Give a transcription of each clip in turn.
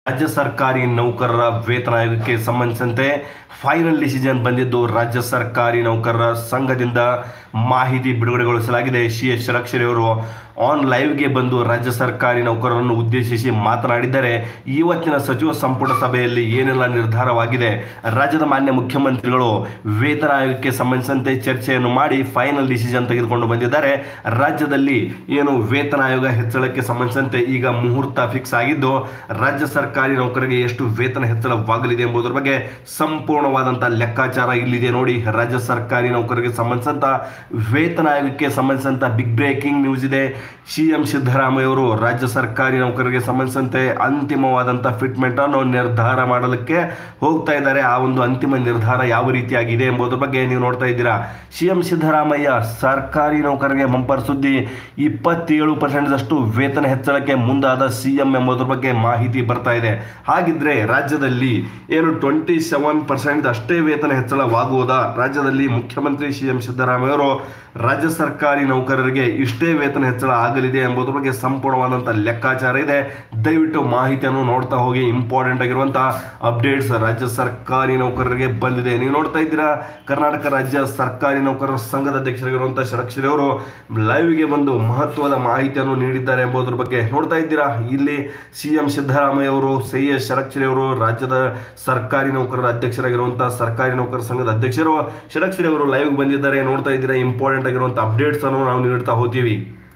ರಾಜ್ಯ ಸರ್ಕಾರಿ ನೌಕರರ ವೇತನ ಆಯೋಗಕ್ಕೆ ಸಂಬಂಧಿಸಿದಂತೆ ಫೈನಲ್ ಡಿಸಿಷನ್ ಬಂದಿದ್ದು ರಾಜ್ಯ ಸರ್ಕಾರಿ ನೌಕರರ ಸಂಘದಿಂದ ಮಾಹಿತಿ ಬಿಡುಗಡೆಗೊಳಿಸಲಾಗಿದೆ ಸಿ ಎಸ್ ಷಡಕ್ಷರಿ ಅವರು ಆನ್ ಲೈವ್ಗೆ ಬಂದು ರಾಜ್ಯ ಸರ್ಕಾರಿ ನೌಕರರನ್ನು ಉದ್ದೇಶಿಸಿ ಮಾತನಾಡಿದ್ದಾರೆ ಇವತ್ತಿನ ಸಚಿವ ಸಂಪುಟ ಸಭೆಯಲ್ಲಿ ಏನೆಲ್ಲ ನಿರ್ಧಾರವಾಗಿದೆ ರಾಜ್ಯದ ಮಾನ್ಯ ಮುಖ್ಯಮಂತ್ರಿಗಳು ವೇತನ ಆಯೋಗಕ್ಕೆ ಸಂಬಂಧಿಸಿದಂತೆ ಚರ್ಚೆಯನ್ನು ಮಾಡಿ ಫೈನಲ್ ಡಿಸಿಷನ್ ತೆಗೆದುಕೊಂಡು ಬಂದಿದ್ದಾರೆ ರಾಜ್ಯದಲ್ಲಿ ಏನು ವೇತನ ಆಯೋಗ ಹೆಚ್ಚಳಕ್ಕೆ ಸಂಬಂಧಿಸಿದಂತೆ ಈಗ ಮುಹೂರ್ತ ಫಿಕ್ಸ್ ಆಗಿದ್ದು ರಾಜ್ಯ ಸರ್ಕಾರಿ ನೌಕರರಿಗೆ ಎಷ್ಟು ವೇತನ ಹೆಚ್ಚಳವಾಗಲಿದೆ ಎಂಬುದರ ಬಗ್ಗೆ ಸಂಪೂರ್ಣವಾದಂತಹ ಲೆಕ್ಕಾಚಾರ ಇಲ್ಲಿದೆ ನೋಡಿ ರಾಜ್ಯ ಸರ್ಕಾರಿ ನೌಕರರಿಗೆ ಸಂಬಂಧಿಸಿದಂತ ವೇತನ ಆಯೋಗಕ್ಕೆ ಸಂಬಂಧಿಸಿದಂತ ಬಿಗ್ ಬ್ರೇಕಿಂಗ್ ನ್ಯೂಸ್ ಇದೆ ಸಿಎಂ ಸಿದ್ದರಾಮಯ್ಯ ಅವರು ರಾಜ್ಯ ಸರ್ಕಾರಿ ನೌಕರರಿಗೆ ಸಂಬಂಧಿಸಿದಂತೆ ಅಂತಿಮವಾದಂತ ಫಿಟ್ಮೆಂಟ್ ಅನ್ನು ನಿರ್ಧಾರ ಮಾಡಲಿಕ್ಕೆ ಹೋಗ್ತಾ ಇದ್ದಾರೆ ಆ ಒಂದು ಅಂತಿಮ ನಿರ್ಧಾರ ಯಾವ ರೀತಿಯಾಗಿದೆ ಎಂಬುದರ ಬಗ್ಗೆ ನೀವು ನೋಡ್ತಾ ಇದ್ದೀರಾ ಸಿಎಂ ಸಿದ್ದರಾಮಯ್ಯ ಸರ್ಕಾರಿ ನೌಕರರಿಗೆ ಬಂಪರ್ ಸುದ್ದಿ ಇಪ್ಪತ್ತೇಳು ಪರ್ಸೆಂಟ್ದಷ್ಟು ವೇತನ ಹೆಚ್ಚಳಕ್ಕೆ ಮುಂದಾದ ಸಿಎಂ ಎಂಬುದರ ಬಗ್ಗೆ ಮಾಹಿತಿ ಬರ್ತಾ ಇದೆ ಹಾಗಿದ್ರೆ ರಾಜ್ಯದಲ್ಲಿ ಏನು ಟ್ವೆಂಟಿ ಸೆವೆನ್ ಪರ್ಸೆಂಟ್ ಅಷ್ಟೇ ವೇತನ ಹೆಚ್ಚಳವಾಗುವುದಾ ರಾಜ್ಯದಲ್ಲಿ ಮುಖ್ಯಮಂತ್ರಿ ಸಿಎಂ ಸಿದ್ದರಾಮಯ್ಯ ಅವರು ರಾಜ್ಯ ಸರ್ಕಾರಿ ನೌಕರರಿಗೆ ಇಷ್ಟೇ ವೇತನ ಹೆಚ್ಚಳ ಆಗಲಿದೆ ಎಂಬುದರ ಬಗ್ಗೆ ಸಂಪೂರ್ಣವಾದಂತಹ ಲೆಕ್ಕಾಚಾರ ಇದೆ ದಯವಿಟ್ಟು ಮಾಹಿತಿಯನ್ನು ನೋಡ್ತಾ ಹೋಗಿ ಇಂಪಾರ್ಟೆಂಟ್ ಆಗಿರುವಂತಹ ಅಪ್ಡೇಟ್ಸ್ ರಾಜ್ಯ ಸರ್ಕಾರಿ ನೌಕರರಿಗೆ ಬಂದಿದೆ ನೀವು ನೋಡ್ತಾ ಇದ್ದೀರಾ ಕರ್ನಾಟಕ ರಾಜ್ಯ ಸರ್ಕಾರಿ ನೌಕರರ ಸಂಘದ ಅಧ್ಯಕ್ಷರಾಗಿರುವಂತಹ ಷಡಕ್ಷರಿ ಅವರು ಲೈವ್ಗೆ ಬಂದು ಮಹತ್ವದ ಮಾಹಿತಿಯನ್ನು ನೀಡಿದ್ದಾರೆ ಎಂಬುದರ ಬಗ್ಗೆ ನೋಡ್ತಾ ಇದ್ದೀರಾ ಇಲ್ಲಿ ಸಿಎಂ ಸಿದ್ದರಾಮಯ್ಯ ಅವರು ಸಿ ಎಸ್ ಷಡಕ್ಷರಿ ಅವರು ರಾಜ್ಯದ ಸರ್ಕಾರಿ ನೌಕರರ ಅಧ್ಯಕ್ಷರಾಗಿರುವಂತಹ ಸರ್ಕಾರಿ ನೌಕರರ ಸಂಘದ ಅಧ್ಯಕ್ಷರು ಷಡಕ್ಷರಿ ಅವರು ಲೈವ್ ಬಂದಿದ್ದಾರೆ ನೋಡ್ತಾ ಇದ್ದೀರಾ ಇಂಪಾರ್ಟೆಂಟ್ ಆಗಿರುವಂತಹ ಅಪ್ಡೇಟ್ಸ್ ಅನ್ನು ನಾವು ನೀಡ್ತಾ ಹೋಗ್ತೀವಿ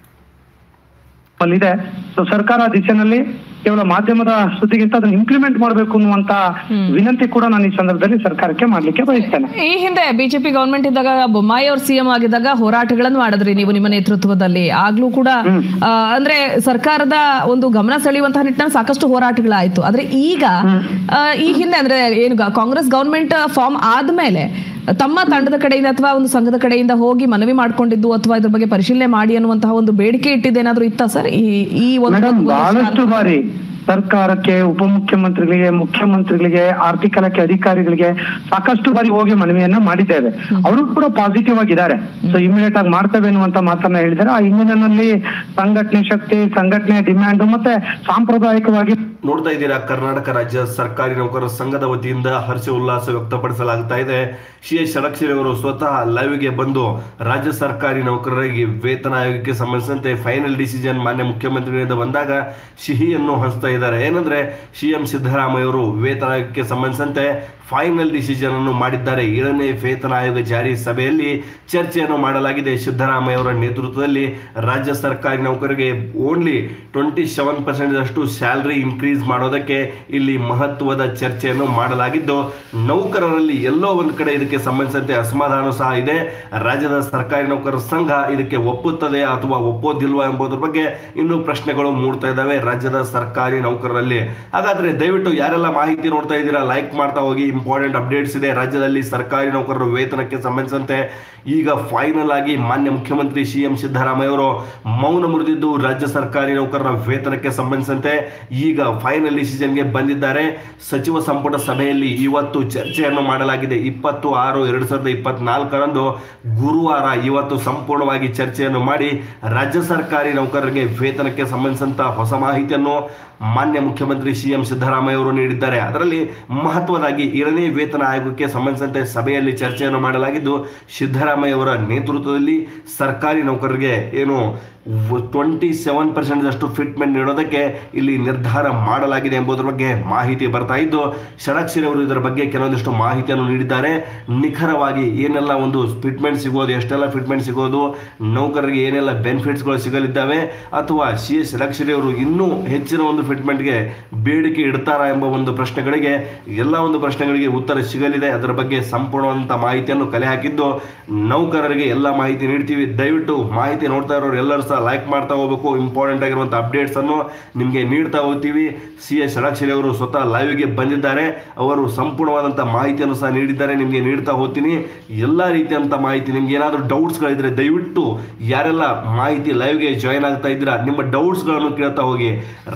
ಇದೆ ಸೊ ಸರ್ಕಾರ ಆ ದಿಶೆನಲ್ಲಿ ಕೇವಲ ಮಾಧ್ಯಮದ ಸುದ್ದಿಗಿಂತ ಅದನ್ನ ಇಂಪ್ಲಿಮೆಂಟ್ ಮಾಡಬೇಕು ಅನ್ನುವಂತ ವಿನಂತಿ ಕೂಡ ನಾನು ಈ ಸಂದರ್ಭದಲ್ಲಿ ಸರ್ಕಾರಕ್ಕೆ ಮಾಡ್ಲಿಕ್ಕೆ ಬಯಸ್ತೇನೆ ಈ ಹಿಂದೆ ಬಿಜೆಪಿ ಗವರ್ಮೆಂಟ್ ಇದ್ದಾಗ ಬೊಮ್ಮಾಯಿ ಅವ್ರ ಸಿಎಂ ಆಗಿದ್ದಾಗ ಹೋರಾಟಗಳನ್ನು ಮಾಡಿದ್ರಿ ನೀವು ನಿಮ್ಮ ನೇತೃತ್ವದಲ್ಲಿ ಆಗ್ಲೂ ಕೂಡ ಆ, ಅಂದ್ರೆ ಸರ್ಕಾರದ ಒಂದು ಗಮನ ಸೆಳೆಯುವಂತಹ ನಿಟ್ಟಿನಲ್ಲಿ ಸಾಕಷ್ಟು ಹೋರಾಟಗಳಾಯ್ತು ಆದ್ರೆ ಈಗ ಆ, ಈ ಹಿಂದೆ ಅಂದ್ರೆ ಏನು ಗ- ಕಾಂಗ್ರೆಸ್ ಗವರ್ಮೆಂಟ್ ಫಾರ್ಮ್ ಆದ್ಮೇಲೆ ತಮ್ಮ ತಂಡದ ಕಡೆಯಿಂದ ಅಥವಾ ಒಂದು ಸಂಘದ ಕಡೆಯಿಂದ ಹೋಗಿ ಮನವಿ ಮಾಡ್ಕೊಂಡಿದ್ದು ಅಥವಾ ಇದ್ರ ಬಗ್ಗೆ ಪರಿಶೀಲನೆ ಮಾಡಿ ಅನ್ನುವಂತಹ ಒಂದು ಬೇಡಿಕೆ ಇಟ್ಟಿದ್ದೇನಾದ್ರೂ ಇತ್ತಾ ಸರ್ ಈ ಈ ಒಂದು ಮೇಡಮ್ ಒಂದು ಬಹಳಷ್ಟು ಬಾರಿ ಸರ್ಕಾರಕ್ಕೆ ಉಪಮುಖ್ಯಮಂತ್ರಿಗಳಿಗೆ ಮುಖ್ಯಮಂತ್ರಿಗಳಿಗೆ ಆರ್ಥಿಕ ಇಲಾಖೆ ಅಧಿಕಾರಿಗಳಿಗೆ ಸಾಕಷ್ಟು ಬಾರಿ ಹೋಗಿ ಮನವಿಯನ್ನ ಮಾಡಿದ್ದೇವೆ ಅವರು ಕೂಡ ಪಾಸಿಟಿವ್ ಆಗಿದ್ದಾರೆ ಸೊ ಇಮಿಡಿಯೇಟ್ ಆಗಿ ಮಾಡ್ತೇವೆ ಅನ್ನುವಂತ ಮಾತನ್ನ ಹೇಳಿದ್ದಾರೆ ಆ ಹಿನ್ನೆಲೆಯಲ್ಲಿ ಸಂಘಟನೆ ಶಕ್ತಿ ಸಂಘಟನೆ ಡಿಮ್ಯಾಂಡ್ ಮತ್ತೆ ಸಾಂಪ್ರದಾಯಿಕವಾಗಿ ನೋಡ್ತಾ ಇದ್ದೀರಾ ಕರ್ನಾಟಕ ರಾಜ್ಯ ಸರ್ಕಾರಿ ನೌಕರರ ಸಂಘದ ವತಿಯಿಂದ ಹರ್ಷ ಉಲ್ಲಾಸ ವ್ಯಕ್ತಪಡಿಸಲಾಗ್ತಾ ಇದೆ ಸಿ ಎಸ್ ಷಡಕ್ಷರಿ ಅವರು ಸ್ವತಃ ಲೈವ್ಗೆ ಬಂದು ರಾಜ್ಯ ಸರ್ಕಾರಿ ನೌಕರರಿಗೆ ವೇತನ ಆಯೋಗಕ್ಕೆ ಸಂಬಂಧಿಸಿದಂತೆ ಫೈನಲ್ ಡಿಸಿಷನ್ ಮಾನ್ಯ ಮುಖ್ಯಮಂತ್ರಿಗಳಿಂದ ಬಂದಾಗ ಸಿಹಿಯನ್ನು ಹಂಚ್ತಾ ಇದ್ದಾರೆ ಏನಂದ್ರೆ ಸಿಎಂ ಸಿದ್ದರಾಮಯ್ಯ ಅವರು ವೇತನ ಆಯೋಗಕ್ಕೆ ಸಂಬಂಧಿಸಿದಂತೆ ಫೈನಲ್ ಡಿಸಿಷನ್ ಅನ್ನು ಮಾಡಿದ್ದಾರೆ ಏಳನೇ ವೇತನ ಆಯೋಗ ಜಾರಿ ಸಭೆಯಲ್ಲಿ ಚರ್ಚೆಯನ್ನು ಮಾಡಲಾಗಿದೆ ಸಿದ್ದರಾಮಯ್ಯ ಅವರ ನೇತೃತ್ವದಲ್ಲಿ ರಾಜ್ಯ ಸರ್ಕಾರಿ ನೌಕರರಿಗೆ ಓನ್ಲಿ ಟ್ವೆಂಟಿ ಸೆವೆನ್ ಪರ್ಸೆಂಟ್ ಅಷ್ಟು ಸ್ಯಾಲರಿ ಇನ್ಕ್ರೀಸ್ ಮಾಡೋದಕ್ಕೆ ಇಲ್ಲಿ ಮಹತ್ವದ ಚರ್ಚೆಯನ್ನು ಮಾಡಲಾಗಿದ್ದು ನೌಕರರಲ್ಲಿ ಎಲ್ಲೋ ಒಂದು ಕಡೆ ಇದಕ್ಕೆ ಸಂಬಂಧಿಸಿದಂತೆ ಅಸಮಾಧಾನ ಸಹ ಇದೆ ರಾಜ್ಯದ ಸರ್ಕಾರಿ ನೌಕರರ ಸಂಘ ಇದಕ್ಕೆ ಒಪ್ಪುತ್ತದೆ ಅಥವಾ ಒಪ್ಪೋದಿಲ್ವಾ ಎಂಬುದರ ಬಗ್ಗೆ ಇನ್ನೂ ಪ್ರಶ್ನೆಗಳು ಮೂಡ್ತಾ ಇದ್ದಾವೆ ರಾಜ್ಯದ ಸರ್ಕಾರಿ ನೌಕರರಲ್ಲಿ ಹಾಗಾದ್ರೆ ದಯವಿಟ್ಟು ಯಾರೆಲ್ಲ ಮಾಹಿತಿ ನೋಡ್ತಾ ಇದ್ದೀರಾ ಲೈಕ್ ಮಾಡ್ತಾ ಹೋಗಿ ಇಂಪಾರ್ಟೆಂಟ್ ಅಪ್ಡೇಟ್ಸ್ ಇದೆ ರಾಜ್ಯದಲ್ಲಿ ಸರ್ಕಾರಿ ನೌಕರರ ವೇತನಕ್ಕೆ ಸಂಬಂಧಿಸಿದಂತೆ ಈಗ ಫೈನಲ್ ಆಗಿ ಮಾನ್ಯ ಮುಖ್ಯಮಂತ್ರಿ ಸಿ ಎಂ ಸಿದ್ದರಾಮಯ್ಯ ಅವರು ಮೌನ ಮುರಿದಿದ್ದು ರಾಜ್ಯ ಸರ್ಕಾರಿ ನೌಕರರ ವೇತನಕ್ಕೆ ಸಂಬಂಧಿಸಿದಂತೆ ಈಗ ಫೈನಲ್ ಡಿಸಿಷನ್ಗೆ ಬಂದಿದ್ದಾರೆ ಸಚಿವ ಸಂಪುಟ ಸಭೆಯಲ್ಲಿ ಇವತ್ತು ಚರ್ಚೆಯನ್ನು ಮಾಡಲಾಗಿದೆ ಇಪ್ಪತ್ತು ಆರು ಎರಡು ಸಾವಿರದ ಇಪ್ಪತ್ನಾಲ್ಕರಂದು ಗುರುವಾರ ಇವತ್ತು ಸಂಪೂರ್ಣವಾಗಿ ಚರ್ಚೆಯನ್ನು ಮಾಡಿ ರಾಜ್ಯ ಸರ್ಕಾರಿ ನೌಕರರಿಗೆ ವೇತನಕ್ಕೆ ಸಂಬಂಧಿಸಿದಂತ ಹೊಸ ಮಾಹಿತಿಯನ್ನು ಮಾನ್ಯ ಮುಖ್ಯಮಂತ್ರಿ ಸಿ ಎಂ ಸಿದ್ದರಾಮಯ್ಯ ಅವರು ನೀಡಿದ್ದಾರೆ ಅದರಲ್ಲಿ ಮಹತ್ವದಾಗಿ ಏಳನೇ ವೇತನ ಆಯೋಗಕ್ಕೆ ಸಂಬಂಧಿಸಿದಂತೆ ಸಭೆಯಲ್ಲಿ ಚರ್ಚೆಯನ್ನು ಮಾಡಲಾಗಿದ್ದು ಸಿದ್ದರಾಮಯ್ಯ ಅವರ ನೇತೃತ್ವದಲ್ಲಿ ಸರ್ಕಾರಿ ನೌಕರರಿಗೆ ಏನು ಟ್ವೆಂಟಿ ಸೆವೆನ್ ಪರ್ಸೆಂಟ್ ಅಷ್ಟು ಫಿಟ್ಮೆಂಟ್ ನೀಡೋದಕ್ಕೆ ಇಲ್ಲಿ ನಿರ್ಧಾರ ಮಾಡಲಾಗಿದೆ ಎಂಬುದರ ಬಗ್ಗೆ ಮಾಹಿತಿ ಬರ್ತಾ ಇದ್ದು ಷಡಕ್ಷರಿ ಅವರು ಇದರ ಬಗ್ಗೆ ಕೆಲವೊಂದಿಷ್ಟು ಮಾಹಿತಿಯನ್ನು ನೀಡಿದ್ದಾರೆ ನಿಖರವಾಗಿ ಏನೆಲ್ಲ ಒಂದು ಫಿಟ್ಮೆಂಟ್ ಸಿಗೋದು ಎಷ್ಟೆಲ್ಲ ಫಿಟ್ಮೆಂಟ್ ಸಿಗೋದು ನೌಕರರಿಗೆ ಏನೆಲ್ಲ ಬೆನಿಫಿಟ್ಸ್ಗಳು ಸಿಗಲಿದ್ದಾವೆ ಅಥವಾ ಸಿ ಎಸ್ ಷಡಕ್ಷರಿ ಅವರು ಇನ್ನೂ ಹೆಚ್ಚಿನ ಒಂದು ಫಿಟ್ಮೆಂಟ್ಗೆ ಬೇಡಿಕೆ ಇಡ್ತಾರಾ ಎಂಬ ಒಂದು ಪ್ರಶ್ನೆಗಳಿಗೆ ಎಲ್ಲ ಒಂದು ಪ್ರಶ್ನೆಗಳಿಗೆ ಉತ್ತರ ಸಿಗಲಿದೆ ಅದರ ಬಗ್ಗೆ ಸಂಪೂರ್ಣವಾದಂಥ ಮಾಹಿತಿಯನ್ನು ಕಲೆ ಹಾಕಿದ್ದು ನೌಕರರಿಗೆ ಎಲ್ಲ ಮಾಹಿತಿ ನೀಡ್ತೀವಿ ದಯವಿಟ್ಟು ಮಾಹಿತಿ ನೋಡ್ತಾ ಇರೋರು ಎಲ್ಲರೂ ಸಹ ಲೈಕ್ ಮಾಡ್ತಾ ಹೋಗ್ಬೇಕು ಇಂಪಾರ್ಟೆಂಟ್ ಆಗಿರುವಂಥ ಅಪ್ಡೇಟ್ಸ್ ಅನ್ನು ನಿಮಗೆ ನೀಡ್ತಾ ಹೋಗ್ತೀವಿ ಸಿ ಎಸ್ ಷಡಕ್ಷರಿ ಅವರು ಸ್ವತಃ ಲೈವ್ಗೆ ಬಂದಿದ್ದಾರೆ ಅವರು ಸಂಪೂರ್ಣವಾದಂಥ ಮಾಹಿತಿಯನ್ನು ಸಹ ನೀಡಿದ್ದಾರೆ ನಿಮಗೆ ನೀಡ್ತಾ ಹೋಗ್ತೀನಿ ಎಲ್ಲ ರೀತಿಯಂಥ ಮಾಹಿತಿ ನಿಮ್ಗೆ ಏನಾದರೂ ಡೌಟ್ಸ್ಗಳಿದ್ರೆ ದಯವಿಟ್ಟು ಯಾರೆಲ್ಲ ಮಾಹಿತಿ ಲೈವ್ಗೆ ಜಾಯ್ನ್ ಆಗ್ತಾ ಇದ್ದೀರಾ ನಿಮ್ಮ ಡೌಟ್ಸ್ಗಳನ್ನು ಕೇಳ್ತಾ ಹೋಗಿ ರಾಜ್ಯ ಸರ್ಕಾರ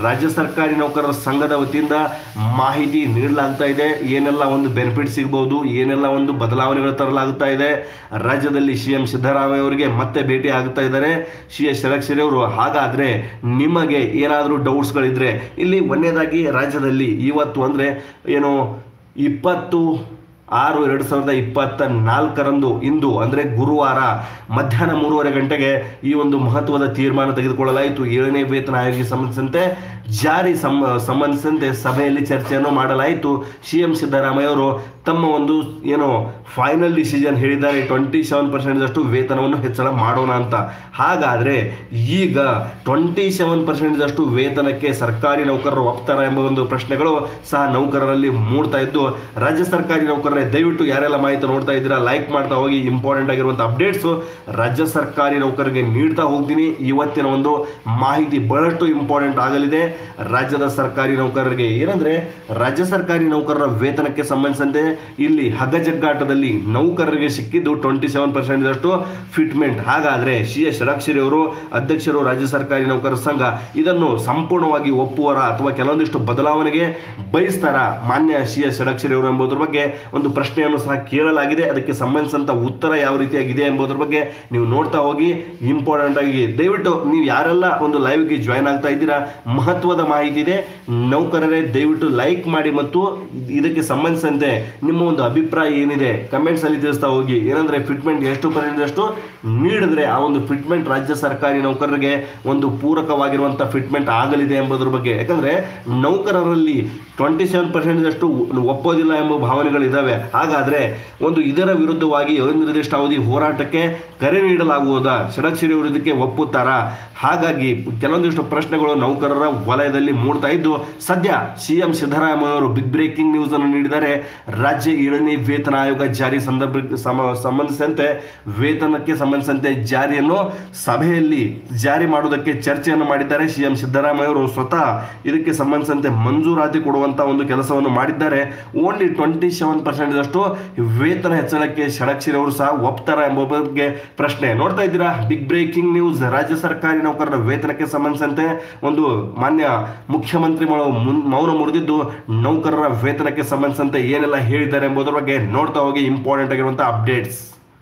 ಸರ್ಕಾರಿ ನೌಕರರ ಸಂಘದ ವತಿಯಿಂದ ಮಾಹಿತಿ ನೀಡಲಾಗ್ತಾ ಇದೆ ಏನೆಲ್ಲ ಒಂದು ಬೆನಿಫಿಟ್ ಸಿಗಬಹುದು ಏನೆಲ್ಲ ಒಂದು ಬದಲಾವಣೆಗಳು ತರಲಾಗ್ತಾ ಇದೆ ರಾಜ್ಯದಲ್ಲಿ ಸಿ ಎಂ ಸಿದ್ದರಾಮಯ್ಯ ಅವರಿಗೆ ಮತ್ತೆ ಭೇಟಿ ಆಗ್ತಾ ಇದ್ದಾರೆ ಸಿ ಎಸ್ ಷಡಕ್ಷರಿ ಅವರು ಹಾಗಾದ್ರೆ ನಿಮಗೆ ಏನಾದರೂ ಡೌಟ್ಸ್ಗಳಿದ್ರೆ ಇಲ್ಲಿ ಒಂದನೇದಾಗಿ ರಾಜ್ಯದಲ್ಲಿ ಇವತ್ತು ಅಂದ್ರೆ ಏನು ಇಪ್ಪತ್ತು ಆರು ಎರಡು ಸಾವಿರದ ಇಪ್ಪತ್ತ ನಾಲ್ಕರಂದು ಇಂದು ಅಂದರೆ ಗುರುವಾರ ಮಧ್ಯಾಹ್ನ ಮೂರುವರೆ ಗಂಟೆಗೆ ಈ ಒಂದು ಮಹತ್ವದ ತೀರ್ಮಾನ ತೆಗೆದುಕೊಳ್ಳಲಾಯಿತು ಏಳನೇ ವೇತನ ಆಯೋಗಕ್ಕೆ ಸಂಬಂಧಿಸಿದಂತೆ ಜಾರಿ ಸಂ- ಸಂಬಂಧಿಸಿದಂತೆ ಸಭೆಯಲ್ಲಿ ಚರ್ಚೆಯನ್ನು ಮಾಡಲಾಯಿತು ಸಿ ಎಂ ಸಿದ್ದರಾಮಯ್ಯ ಅವರು ತಮ್ಮ ಒಂದು ಏನು ಫೈನಲ್ ಡಿಸಿಷನ್ ಹೇಳಿದ್ದಾರೆ ಟ್ವೆಂಟಿ ಸೆವೆನ್ ಪರ್ಸೆಂಟ್ ಅಷ್ಟು ವೇತನವನ್ನು ಹೆಚ್ಚಳ ಮಾಡೋಣ ಅಂತ ಹಾಗಾದ್ರೆ ಈಗ ಟ್ವೆಂಟಿ ಸೆವೆನ್ ಪರ್ಸೆಂಟ್ ಅಷ್ಟು ವೇತನಕ್ಕೆ ಸರ್ಕಾರಿ ನೌಕರರು ಒಪ್ತಾರ ಎಂಬ ಒಂದು ಪ್ರಶ್ನೆಗಳು ಸಹ ನೌಕರರಲ್ಲಿ ಮೂಡ್ತಾ ಇದ್ದು ರಾಜ್ಯ ಸರ್ಕಾರಿ ನೌಕರರೇ ದಯವಿಟ್ಟು ಯಾರೆಲ್ಲ ಮಾಹಿತಿ ನೋಡ್ತಾ ಇದ್ದೀರಾ ಲೈಕ್ ಮಾಡ್ತಾ ಹೋಗಿ ಇಂಪಾರ್ಟೆಂಟ್ ಆಗಿರುವಂತ ಅಪ್ಡೇಟ್ಸ್ ರಾಜ್ಯ ಸರ್ಕಾರಿ ನೌಕರರಿಗೆ ನೀಡ್ತಾ ಹೋಗ್ತೀನಿ ಇವತ್ತಿನ ಒಂದು ಮಾಹಿತಿ ಬಹಳಷ್ಟು ಇಂಪಾರ್ಟೆಂಟ್ ಆಗಲಿದೆ ರಾಜ್ಯದ ಸರ್ಕಾರಿ ನೌಕರರಿಗೆ ಏನಂದ್ರೆ ರಾಜ್ಯ ಸರ್ಕಾರಿ ನೌಕರರ ವೇತನಕ್ಕೆ ಸಂಬಂಧಿಸಿದಂತೆ ಇಲ್ಲಿ ಹಗ್ಗಜಗ್ಗಾಟದಲ್ಲಿ ನೌಕರರಿಗೆ ಸಿಕ್ಕಿದ್ದು ಟ್ವೆಂಟಿ ಸೆವೆನ್ ಪರ್ಸೆಂಟ್ ಅಷ್ಟು ಫಿಟ್ಮೆಂಟ್ ಹಾಗಾದ್ರೆ ಸಿ ಎಸ್ ಷಡಕ್ಷರಿ ಅವರು ಅಧ್ಯಕ್ಷರು ರಾಜ್ಯ ಸರ್ಕಾರಿ ನೌಕರರ ಸಂಘ ಇದನ್ನು ಸಂಪೂರ್ಣವಾಗಿ ಒಪ್ಪುವರ ಅಥವಾ ಕೆಲವೊಂದಿಷ್ಟು ಬದಲಾವಣೆಗೆ ಬಯಸ್ತಾರ ಮಾನ್ಯ ಸಿ ಎಸ್ ಷಡಕ್ಷರಿ ಅವರು ಎಂಬುದರ ಬಗ್ಗೆ ಒಂದು ಪ್ರಶ್ನೆಯನ್ನು ಸಹ ಕೇಳಲಾಗಿದೆ ಅದಕ್ಕೆ ಸಂಬಂಧಿಸಿದಂತ ಉತ್ತರ ಯಾವ ರೀತಿಯಾಗಿದೆ ಎಂಬುದರ ಬಗ್ಗೆ ನೀವು ನೋಡ್ತಾ ಹೋಗಿ ಇಂಪಾರ್ಟೆಂಟ್ ಆಗಿ ದಯವಿಟ್ಟು ನೀವು ಯಾರೆಲ್ಲ ಒಂದು ಲೈವ್ಗೆ ಜಾಯ್ನ್ ಆಗ್ತಾ ಇದ್ದೀರಾ ಮಹತ್ವದ ಮಾಹಿತಿ ಇದೆ ನೌಕರರೇ ದಯವಿಟ್ಟು ಲೈಕ್ ಮಾಡಿ ಮತ್ತು ಇದಕ್ಕೆ ಸಂಬಂಧಿಸಿದಂತೆ ನಿಮ್ಮ ಒಂದು ಅಭಿಪ್ರಾಯ ಏನಿದೆ ಕಮೆಂಟ್ಸ್ ಅಲ್ಲಿ ತಿಳಿಸ್ತಾ ಹೋಗಿ ಏನಂದ್ರೆ ಫಿಟ್ಮೆಂಟ್ ಎಷ್ಟು ಪರ್ಸೆಂಟ್ ಅಷ್ಟು ನೀಡಿದ್ರೆ ಆ ಒಂದು ಫಿಟ್ಮೆಂಟ್ ರಾಜ್ಯ ಸರ್ಕಾರಿ ನೌಕರರಿಗೆ ಒಂದು ಪೂರಕವಾಗಿರುವಂತಹ ಫಿಟ್ಮೆಂಟ್ ಆಗಲಿದೆ ಎಂಬುದರ ಬಗ್ಗೆ ಯಾಕಂದ್ರೆ ನೌಕರರಲ್ಲಿ ಟ್ವೆಂಟಿ ಸೆವೆನ್ ಪರ್ಸೆಂಟ್ ಅಷ್ಟು ಒಪ್ಪೋದಿಲ್ಲ ಎಂಬ ಭಾವನೆಗಳಿದ್ದಾವೆ ಹಾಗಾದ್ರೆ ಒಂದು ಇದರ ವಿರುದ್ಧವಾಗಿ ಅನಿರ್ದಿಷ್ಟ ಅವಧಿ ಹೋರಾಟಕ್ಕೆ ಕರೆ ನೀಡಲಾಗುವುದಾ ಷಡಕ್ಷರಿ ವಿರುದ್ಧಕ್ಕೆ ಒಪ್ಪುತ್ತಾರಾ ಹಾಗಾಗಿ ಕೆಲವೊಂದಿಷ್ಟು ಪ್ರಶ್ನೆಗಳು ನೌಕರರ ವಲಯದಲ್ಲಿ ಮೂಡ್ತಾ ಇದ್ದು ಸದ್ಯ ಸಿಎಂ ಸಿದ್ದರಾಮಯ್ಯ ಅವರು ಬಿಗ್ ಬ್ರೇಕಿಂಗ್ ನ್ಯೂಸ್ ಅನ್ನು ನೀಡಿದ್ದಾರೆ ರಾಜ್ಯ ಏಳನೇ ವೇತನ ಆಯೋಗ ಜಾರಿ ಸಂದರ್ಭ ಸಮ- ಸಂಬಂಧಿಸಿದಂತೆ ವೇತನಕ್ಕೆ ಸಂಬಂಧಿಸಿದಂತೆ ಜಾರಿಯನ್ನು ಸಭೆಯಲ್ಲಿ ಜಾರಿ ಮಾಡುವುದಕ್ಕೆ ಚರ್ಚೆಯನ್ನು ಮಾಡಿದ್ದಾರೆ ಸಿಎಂ ಸಿದ್ದರಾಮಯ್ಯ ಅವರು ಸ್ವತಃ ಇದಕ್ಕೆ ಸಂಬಂಧಿಸಿದಂತೆ ಮಂಜೂರಾತಿ ಕೊಡುವಂತ ಒಂದು ಕೆಲಸವನ್ನು ಮಾಡಿದ್ದಾರೆ ಓನ್ಲಿ ಟ್ವೆಂಟಿ ಸೆವೆನ್ ಪರ್ಸೆಂಟ್ ಅಷ್ಟು ವೇತನ ಹೆಚ್ಚಳಕ್ಕೆ ಷಡಕ್ಷರಿ ಅವರು ಸಹ ಒಪ್ತಾರ ಎಂಬ ಬಗ್ಗೆ ಪ್ರಶ್ನೆ ನೋಡ್ತಾ ಇದ್ದೀರಾ ಬಿಗ್ ಬ್ರೇಕಿಂಗ್ ನ್ಯೂಸ್ ರಾಜ್ಯ ಸರ್ಕಾರಿ ನೌಕರರ ವೇತನಕ್ಕೆ ಸಂಬಂಧಿಸಿದಂತೆ ಒಂದು ಮಾನ್ಯ ಮುಖ್ಯಮಂತ್ರಿಗಳು ಮುನ್- ಮೌನ ಮುರಿದಿದ್ದು ನೌಕರರ ವೇತನಕ್ಕೆ ಸಂಬಂಧಿಸಿದಂತೆ ಏನೆಲ್ಲ ಹೇಳಿದ್ದಾರೆ ಎಂಬುದರ ಬಗ್ಗೆ ನೋಡ್ತಾ ಹೋಗಿ ಇಂಪಾರ್ಟೆಂಟ್ ಆಗಿರುವಂತಹ ಅಪ್ಡೇಟ್ಸ್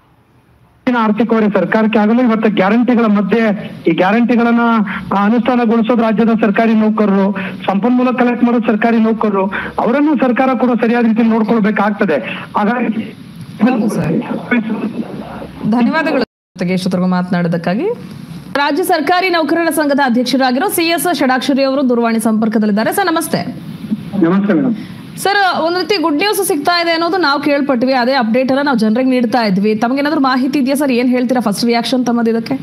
ಹೆಚ್ಚಿನ ಆರ್ಥಿಕ ಹೊರೆ ಸರ್ಕಾರಕ್ಕೆ ಆಗಲು ಇವತ್ತು ಗ್ಯಾರಂಟಿಗಳ ಮಧ್ಯೆ ಈ ಗ್ಯಾರಂಟಿಗಳನ್ನ ಆ, ಅನುಷ್ಠಾನಗೊಳಿಸೋದು ರಾಜ್ಯದ ಸರ್ಕಾರಿ ನೌಕರರು ಸಂಪನ್ಮೂಲ ಕಲೆಕ್ಟ್ ಮಾಡೋದು ಸರ್ಕಾರಿ ನೌಕರರು ಅವರನ್ನು ಸರ್ಕಾರ ಕೂಡ ಸರಿಯಾದ ರೀತಿ ನೋಡ್ಕೊಳ್ಬೇಕಾಗ್ತದೆ ಹಾಗಾಗಿ ಹೌದು ಸರ್. ಧನ್ಯವಾದಗಳು ಜೊತೆಗೆ ಇಷ್ಟೊತ್ತರೆಗೂ ಮಾತನಾಡೋದಕ್ಕಾಗಿ ರಾಜ್ಯ ಸರ್ಕಾರಿ ನೌಕರರ ಸಂಘದ ಅಧ್ಯಕ್ಷರಾಗಿರೋ ಸಿ ಎಸ್ ಷಡಾಕ್ಷರಿ ಅವರು ದೂರವಾಣಿ ಸಂಪರ್ಕದಲ್ಲಿದ್ದಾರೆ ಸರ್ ನಮಸ್ತೆ ನಮಸ್ತೆ ಮೇಡಮ್ ಸರ್ ಒಂದ್ ರೀತಿ ಗುಡ್ ನ್ಯೂಸ್ ಸಿಗ್ತಾ ಇದೆ ಅನ್ನೋದು ನಾವು ಕೇಳ್ಪಟ್ವಿ ಅದೇ ಅಪ್ಡೇಟ್ ಅನ್ನ ನಾವು ಜನರಿಗೆ ನೀಡ್ತಾ ಇದ್ವಿ ತಮಗೇನಾದ್ರೂ ಮಾಹಿತಿ ಇದೆಯಾ ಸರ್ ಏನ್ ಹೇಳ್ತೀರಾ ಫಸ್ಟ್ ರಿಯಾಕ್ಷನ್ ತಮ್ಮದು ಇದಕ್ಕೆ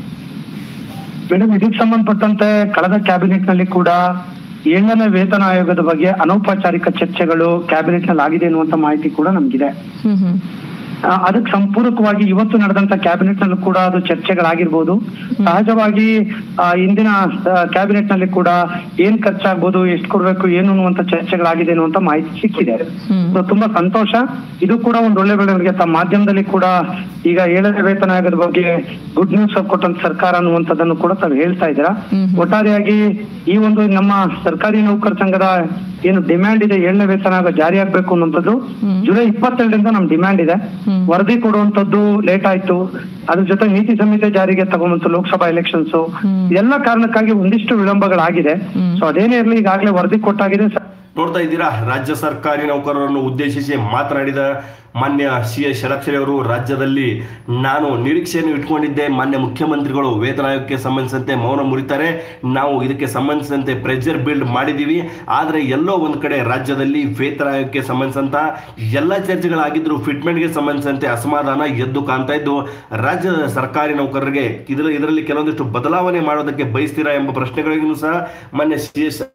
ಮೇಡಮ್ ಇದಕ್ಕೆ ಸಂಬಂಧಪಟ್ಟಂತೆ ಕಳೆದ ಕ್ಯಾಬಿನೆಟ್ ನಲ್ಲಿ ಕೂಡ ಏಳನೇ ವೇತನ ಆಯೋಗದ ಬಗ್ಗೆ ಅನೌಪಚಾರಿಕ ಚರ್ಚೆಗಳು ಕ್ಯಾಬಿನೆಟ್ ನಲ್ಲಿ ಆಗಿದೆ ಅನ್ನುವಂತ ಮಾಹಿತಿ ಕೂಡ ನಮ್ಗಿದೆ ಹ್ಮ್ ಹ್ಮ್ ಆ, ಅದಕ್ಕೆ ಸಂಪೂರಕವಾಗಿ ಇವತ್ತು ನಡೆದಂತ ಕ್ಯಾಬಿನೆಟ್ ನಲ್ಲೂ ಕೂಡ ಅದು ಚರ್ಚೆಗಳಾಗಿರ್ಬೋದು ಸಹಜವಾಗಿ ಆ, ಇಂದಿನ ಕ್ಯಾಬಿನೆಟ್ ನಲ್ಲಿ ಕೂಡ ಏನ್ ಖರ್ಚಾಗ್ಬೋದು ಎಷ್ಟು ಕೊಡ್ಬೇಕು ಏನು ಅನ್ನುವಂತ ಚರ್ಚೆಗಳಾಗಿದೆ ಅನ್ನುವಂತ ಮಾಹಿತಿ ಸಿಕ್ಕಿದೆ ಹ್ಮ್. So, ತುಂಬಾ ಸಂತೋಷ ಇದು ಕೂಡ ಒಂದು ಒಳ್ಳೆ ಬೆಳವಣಿಗೆ ತಮ್ಮ ಮಾಧ್ಯಮದಲ್ಲಿ ಕೂಡ ಈಗ ಏಳನೇ ವೇತನ ಆಯೋಗದ ಬಗ್ಗೆ ಗುಡ್ ನ್ಯೂಸ್ ಕೊಟ್ಟಂತ ಸರ್ಕಾರ ಅನ್ನುವಂಥದ್ದನ್ನು ಕೂಡ ತಾವು ಹೇಳ್ತಾ ಇದ್ದೀರಾ ಹ್ಮ್. ಒಟ್ಟಾರೆಯಾಗಿ ಈ ಒಂದು ನಮ್ಮ ಸರ್ಕಾರಿ ನೌಕರ ಸಂಘದ ಏನು ಡಿಮ್ಯಾಂಡ್ ಇದೆ ಏಳನೇ ವೇತನ ಆಯೋಗ ಜಾರಿ ಆಗ್ಬೇಕು ಅನ್ನುವಂಥದ್ದು ಹ್ಮ್. ಜುಲೈ ಇಪ್ಪತ್ತೆರಡರಿಂದ ನಮ್ ಡಿಮ್ಯಾಂಡ್ ಇದೆ ಹ್ಮ್. ವರದಿ ಕೊಡುವಂತದ್ದು ಲೇಟ್ ಆಯ್ತು ಅದ್ರ ಜೊತೆ ನೀತಿ ಸಂಹಿತೆ ಜಾರಿಗೆ ತಗೊಂಬಂತು ಲೋಕಸಭಾ ಎಲೆಕ್ಷನ್ಸ್ ಹ್ಮ್. ಎಲ್ಲ ಕಾರಣಕ್ಕಾಗಿ ಒಂದಿಷ್ಟು ವಿಳಂಬಗಳಾಗಿದೆ ಹ್ಮ್. ಸೊ ಅದೇನೇ ಇರಲಿ ಈಗಾಗಲೇ ವರದಿ ಕೊಟ್ಟಾಗಿದೆ ಸ- ನೋಡ್ತಾ ಇದ್ದೀರಾ ರಾಜ್ಯ ಸರ್ಕಾರಿ ನೌಕರರನ್ನು ಉದ್ದೇಶಿಸಿ ಮಾತನಾಡಿದ ಮಾನ್ಯ ಸಿ ಎಸ್ ಷಡಕ್ಷರಿ ಅವರು ರಾಜ್ಯದಲ್ಲಿ ನಾನು ನಿರೀಕ್ಷೆಯನ್ನು ಇಟ್ಕೊಂಡಿದ್ದೆ ಮಾನ್ಯ ಮುಖ್ಯಮಂತ್ರಿಗಳು ವೇತನ ಆಯೋಗಕ್ಕೆ ಸಂಬಂಧಿಸಿದಂತೆ ಮೌನ ಮುರಿತಾರೆ ನಾವು ಇದಕ್ಕೆ ಸಂಬಂಧಿಸಿದಂತೆ ಪ್ರೆಷರ್ ಬಿಲ್ಡ್ ಮಾಡಿದ್ದೀವಿ ಆದರೆ ಎಲ್ಲೋ ಒಂದು ಕಡೆ ರಾಜ್ಯದಲ್ಲಿ ವೇತನ ಆಯೋಗಕ್ಕೆ ಸಂಬಂಧಿಸಿದಂತ ಎಲ್ಲ ಚರ್ಚೆಗಳಾಗಿದ್ರು ಫಿಟ್ಮೆಂಟ್ಗೆ ಸಂಬಂಧಿಸಿದಂತೆ ಅಸಮಾಧಾನ ಎದ್ದು ಕಾಣ್ತಾ ಇದ್ದು ರಾಜ್ಯದ ಸರ್ಕಾರಿ ನೌಕರರಿಗೆ ಇದರ ಇದರಲ್ಲಿ ಕೆಲವೊಂದಿಷ್ಟು ಬದಲಾವಣೆ ಮಾಡೋದಕ್ಕೆ ಬಯಸ್ತೀರಾ ಎಂಬ ಪ್ರಶ್ನೆಗಳಿಗೂ ಸಹ ಮಾನ್ಯ ಸಿ ಎಸ್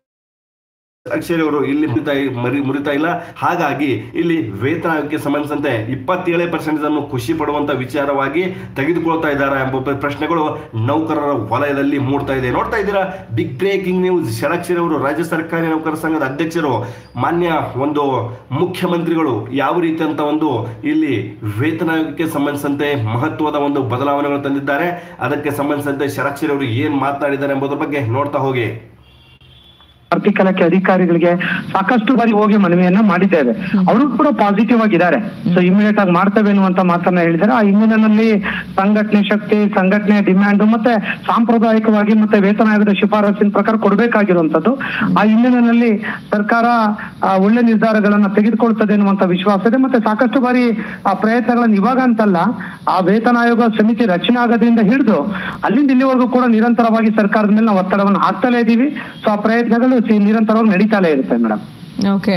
ಅಕ್ಷರಿ ಅವರು ಇಲ್ಲಿ ಮುರಿತಾ ಮರಿ ಮುರಿತಾ ಇಲ್ಲ ಹಾಗಾಗಿ ಇಲ್ಲಿ ವೇತನ ಆಯೋಗಕ್ಕೆ ಸಂಬಂಧಿಸಿದಂತೆ ಇಪ್ಪತ್ತೇಳೇ ಪರ್ಸೆಂಟ್ ಅನ್ನು ಖುಷಿ ಪಡುವಂತ ವಿಚಾರವಾಗಿ ತೆಗೆದುಕೊಳ್ತಾ ಇದ್ದಾರಾ ಎಂಬ ಪ್ರ- ಪ್ರಶ್ನೆಗಳು ನೌಕರರ ವಲಯದಲ್ಲಿ ಮೂಡ್ತಾ ಇದೆ ನೋಡ್ತಾ ಇದ್ದೀರಾ ಬಿಗ್ ಬ್ರೇಕಿಂಗ್ ನ್ಯೂಸ್ ಷಡಕ್ಷರಿ ಅವರು ರಾಜ್ಯ ಸರ್ಕಾರಿ ನೌಕರರ ಸಂಘದ ಅಧ್ಯಕ್ಷರು ಮಾನ್ಯ ಒಂದು ಮುಖ್ಯಮಂತ್ರಿಗಳು ಯಾವ ರೀತಿ ಅಂತ ಒಂದು ಇಲ್ಲಿ ವೇತನ ಆಯೋಗಕ್ಕೆ ಸಂಬಂಧಿಸಿದಂತೆ ಮಹತ್ವದ ಒಂದು ಬದಲಾವಣೆಗಳು ತಂದಿದ್ದಾರೆ ಅದಕ್ಕೆ ಸಂಬಂಧಿಸಿದಂತೆ ಷಡಕ್ಷರಿ ಅವರು ಏನ್ ಮಾತನಾಡಿದ್ದಾರೆ ಎಂಬುದರ ಬಗ್ಗೆ ನೋಡ್ತಾ ಹೋಗಿ ಆರ್ಥಿಕ ಇಲಾಖೆ ಅಧಿಕಾರಿಗಳಿಗೆ ಸಾಕಷ್ಟು ಬಾರಿ ಹೋಗಿ ಮನವಿಯನ್ನ ಮಾಡಿದ್ದೇವೆ ಅವರು ಕೂಡ ಪಾಸಿಟಿವ್ ಆಗಿದ್ದಾರೆ ಸೊ ಇಮಿಡಿಯೇಟ್ ಆಗಿ ಮಾಡ್ತೇವೆ ಅನ್ನುವಂತ ಮಾತನ್ನ ಹೇಳಿದ್ದಾರೆ ಆ ಹಿನ್ನೆಲೆಯಲ್ಲಿ ಸಂಘಟನೆ ಶಕ್ತಿ ಸಂಘಟನೆ ಡಿಮ್ಯಾಂಡ್ ಮತ್ತೆ ಸಾಂಪ್ರದಾಯಿಕವಾಗಿ ಮತ್ತೆ ವೇತನ ಆಯೋಗದ ಶಿಫಾರಸಿನ ಪ್ರಕಾರ ಕೊಡಬೇಕಾಗಿರುವಂತದ್ದು ಆ ಹಿನ್ನೆಲೆಯಲ್ಲಿ ಸರ್ಕಾರ ಆ, ಒಳ್ಳೆ ನಿರ್ಧಾರಗಳನ್ನ ತೆಗೆದುಕೊಳ್ತದೆ ಅನ್ನುವಂತ ವಿಶ್ವಾಸ ಇದೆ ಮತ್ತೆ ಸಾಕಷ್ಟು ಬಾರಿ ಆ ಪ್ರಯತ್ನಗಳನ್ನ ಇವಾಗ ಅಂತಲ್ಲ ಆ ವೇತನ ಆಯೋಗ ಸಮಿತಿ ರಚನೆ ಆಗೋದ್ರಿಂದ ಹಿಡಿದು ಅಲ್ಲಿಂದ ಇಲ್ಲಿವರೆಗೂ ಕೂಡ ನಿರಂತರವಾಗಿ ಸರ್ಕಾರದ ಮೇಲೆ ನಾವು ಒತ್ತಡವನ್ನು ಹಾಕ್ತಲೇ ಇದೀವಿ ಸೊ ಆ ಪ್ರಯತ್ನಗಳು ಸಿ- ನಿರಂತರವಾಗಿ ನಡೀತಾಲೇ ಇರುತ್ತೆ ಮೇಡಮ್ ಓಕೆ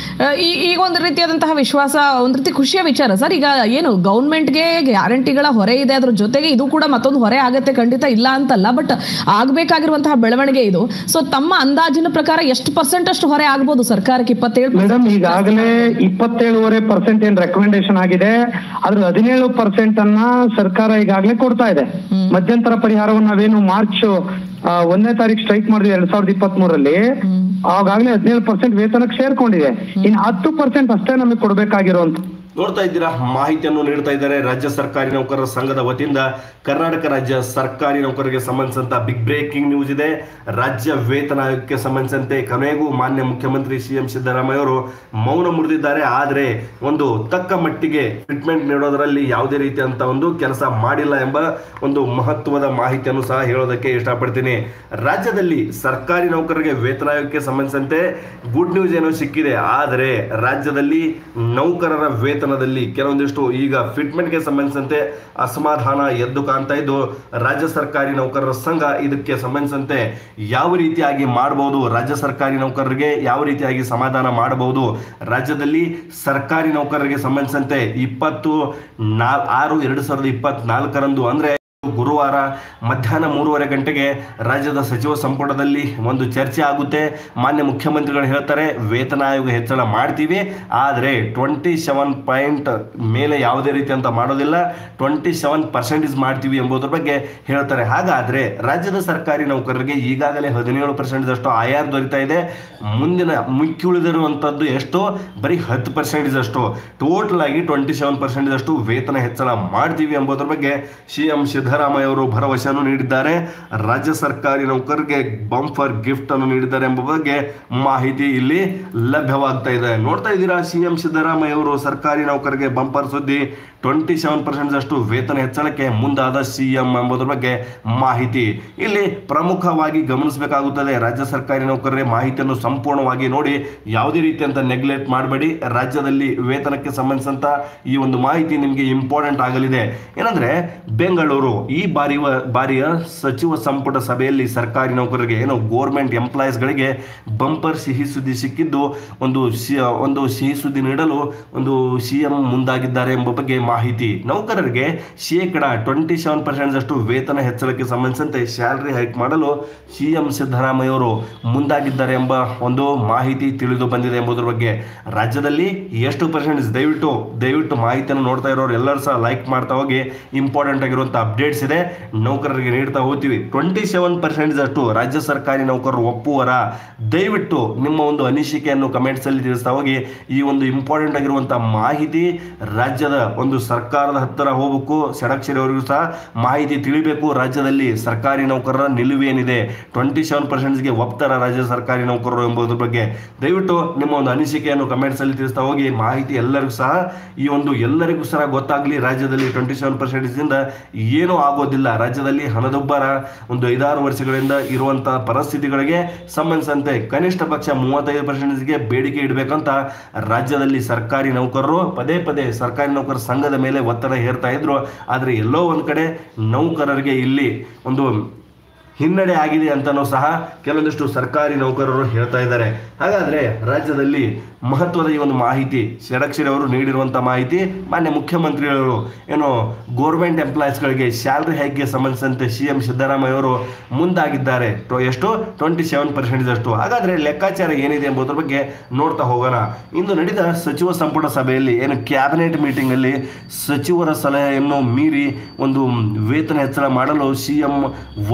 ಈಗ ಒಂದು ರೀತಿಯಾದಂತಹ ವಿಶ್ವಾಸ ಒಂದು ರೀತಿ ಖುಷಿಯ ವಿಚಾರ ಸರ್ ಈಗ ಏನು ಗೌರ್ಮೆಂಟ್ಗೆ ಗ್ಯಾರಂಟಿಗಳ ಹೊರೆ ಇದೆ ಅದ್ರ ಜೊತೆಗೆ ಇದು ಕೂಡ ಮತ್ತೊಂದು ಹೊರೆ ಆಗತ್ತೆ ಖಂಡಿತ ಇಲ್ಲ ಅಂತಲ್ಲ ಬಟ್ ಆಗ್ಬೇಕಾಗಿರುವಂತಹ ಬೆಳವಣಿಗೆ ಇದು ಸೊ ತಮ್ಮ ಅಂದಾಜಿನ ಪ್ರಕಾರ ಎಷ್ಟು ಪರ್ಸೆಂಟ್ ಅಷ್ಟು ಹೊರೆ ಆಗ್ಬೋದು ಸರ್ಕಾರಕ್ಕೆ ಇಪ್ಪತ್ತೇಳು ಮೇಡಮ್ ಈಗಾಗಲೇ ಇಪ್ಪತ್ತೇಳುವರೆ ಪರ್ಸೆಂಟ್ ಏನ್ ರೆಕಮೆಂಡೇಶನ್ ಆಗಿದೆ ಅದ್ರ ಹದಿನೇಳು ಪರ್ಸೆಂಟ್ ಅನ್ನ ಸರ್ಕಾರ ಈಗಾಗಲೇ ಕೊಡ್ತಾ ಇದೆ ಮಧ್ಯಂತರ ಪರಿಹಾರವನ್ನು ನಾವೇನು ಮಾರ್ಚ್ ಆ, ಒಂದನೇ ತಾರೀಕು ಸ್ಟ್ರೈಕ್ ಮಾಡಿದ್ವಿ ಎರಡ್ ಸಾವಿರದ ಇಪ್ಪತ್ತ್ ಮೂರಲ್ಲಿ ಆಗಾಗಲೇ ಹದಿನೇಳು ಪರ್ಸೆಂಟ್ ವೇತನಕ್ಕೆ ಸೇರ್ಕೊಂಡಿದೆ ಇನ್ನು ಹತ್ತು ಪರ್ಸೆಂಟ್ ಅಷ್ಟೇ ನಮಗೆ ಕೊಡ್ಬೇಕಾಗಿರುವಂತ ನೋಡ್ತಾ ಇದ್ದೀರಾ ಮಾಹಿತಿಯನ್ನು ನೀಡ್ತಾ ಇದ್ದಾರೆ ರಾಜ್ಯ ಸರ್ಕಾರಿ ನೌಕರರ ಸಂಘದ ವತಿಯಿಂದ ಕರ್ನಾಟಕ ರಾಜ್ಯ ಸರ್ಕಾರಿ ನೌಕರರಿಗೆ ಸಂಬಂಧಿಸಿದಂತ ಬಿಗ್ ಬ್ರೇಕಿಂಗ್ ನ್ಯೂಸ್ ಇದೆ ರಾಜ್ಯ ವೇತನ ಆಯೋಗಕ್ಕೆ ಸಂಬಂಧಿಸಿದಂತೆ ಕೊನೆಗೂ ಮಾನ್ಯ ಮುಖ್ಯಮಂತ್ರಿ ಸಿ ಎಂ ಸಿದ್ದರಾಮಯ್ಯ ಅವರು ಮೌನ ಮುರಿದಿದ್ದಾರೆ ಆದರೆ ಒಂದು ತಕ್ಕ ಮಟ್ಟಿಗೆ ಟ್ರೀಟ್ಮೆಂಟ್ ನೀಡೋದರಲ್ಲಿ ಯಾವುದೇ ರೀತಿಯಂತ ಒಂದು ಕೆಲಸ ಮಾಡಿಲ್ಲ ಎಂಬ ಒಂದು ಮಹತ್ವದ ಮಾಹಿತಿಯನ್ನು ಸಹ ಹೇಳೋದಕ್ಕೆ ಇಷ್ಟಪಡ್ತೀನಿ ರಾಜ್ಯದಲ್ಲಿ ಸರ್ಕಾರಿ ನೌಕರರಿಗೆ ವೇತನ ಆಯೋಗಕ್ಕೆ ಸಂಬಂಧಿಸಿದಂತೆ ಗುಡ್ ನ್ಯೂಸ್ ಏನೋ ಸಿಕ್ಕಿದೆ ಆದರೆ ರಾಜ್ಯದಲ್ಲಿ ನೌಕರರ ವೇತನದಲ್ಲಿ ಕೆಲವೊಂದಿಷ್ಟು ಈಗ ಫಿಟ್ಮೆಂಟ್ಗೆ ಸಂಬಂಧಿಸಿದಂತೆ ಅಸಮಾಧಾನ ಎದ್ದು ಕಾಣ್ತಾ ಇದ್ದು ರಾಜ್ಯ ಸರ್ಕಾರಿ ನೌಕರರ ಸಂಘ ಇದಕ್ಕೆ ಸಂಬಂಧಿಸಿದಂತೆ ಯಾವ ರೀತಿಯಾಗಿ ಮಾಡಬಹುದು ರಾಜ್ಯ ಸರ್ಕಾರಿ ನೌಕರರಿಗೆ ಯಾವ ರೀತಿಯಾಗಿ ಸಮಾಧಾನ ಮಾಡಬಹುದು ರಾಜ್ಯದಲ್ಲಿ ಸರ್ಕಾರಿ ನೌಕರರಿಗೆ ಸಂಬಂಧಿಸಿದಂತೆ ಇಪ್ಪತ್ತು ನಾ ಆರು ಎರಡು ಸಾವಿರದ ಇಪ್ಪತ್ನಾಲ್ಕರಂದು ಅಂದ್ರೆ ಗುರುವಾರ ಮಧ್ಯಾಹ್ನ ಮೂರುವರೆ ಗಂಟೆಗೆ ರಾಜ್ಯದ ಸಚಿವ ಸಂಪುಟದಲ್ಲಿ ಒಂದು ಚರ್ಚೆ ಆಗುತ್ತೆ ಮಾನ್ಯ ಮುಖ್ಯಮಂತ್ರಿಗಳು ಹೇಳ್ತಾರೆ ವೇತನ ಆಯೋಗ ಹೆಚ್ಚಳ ಮಾಡ್ತೀವಿ ಆದರೆ ಟ್ವೆಂಟಿ ಸೆವೆನ್ ಪಾಯಿಂಟ್ ಮೇಲೆ ಯಾವುದೇ ರೀತಿ ಅಂತ ಮಾಡೋದಿಲ್ಲ ಟ್ವೆಂಟಿ ಸೆವೆನ್ ಪರ್ಸೆಂಟೇಜ್ ಮಾಡ್ತೀವಿ ಎಂಬುದರ ಬಗ್ಗೆ ಹೇಳ್ತಾರೆ ಹಾಗಾದ್ರೆ ರಾಜ್ಯದ ಸರ್ಕಾರಿ ನೌಕರರಿಗೆ ಈಗಾಗಲೇ ಹದಿನೇಳು ಪರ್ಸೆಂಟ್ ಅಷ್ಟು ಆಯಾರ್ ದೊರೀತಾ ಇದೆ ಮುಂದಿನ ಮುಖ್ಯ ಉಳಿದಿರುವಂತದ್ದು ಎಷ್ಟು ಬರೀ ಹತ್ತು ಪರ್ಸೆಂಟೇಜ್ ಅಷ್ಟು ಟೋಟಲ್ ಆಗಿ ಟ್ವೆಂಟಿ ಸೆವೆನ್ ಪರ್ಸೆಂಟೇಜ್ ಅಷ್ಟು ವೇತನ ಹೆಚ್ಚಳ ಮಾಡ್ತೀವಿ ಎಂಬುದರ ಬಗ್ಗೆ ಸಿಎಂ ಸಿದ್ದರಾಮಯ್ಯ ಅವರು ಭರವಸೆಯನ್ನು ನೀಡಿದ್ದಾರೆ ರಾಜ್ಯ ಸರ್ಕಾರಿ ನೌಕರರಿಗೆ ಬಂಫರ್ ಗಿಫ್ಟ್ ಅನ್ನು ನೀಡಿದ್ದಾರೆ ಎಂಬ ಬಗ್ಗೆ ಮಾಹಿತಿ ಇಲ್ಲಿ ಲಭ್ಯವಾಗ್ತಾ ಇದೆ ನೋಡ್ತಾ ಇದ್ದೀರಾ ಸಿಎಂ ಸಿದ್ದರಾಮಯ್ಯ ಅವರು ಸರ್ಕಾರಿ ನೌಕರರಿಗೆ ಬಂಪರ್ ಸುದ್ದಿ ಟ್ವೆಂಟಿ ಸೆವೆನ್ ಪರ್ಸೆಂಟ್ ಅಷ್ಟು ವೇತನ ಹೆಚ್ಚಳಕ್ಕೆ ಮುಂದಾದ ಸಿಎಂ ಎಂಬುದರ ಬಗ್ಗೆ ಮಾಹಿತಿ ಇಲ್ಲಿ ಪ್ರಮುಖವಾಗಿ ಗಮನಿಸಬೇಕಾಗುತ್ತದೆ ರಾಜ್ಯ ಸರ್ಕಾರಿ ನೌಕರರೇ ಮಾಹಿತಿಯನ್ನು ಸಂಪೂರ್ಣವಾಗಿ ನೋಡಿ ಯಾವುದೇ ರೀತಿಯಂತ ನೆಗ್ಲೆಕ್ಟ್ ಮಾಡಬೇಡಿ ರಾಜ್ಯದಲ್ಲಿ ವೇತನಕ್ಕೆ ಸಂಬಂಧಿಸಿದಂತ ಈ ಒಂದು ಮಾಹಿತಿ ನಿಮಗೆ ಇಂಪಾರ್ಟೆಂಟ್ ಆಗಲಿದೆ ಏನಂದ್ರೆ ಬೆಂಗಳೂರು ಈ ಬಾರಿ ಬಾರಿಯ ಸಚಿವ ಸಂಪುಟ ಸಭೆಯಲ್ಲಿ ಸರ್ಕಾರಿ ನೌಕರರಿಗೆ ಏನು ಗೋರ್ಮೆಂಟ್ ಎಂಪ್ಲಾಯೀಸ್ಗಳಿಗೆ ಬಂಪರ್ ಸಿಹಿ ಸುದ್ದಿ ಸಿಕ್ಕಿದ್ದು ಒಂದು ಸಿ- ಒಂದು ಸಿಹಿ ಸುದ್ದಿ ನೀಡಲು ಒಂದು ಸಿಎಂ ಮುಂದಾಗಿದ್ದಾರೆ ಎಂಬ ಬಗ್ಗೆ ಮಾಹಿತಿ ನೌಕರರಿಗೆ ಶೇಕಡ ಟ್ವೆಂಟಿ ಸೆವೆನ್ ಪರ್ಸೆಂಟ್ ಅಷ್ಟು ವೇತನ ಹೆಚ್ಚಳಕ್ಕೆ ಸಂಬಂಧಿಸಿದಂತೆ ಸ್ಯಾಲರಿ ಹೈಕ್ ಮಾಡಲು ಸಿಎಂ ಸಿದ್ದರಾಮಯ್ಯ ಅವರು ಮುಂದಾಗಿದ್ದಾರೆ ಎಂಬ ಒಂದು ಮಾಹಿತಿ ತಿಳಿದು ಬಂದಿದೆ ಎಂಬುದರ ಬಗ್ಗೆ ರಾಜ್ಯದಲ್ಲಿ ಎಷ್ಟು ಪರ್ಸೆಂಟ್ ದಯವಿಟ್ಟು ದಯವಿಟ್ಟು ಮಾಹಿತಿಯನ್ನು ನೋಡ್ತಾ ಇರೋರು ಎಲ್ಲರೂ ಸಹ ಲೈಕ್ ಮಾಡ್ತಾ ಹೋಗಿ ಇಂಪಾರ್ಟೆಂಟ್ ಆಗಿರುವಂಥ ಅಪ್ಡೇಟ್ಸ್ ಇದೆ ನೌಕರರಿಗೆ ನೀಡ್ತಾ ಹೋಗ್ತೀವಿ ಟ್ವೆಂಟಿ ಸೆವೆನ್ ಪರ್ಸೆಂಟ್ ಅಷ್ಟು ರಾಜ್ಯ ಸರ್ಕಾರಿ ನೌಕರರು ಒಪ್ಪುವರ ದಯವಿಟ್ಟು ನಿಮ್ಮ ಒಂದು ಅನಿಸಿಕೆಯನ್ನು ಕಮೆಂಟ್ಸ್ ಅಲ್ಲಿ ತಿಳಿಸ್ತಾ ಹೋಗಿ ಈ ಒಂದು ಇಂಪಾರ್ಟೆಂಟ್ ಆಗಿರುವಂಥ ಮಾಹಿತಿ ರಾಜ್ಯದ ಒಂದು ಸರ್ಕಾರದ ಹತ್ತಿರ ಹೋಗಬೇಕು ಷಡಕ್ಷರಿ ಅವರಿಗೂ ಸಹ ಮಾಹಿತಿ ತಿಳಿಬೇಕು ರಾಜ್ಯದಲ್ಲಿ ಸರ್ಕಾರಿ ನೌಕರರ ನಿಲುವೇನಿದೆ ಟ್ವೆಂಟಿ ಸೆವೆನ್ ಪರ್ಸೆಂಟ್ಗೆ ಒಪ್ತಾರ ರಾಜ್ಯ ಸರ್ಕಾರಿ ನೌಕರರು ಎಂಬುದ್ರ ಬಗ್ಗೆ ದಯವಿಟ್ಟು ನಿಮ್ಮ ಒಂದು ಅನಿಸಿಕೆಯನ್ನು ಕಮೆಂಟ್ಸ್ ಅಲ್ಲಿ ತಿಳಿಸ್ತಾ ಹೋಗಿ ಮಾಹಿತಿ ಎಲ್ಲರಿಗೂ ಸಹ ಈ ಒಂದು ಎಲ್ಲರಿಗೂ ಸಹ ಗೊತ್ತಾಗ್ಲಿ ರಾಜ್ಯದಲ್ಲಿ ಟ್ವೆಂಟಿ ಸೆವೆನ್ ಪರ್ಸೆಂಟೇಜ್ ಇಂದ ಏನೂ ಆಗೋದಿಲ್ಲ ರಾಜ್ಯದಲ್ಲಿ ಹಣದುಬ್ಬರ ಒಂದು ಐದಾರು ವರ್ಷಗಳಿಂದ ಇರುವಂತಹ ಪರಿಸ್ಥಿತಿಗಳಿಗೆ ಸಂಬಂಧಿಸಿದಂತೆ ಕನಿಷ್ಠ ಪಕ್ಷ ಮೂವತ್ತೈದು ಪರ್ಸೆಂಟೇಜ್ಗೆ ಬೇಡಿಕೆ ಇಡಬೇಕಂತ ರಾಜ್ಯದಲ್ಲಿ ಸರ್ಕಾರಿ ನೌಕರರು ಪದೇ ಪದೇ ಸರ್ಕಾರಿ ನೌಕರರ ಸಂಘದ ಮೇಲೆ ಒತ್ತಡ ಹೇರ್ತಾ ಇದ್ರು ಆದರೆ ಎಲ್ಲೋ ಒಂದ್ ಕಡೆ ನೌಕರರಿಗೆ ಇಲ್ಲಿ ಒಂದು ಹಿನ್ನಡೆ ಆಗಿದೆ ಅಂತನೂ ಸಹ ಕೆಲವೊಂದಿಷ್ಟು ಸರ್ಕಾರಿ ನೌಕರರು ಹೇಳ್ತಾ ಇದ್ದಾರೆ ಹಾಗಾದ್ರೆ ರಾಜ್ಯದಲ್ಲಿ ಮಹತ್ವದ ಈ ಒಂದು ಮಾಹಿತಿ ಷಡಕ್ಷರಿ ಅವರು ನೀಡಿರುವಂತಹ ಮಾಹಿತಿ ಮಾನ್ಯ ಮುಖ್ಯಮಂತ್ರಿಗಳು ಏನು ಗೋರ್ಮೆಂಟ್ ಎಂಪ್ಲಾಯೀಸ್ಗಳಿಗೆ ಸ್ಯಾಲರಿ ಹೈಕ್ಗೆ ಸಂಬಂಧಿಸಿದಂತೆ ಸಿ ಎಂ ಸಿದ್ದರಾಮಯ್ಯ ಅವರು ಮುಂದಾಗಿದ್ದಾರೆ ಟೊ- ಎಷ್ಟು ಟ್ವೆಂಟಿ ಸೆವೆನ್ ಪರ್ಸೆಂಟೇಜ್ ಅಷ್ಟು ಹಾಗಾದ್ರೆ ಲೆಕ್ಕಾಚಾರ ಏನಿದೆ ಎಂಬುದರ ಬಗ್ಗೆ ನೋಡ್ತಾ ಹೋಗೋಣ ಇಂದು ನಡೆದ ಸಚಿವ ಸಂಪುಟ ಸಭೆಯಲ್ಲಿ ಏನು ಕ್ಯಾಬಿನೆಟ್ ಮೀಟಿಂಗ್ ಅಲ್ಲಿ ಸಚಿವರ ಸಲಹೆಯನ್ನು ಮೀರಿ ಒಂದು ವೇತನ ಹೆಚ್ಚಳ ಮಾಡಲು ಸಿಎಂ ಒಲವು ತೋರಿದ್ದಾರೆ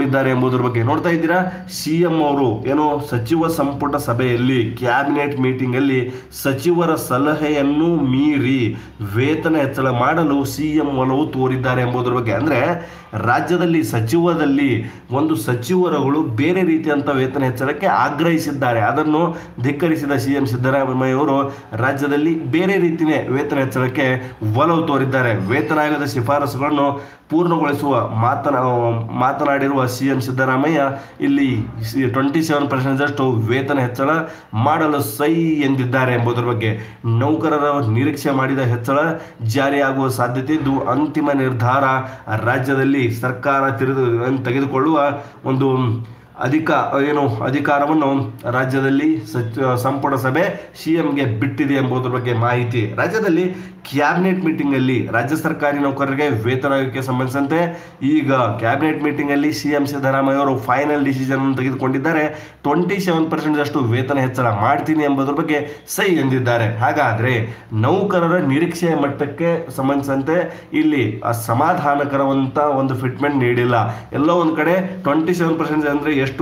ತೋರಿದ್ದಾರೆ ಎಂಬುದರ ಬಗ್ಗೆ ನೋಡ್ತಾ ಇದ್ದೀರಾ ಸಿಎಂ ಅವರು ಏನು ಸಚಿವ ಸಂಪುಟ ಸಭೆಯಲ್ಲಿ ಕ್ಯಾಬಿನೆಟ್ ಮೀಟಿಂಗ್ ಅಲ್ಲಿ ಸಚಿವರ ಸಲಹೆಯನ್ನು ಮೀರಿ ವೇತನ ಹೆಚ್ಚಳ ಮಾಡಲು ಸಿಎಂ ಒಲವು ತೋರಿದ್ದಾರೆ ಎಂಬುದರ ಬಗ್ಗೆ ಅಂದ್ರೆ ರಾಜ್ಯದಲ್ಲಿ ಸಚಿವದಲ್ಲಿ ಒಂದು ಸಚಿವರುಗಳು ಬೇರೆ ರೀತಿಯಂತ ವೇತನ ಹೆಚ್ಚಳಕ್ಕೆ ಆಗ್ರಹಿಸಿದ್ದಾರೆ ಅದನ್ನು ಧಿಕ್ಕರಿಸಿದ ಸಿಎಂ ಸಿದ್ದರಾಮಯ್ಯ ಅವರು ರಾಜ್ಯದಲ್ಲಿ ಬೇರೆ ರೀತಿಯ ವೇತನ ಹೆಚ್ಚಳಕ್ಕೆ ಒಲವು ತೋರಿದ್ದಾರೆ ವೇತನ ಆಯೋಗದ ಶಿಫಾರಸುಗಳನ್ನು ಪೂರ್ಣಗೊಳಿಸುವ ಮಾತನಾ ಮಾತನಾಡಿರುವ ಸಿಎಂ ಸಿದ್ದರಾಮಯ್ಯ ಇಲ್ಲಿ ಟ್ವೆಂಟಿ ಸೆವೆನ್ ಪರ್ಸೆಂಟ್ದಷ್ಟು ವೇತನ ಹೆಚ್ಚಳ ಮಾಡಲು ಸೈ ಎಂದಿದ್ದಾರೆ ಎಂಬುದರ ಬಗ್ಗೆ ನೌಕರರ ನಿರೀಕ್ಷೆ ಮಾಡಿದ ಹೆಚ್ಚಳ ಜಾರಿಯಾಗುವ ಸಾಧ್ಯತೆ ಇದ್ದು ಅಂತಿಮ ನಿರ್ಧಾರ ರಾಜ್ಯದಲ್ಲಿ ಸರ್ಕಾರ ತಿರುದು ತೆಗೆದುಕೊಳ್ಳುವ ಒಂದು ಅಧಿಕ ಏನು ಅಧಿಕಾರವನ್ನು ರಾಜ್ಯದಲ್ಲಿ ಸಚ ಸಂಪುಟ ಸಭೆ ಸಿಎಂಗೆ ಬಿಟ್ಟಿದೆ ಎಂಬುದರ ಬಗ್ಗೆ ಮಾಹಿತಿ ರಾಜ್ಯದಲ್ಲಿ ಕ್ಯಾಬಿನೆಟ್ ಮೀಟಿಂಗ್ ಅಲ್ಲಿ ರಾಜ್ಯ ಸರ್ಕಾರಿ ನೌಕರರಿಗೆ ವೇತನ ಆಯೋಗಕ್ಕೆ ಸಂಬಂಧಿಸಿದಂತೆ ಈಗ ಕ್ಯಾಬಿನೆಟ್ ಮೀಟಿಂಗ್ ಅಲ್ಲಿ ಸಿಎಂ ಸಿದ್ದರಾಮಯ್ಯ ಅವರು ಫೈನಲ್ ಡಿಸಿಷನ್ ತೆಗೆದುಕೊಂಡಿದ್ದಾರೆ ಟ್ವೆಂಟಿ ಸೆವೆನ್ ಪರ್ಸೆಂಟ್ ಅಷ್ಟು ವೇತನ ಹೆಚ್ಚಳ ಮಾಡ್ತೀನಿ ಎಂಬುದರ ಬಗ್ಗೆ ಸೈ ಎಂದಿದ್ದಾರೆ ಹಾಗಾದ್ರೆ ನೌಕರರ ನಿರೀಕ್ಷೆಯ ಮಟ್ಟಕ್ಕೆ ಸಂಬಂಧಿಸಿದಂತೆ ಇಲ್ಲಿ ಸಮಾಧಾನಕರವಂತ ಒಂದು ಫಿಟ್ಮೆಂಟ್ ನೀಡಿಲ್ಲ ಎಲ್ಲೋ ಒಂದ್ ಕಡೆ ಟ್ವೆಂಟಿ ಸೆವೆನ್ ಪರ್ಸೆಂಟ್ ಅಂದ್ರೆ ಎಷ್ಟು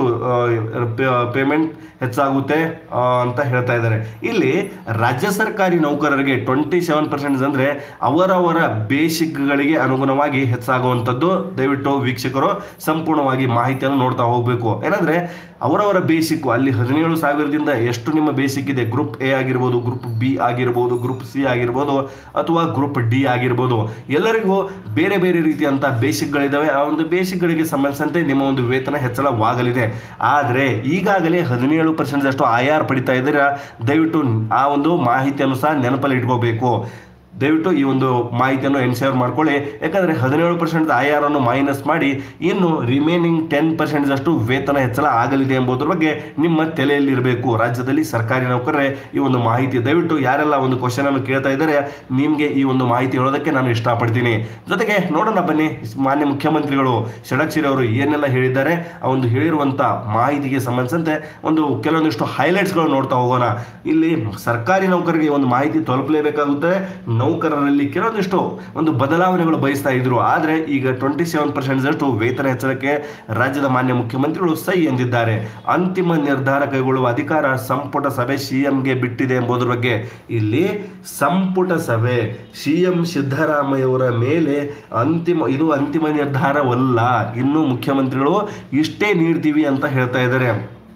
ಪೇಮೆಂಟ್ ಹೆಚ್ಚಾಗುತ್ತೆ ಆ, ಅಂತ ಹೇಳ್ತಾ ಇದ್ದಾರೆ ಇಲ್ಲಿ ರಾಜ್ಯ ಸರ್ಕಾರಿ ನೌಕರರಿಗೆ ಟ್ವೆಂಟಿ ಸೆವೆನ್ ಪರ್ಸೆಂಟ್ ಅಂದ್ರೆ ಅವರವರ ಬೇಸಿಕ್ಗಳಿಗೆ ಅನುಗುಣವಾಗಿ ಹೆಚ್ಚಾಗುವಂಥದ್ದು ದಯವಿಟ್ಟು ವೀಕ್ಷಕರು ಸಂಪೂರ್ಣವಾಗಿ ಮಾಹಿತಿಯನ್ನು ನೋಡ್ತಾ ಹೋಗ್ಬೇಕು ಏನಂದ್ರೆ ಅವರವರ ಬೇಸಿಕ್ ಅಲ್ಲಿ ಹದಿನೇಳು ಸಾವಿರದಿಂದ ಎಷ್ಟು ನಿಮ್ಮ ಬೇಸಿಕ್ ಇದೆ ಗ್ರೂಪ್ ಎ ಆಗಿರ್ಬೋದು ಗ್ರೂಪ್ ಬಿ ಆಗಿರ್ಬೋದು ಗ್ರೂಪ್ ಸಿ ಆಗಿರ್ಬೋದು ಅಥವಾ ಗ್ರೂಪ್ ಡಿ ಆಗಿರ್ಬೋದು ಎಲ್ಲರಿಗೂ ಬೇರೆ ಬೇರೆ ರೀತಿಯಂತ ಬೇಸಿಕ್ಗಳಿದಾವೆ ಆ ಒಂದು ಬೇಸಿಕ್ಗಳಿಗೆ ಸಂಬಂಧಿಸಿದಂತೆ ನಿಮ್ಮ ಒಂದು ವೇತನ ಹೆಚ್ಚಳವಾಗಲಿದೆ ಆದರೆ ಈಗಾಗಲೇ ಹದಿನೇಳು ಪರ್ಸೆಂಟ್ ಅಷ್ಟು ಐ ಆರ್ ಪಡಿತಾ ಇದ್ದೀರಾ ದಯವಿಟ್ಟು ಆ ಒಂದು ಮಾಹಿತಿಯನ್ನು ಸಹ ನೆನಪಲ್ಲಿ ಇಟ್ಕೋಬೇಕು ದಯವಿಟ್ಟು ಈ ಒಂದು ಮಾಹಿತಿಯನ್ನು ಎನ್ಶೋರ್ ಮಾಡ್ಕೊಳ್ಳಿ ಯಾಕಂದ್ರೆ ಹದಿನೇಳು ಪರ್ಸೆಂಟ್ ಐ ಆರ್ ಅನ್ನು ಮೈನಸ್ ಮಾಡಿ ಇನ್ನು ರಿಮೈನಿಂಗ್ ಟೆನ್ ಪರ್ಸೆಂಟ್ ಅಷ್ಟು ವೇತನ ಹೆಚ್ಚಳ ಆಗಲಿದೆ ಎಂಬುದರ ಬಗ್ಗೆ ನಿಮ್ಮ ತಲೆಯಲ್ಲಿ ಇರಬೇಕು ರಾಜ್ಯದಲ್ಲಿ ಸರ್ಕಾರಿ ನೌಕರರೇ ಈ ಒಂದು ಮಾಹಿತಿ ದಯವಿಟ್ಟು ಯಾರೆಲ್ಲ ಒಂದು ಕ್ವಶನ್ ಅನ್ನು ಕೇಳ್ತಾ ಇದ್ದಾರೆ ನಿಮ್ಗೆ ಈ ಒಂದು ಮಾಹಿತಿ ಹೇಳೋದಕ್ಕೆ ನಾನು ಇಷ್ಟಪಡ್ತೀನಿ ಜೊತೆಗೆ ನೋಡೋಣ ಬನ್ನಿ ಮಾನ್ಯ ಮುಖ್ಯಮಂತ್ರಿಗಳು ಷಡಕ್ಷರಿ ಅವರು ಏನೆಲ್ಲ ಹೇಳಿದ್ದಾರೆ ಆ ಒಂದು ಹೇಳಿರುವಂತ ಮಾಹಿತಿಗೆ ಸಂಬಂಧಿಸಿದಂತೆ ಒಂದು ಕೆಲವೊಂದಿಷ್ಟು ಹೈಲೈಟ್ಸ್ಗಳು ನೋಡ್ತಾ ಹೋಗೋಣ ಇಲ್ಲಿ ಸರ್ಕಾರಿ ನೌಕರರಿಗೆ ಒಂದು ಮಾಹಿತಿ ತಲುಪಲೇಬೇಕಾಗುತ್ತೆ ನೌಕರರಲ್ಲಿ ಕೆಲವೊಂದಿಷ್ಟು ಒಂದು ಬದಲಾವಣೆಗಳು ಬಯಸ್ತಾ ಇದ್ರು ಆದ್ರೆ ಈಗ ಟ್ವೆಂಟಿ ಸೆವೆನ್ ಪರ್ಸೆಂಟ್ ಅಷ್ಟು ವೇತನ ಹೆಚ್ಚಳಕ್ಕೆ ರಾಜ್ಯದ ಮಾನ್ಯ ಮುಖ್ಯಮಂತ್ರಿಗಳು ಸೈ ಎಂದಿದ್ದಾರೆ ಅಂತಿಮ ನಿರ್ಧಾರ ಕೈಗೊಳ್ಳುವ ಅಧಿಕಾರ ಸಂಪುಟ ಸಭೆ ಸಿಎಂಗೆ ಬಿಟ್ಟಿದೆ ಎಂಬುದರ ಬಗ್ಗೆ ಇಲ್ಲಿ ಸಂಪುಟ ಸಭೆ ಸಿಎಂ ಸಿದ್ದರಾಮಯ್ಯವರ ಮೇಲೆ ಅಂತಿಮ ಇದು ಅಂತಿಮ ನಿರ್ಧಾರವಲ್ಲ ಇನ್ನು ಮುಖ್ಯಮಂತ್ರಿಗಳು ಇಷ್ಟೇ ನೀಡ್ತೀವಿ ಅಂತ ಹೇಳ್ತಾ ಇದ್ದಾರೆ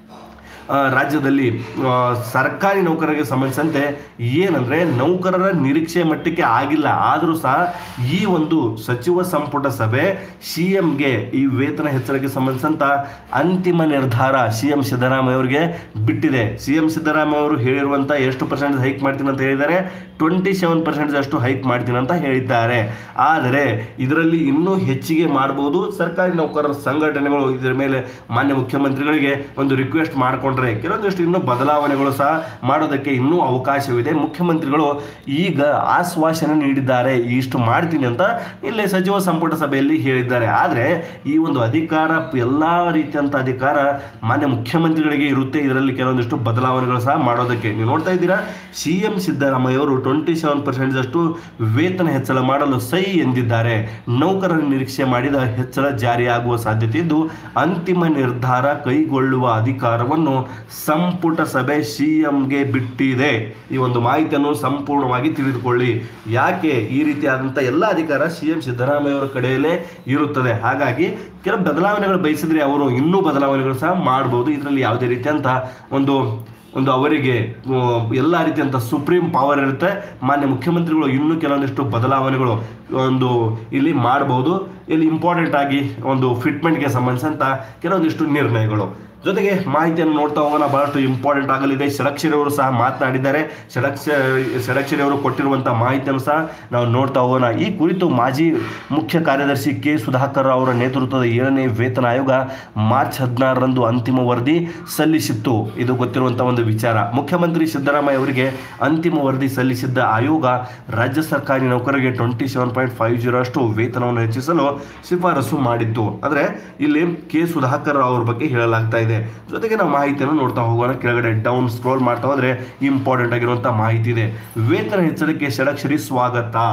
ಆ, ರಾಜ್ಯದಲ್ಲಿ ಆ, ಸರ್ಕಾರಿ ನೌಕರರಿಗೆ ಸಂಬಂಧಿಸಿದಂತೆ ಏನಂದ್ರೆ ನೌಕರರ ನಿರೀಕ್ಷೆ ಮಟ್ಟಕ್ಕೆ ಆಗಿಲ್ಲ ಆದರೂ ಸಹ ಈ ಒಂದು ಸಚಿವ ಸಂಪುಟ ಸಭೆ ಸಿಎಂಗೆ ಈ ವೇತನ ಹೆಚ್ಚಳಕ್ಕೆ ಸಂಬಂಧಿಸಿದಂತ ಅಂತಿಮ ನಿರ್ಧಾರ ಸಿಎಂ ಸಿದ್ದರಾಮಯ್ಯ ಅವರಿಗೆ ಬಿಟ್ಟಿದೆ ಸಿಎಂ ಸಿದ್ದರಾಮಯ್ಯ ಅವರು ಹೇಳಿರುವಂತ ಎಷ್ಟು ಪರ್ಸೆಂಟ್ ಹೈಕ್ ಮಾಡ್ತೀನಿ ಅಂತ ಹೇಳಿದ್ದಾರೆ ಟ್ವೆಂಟಿ ಸೆವೆನ್ ಪರ್ಸೆಂಟ್ ಅಷ್ಟು ಹೈಕ್ ಮಾಡ್ತೀನಿ ಅಂತ ಹೇಳಿದ್ದಾರೆ ಆದರೆ ಇದರಲ್ಲಿ ಇನ್ನೂ ಹೆಚ್ಚಿಗೆ ಮಾಡಬಹುದು ಸರ್ಕಾರಿ ನೌಕರರ ಸಂಘಟನೆಗಳು ಇದರ ಮೇಲೆ ಮಾನ್ಯ ಮುಖ್ಯಮಂತ್ರಿಗಳಿಗೆ ಒಂದು ರಿಕ್ವೆಸ್ಟ್ ಮಾಡಿಕೊಂಡ್ರೆ ಕೆಲವೊಂದಿಷ್ಟು ಇನ್ನೂ ಬದಲಾವಣೆಗಳು ಸಹ ಮಾಡೋದಕ್ಕೆ ಇನ್ನೂ ಅವಕಾಶವಿದೆ ಮುಖ್ಯಮಂತ್ರಿಗಳು ಈಗ ಆಶ್ವಾಸನೆ ನೀಡಿದ್ದಾರೆ ಇಷ್ಟು ಮಾಡ್ತೀನಿ ಅಂತ ಇಲ್ಲಿ ಸಚಿವ ಸಂಪುಟ ಸಭೆಯಲ್ಲಿ ಹೇಳಿದ್ದಾರೆ ಆದರೆ ಈ ಒಂದು ಅಧಿಕಾರ ಎಲ್ಲಾ ರೀತಿಯಂತ ಅಧಿಕಾರ ಮಾನ್ಯ ಮುಖ್ಯಮಂತ್ರಿಗಳಿಗೆ ಇರುತ್ತೆ ಇದರಲ್ಲಿ ಕೆಲವೊಂದಿಷ್ಟು ಬದಲಾವಣೆಗಳು ಸಹ ಮಾಡೋದಕ್ಕೆ ನೀವು ನೋಡ್ತಾ ಇದ್ದೀರಾ ಸಿ ಎಂ ಸಿದ್ದರಾಮಯ್ಯ ಅವರು ಟ್ವೆಂಟಿ ಸೆವೆನ್ ಪರ್ಸೆಂಟ್ ಅಷ್ಟು ವೇತನ ಹೆಚ್ಚಳ ಮಾಡಲು ಸೈ ಎಂದಿದ್ದಾರೆ ನೌಕರರ ನಿರೀಕ್ಷೆ ಮಾಡಿದ ಹೆಚ್ಚಳ ಜಾರಿಯಾಗುವ ಸಾಧ್ಯತೆ ಇದ್ದು ಅಂತಿಮ ನಿರ್ಧಾರ ಕೈಗೊಳ್ಳುವ ಅಧಿಕಾರವನ್ನು ಸಂಪುಟ ಸಭೆ ಸಿಎಂಗೆ ಬಿಟ್ಟಿದೆ ಈ ಒಂದು ಮಾಹಿತಿಯನ್ನು ಸಂಪೂರ್ಣವಾಗಿ ತಿಳಿದುಕೊಳ್ಳಿ ಯಾಕೆ ಈ ರೀತಿಯಾದಂಥ ಎಲ್ಲ ಅಧಿಕಾರ ಸಿಎಂ ಸಿದ್ದರಾಮಯ್ಯ ಅವರ ಕಡೆಯಲ್ಲೇ ಇರುತ್ತದೆ ಹಾಗಾಗಿ ಕೆಲವು ಬದಲಾವಣೆಗಳು ಬಯಸಿದ್ರೆ ಅವರು ಇನ್ನೂ ಬದಲಾವಣೆಗಳು ಸಹ ಮಾಡಬಹುದು ಇದರಲ್ಲಿ ಯಾವುದೇ ರೀತಿಯಂತ ಒಂದು ಒಂದು ಅವರಿಗೆ ಆ, ಎಲ್ಲ ರೀತಿಯಂತ ಸುಪ್ರೀಂ ಪವರ್ ಇರುತ್ತೆ ಮಾನ್ಯ ಮುಖ್ಯಮಂತ್ರಿಗಳು ಇನ್ನೂ ಕೆಲವೊಂದಿಷ್ಟು ಬದಲಾವಣೆಗಳು ಒಂದು ಇಲ್ಲಿ ಮಾಡಬಹುದು ಇಲ್ಲಿ ಇಂಪಾರ್ಟೆಂಟ್ ಆಗಿ ಒಂದು ಫಿಟ್ಮೆಂಟ್ಗೆ ಸಂಬಂಧಿಸಿದಂತ ಕೆಲವೊಂದಿಷ್ಟು ನಿರ್ಣಯಗಳು ಜೊತೆಗೆ ಮಾಹಿತಿಯನ್ನು ನೋಡ್ತಾ ಹೋಗೋಣ ಬಹಳಷ್ಟು ಇಂಪಾರ್ಟೆಂಟ್ ಆಗಲಿದೆ ಷಡಕ್ಷರಿ ಅವರು ಸಹ ಮಾತನಾಡಿದ್ದಾರೆ ಷಡಕ್ಷ ಷಡಕ್ಷರಿ ಅವರು ಕೊಟ್ಟಿರುವಂತಹ ಮಾಹಿತಿಯನ್ನು ಸಹ ನಾವು ನೋಡ್ತಾ ಹೋಗೋಣ ಈ ಕುರಿತು ಮಾಜಿ ಮುಖ್ಯ ಕಾರ್ಯದರ್ಶಿ ಕೆ ಸುಧಾಕರ್ ಅವರ ನೇತೃತ್ವದ ಏಳನೇ ವೇತನ ಆಯೋಗ ಮಾರ್ಚ್ ಹದಿನಾರರಂದು ಅಂತಿಮ ವರದಿ ಸಲ್ಲಿಸಿತ್ತು ಇದು ಗೊತ್ತಿರುವಂತಹ ಒಂದು ವಿಚಾರ ಮುಖ್ಯಮಂತ್ರಿ ಸಿದ್ದರಾಮಯ್ಯ ಅವರಿಗೆ ಅಂತಿಮ ವರದಿ ಸಲ್ಲಿಸಿದ್ದ ಆಯೋಗ ರಾಜ್ಯ ಸರ್ಕಾರಿ ನೌಕರರಿಗೆ twenty seven point five zero ಅಷ್ಟು ವೇತನವನ್ನು ಹೆಚ್ಚಿಸಲು ಶಿಫಾರಸು ಮಾಡಿತ್ತು ಅಂದ್ರೆ ಇಲ್ಲಿ ಕೆ ಸುಧಾಕರ್ ಅವ್ರ ಬಗ್ಗೆ ಹೇಳಲಾಗ್ತಾ ಇದೆ ಜೊತೆಗೆ ನಾವು ಮಾಹಿತಿಯನ್ನು ನೋಡ್ತಾ ಹೋಗೋಣ ಕೆಳಗಡೆ ಡೌನ್ ಸ್ಕ್ರೋಲ್ ಮಾಡ್ತಾ ಹೋದ್ರೆ ಇಂಪಾರ್ಟೆಂಟ್ ಆಗಿರುವಂತಹ ಮಾಹಿತಿ ಇದೆ ವೇತನ ಹೆಚ್ಚಳಕ್ಕೆ ಷಡಕ್ಷರಿ ಸ್ವಾಗತ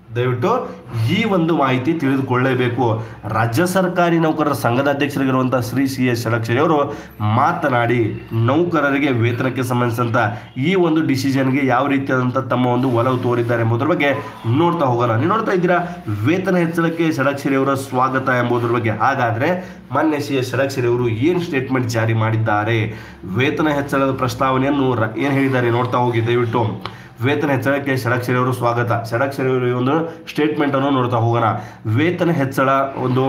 ದಯವಿಟ್ಟು ಈ ಒಂದು ಮಾಹಿತಿ ತಿಳಿದುಕೊಳ್ಳಲೇಬೇಕು ರಾಜ್ಯ ಸರ್ಕಾರಿ ನೌಕರರ ಸಂಘದ ಅಧ್ಯಕ್ಷರಾಗಿರುವಂತಹ ಶ್ರೀ ಸಿ ಎಸ್ ಷಡಕ್ಷರಿ ಅವರು ಮಾತನಾಡಿ ನೌಕರರಿಗೆ ವೇತನಕ್ಕೆ ಸಂಬಂಧಿಸಿದಂತ ಈ ಒಂದು ಡಿಸಿಷನ್ಗೆ ಯಾವ ರೀತಿಯಾದಂಥ ತಮ್ಮ ಒಂದು ಒಲವು ತೋರಿದ್ದಾರೆ ಎಂಬುದರ ಬಗ್ಗೆ ನೋಡ್ತಾ ಹೋಗೋಣ ನೀವು ನೋಡ್ತಾ ಇದ್ದೀರಾ ವೇತನ ಹೆಚ್ಚಳಕ್ಕೆ ಷಡಕ್ಷರಿ ಅವರ ಸ್ವಾಗತ ಎಂಬುದರ ಬಗ್ಗೆ ಹಾಗಾದ್ರೆ ಮಾನ್ಯ ಸಿ ಎಸ್ ಷಡಕ್ಷರಿ ಅವರು ಏನು ಸ್ಟೇಟ್ಮೆಂಟ್ ಜಾರಿ ಮಾಡಿದ್ದಾರೆ ವೇತನ ಹೆಚ್ಚಳದ ಪ್ರಸ್ತಾವನೆಯನ್ನು ರ- ಏನು ಹೇಳಿದ್ದಾರೆ ನೋಡ್ತಾ ಹೋಗಿ ದಯವಿಟ್ಟು ವೇತನ ಹೆಚ್ಚಳಕ್ಕೆ ಷಡಕ್ಷರಿ ಅವರು ಸ್ವಾಗತ ಷಡಕ್ಷರಿ ಅವರು ಈ ಒಂದು ಸ್ಟೇಟ್ಮೆಂಟ್ ಅನ್ನು ನೋಡ್ತಾ ಹೋಗೋಣ ವೇತನ ಹೆಚ್ಚಳ ಒಂದು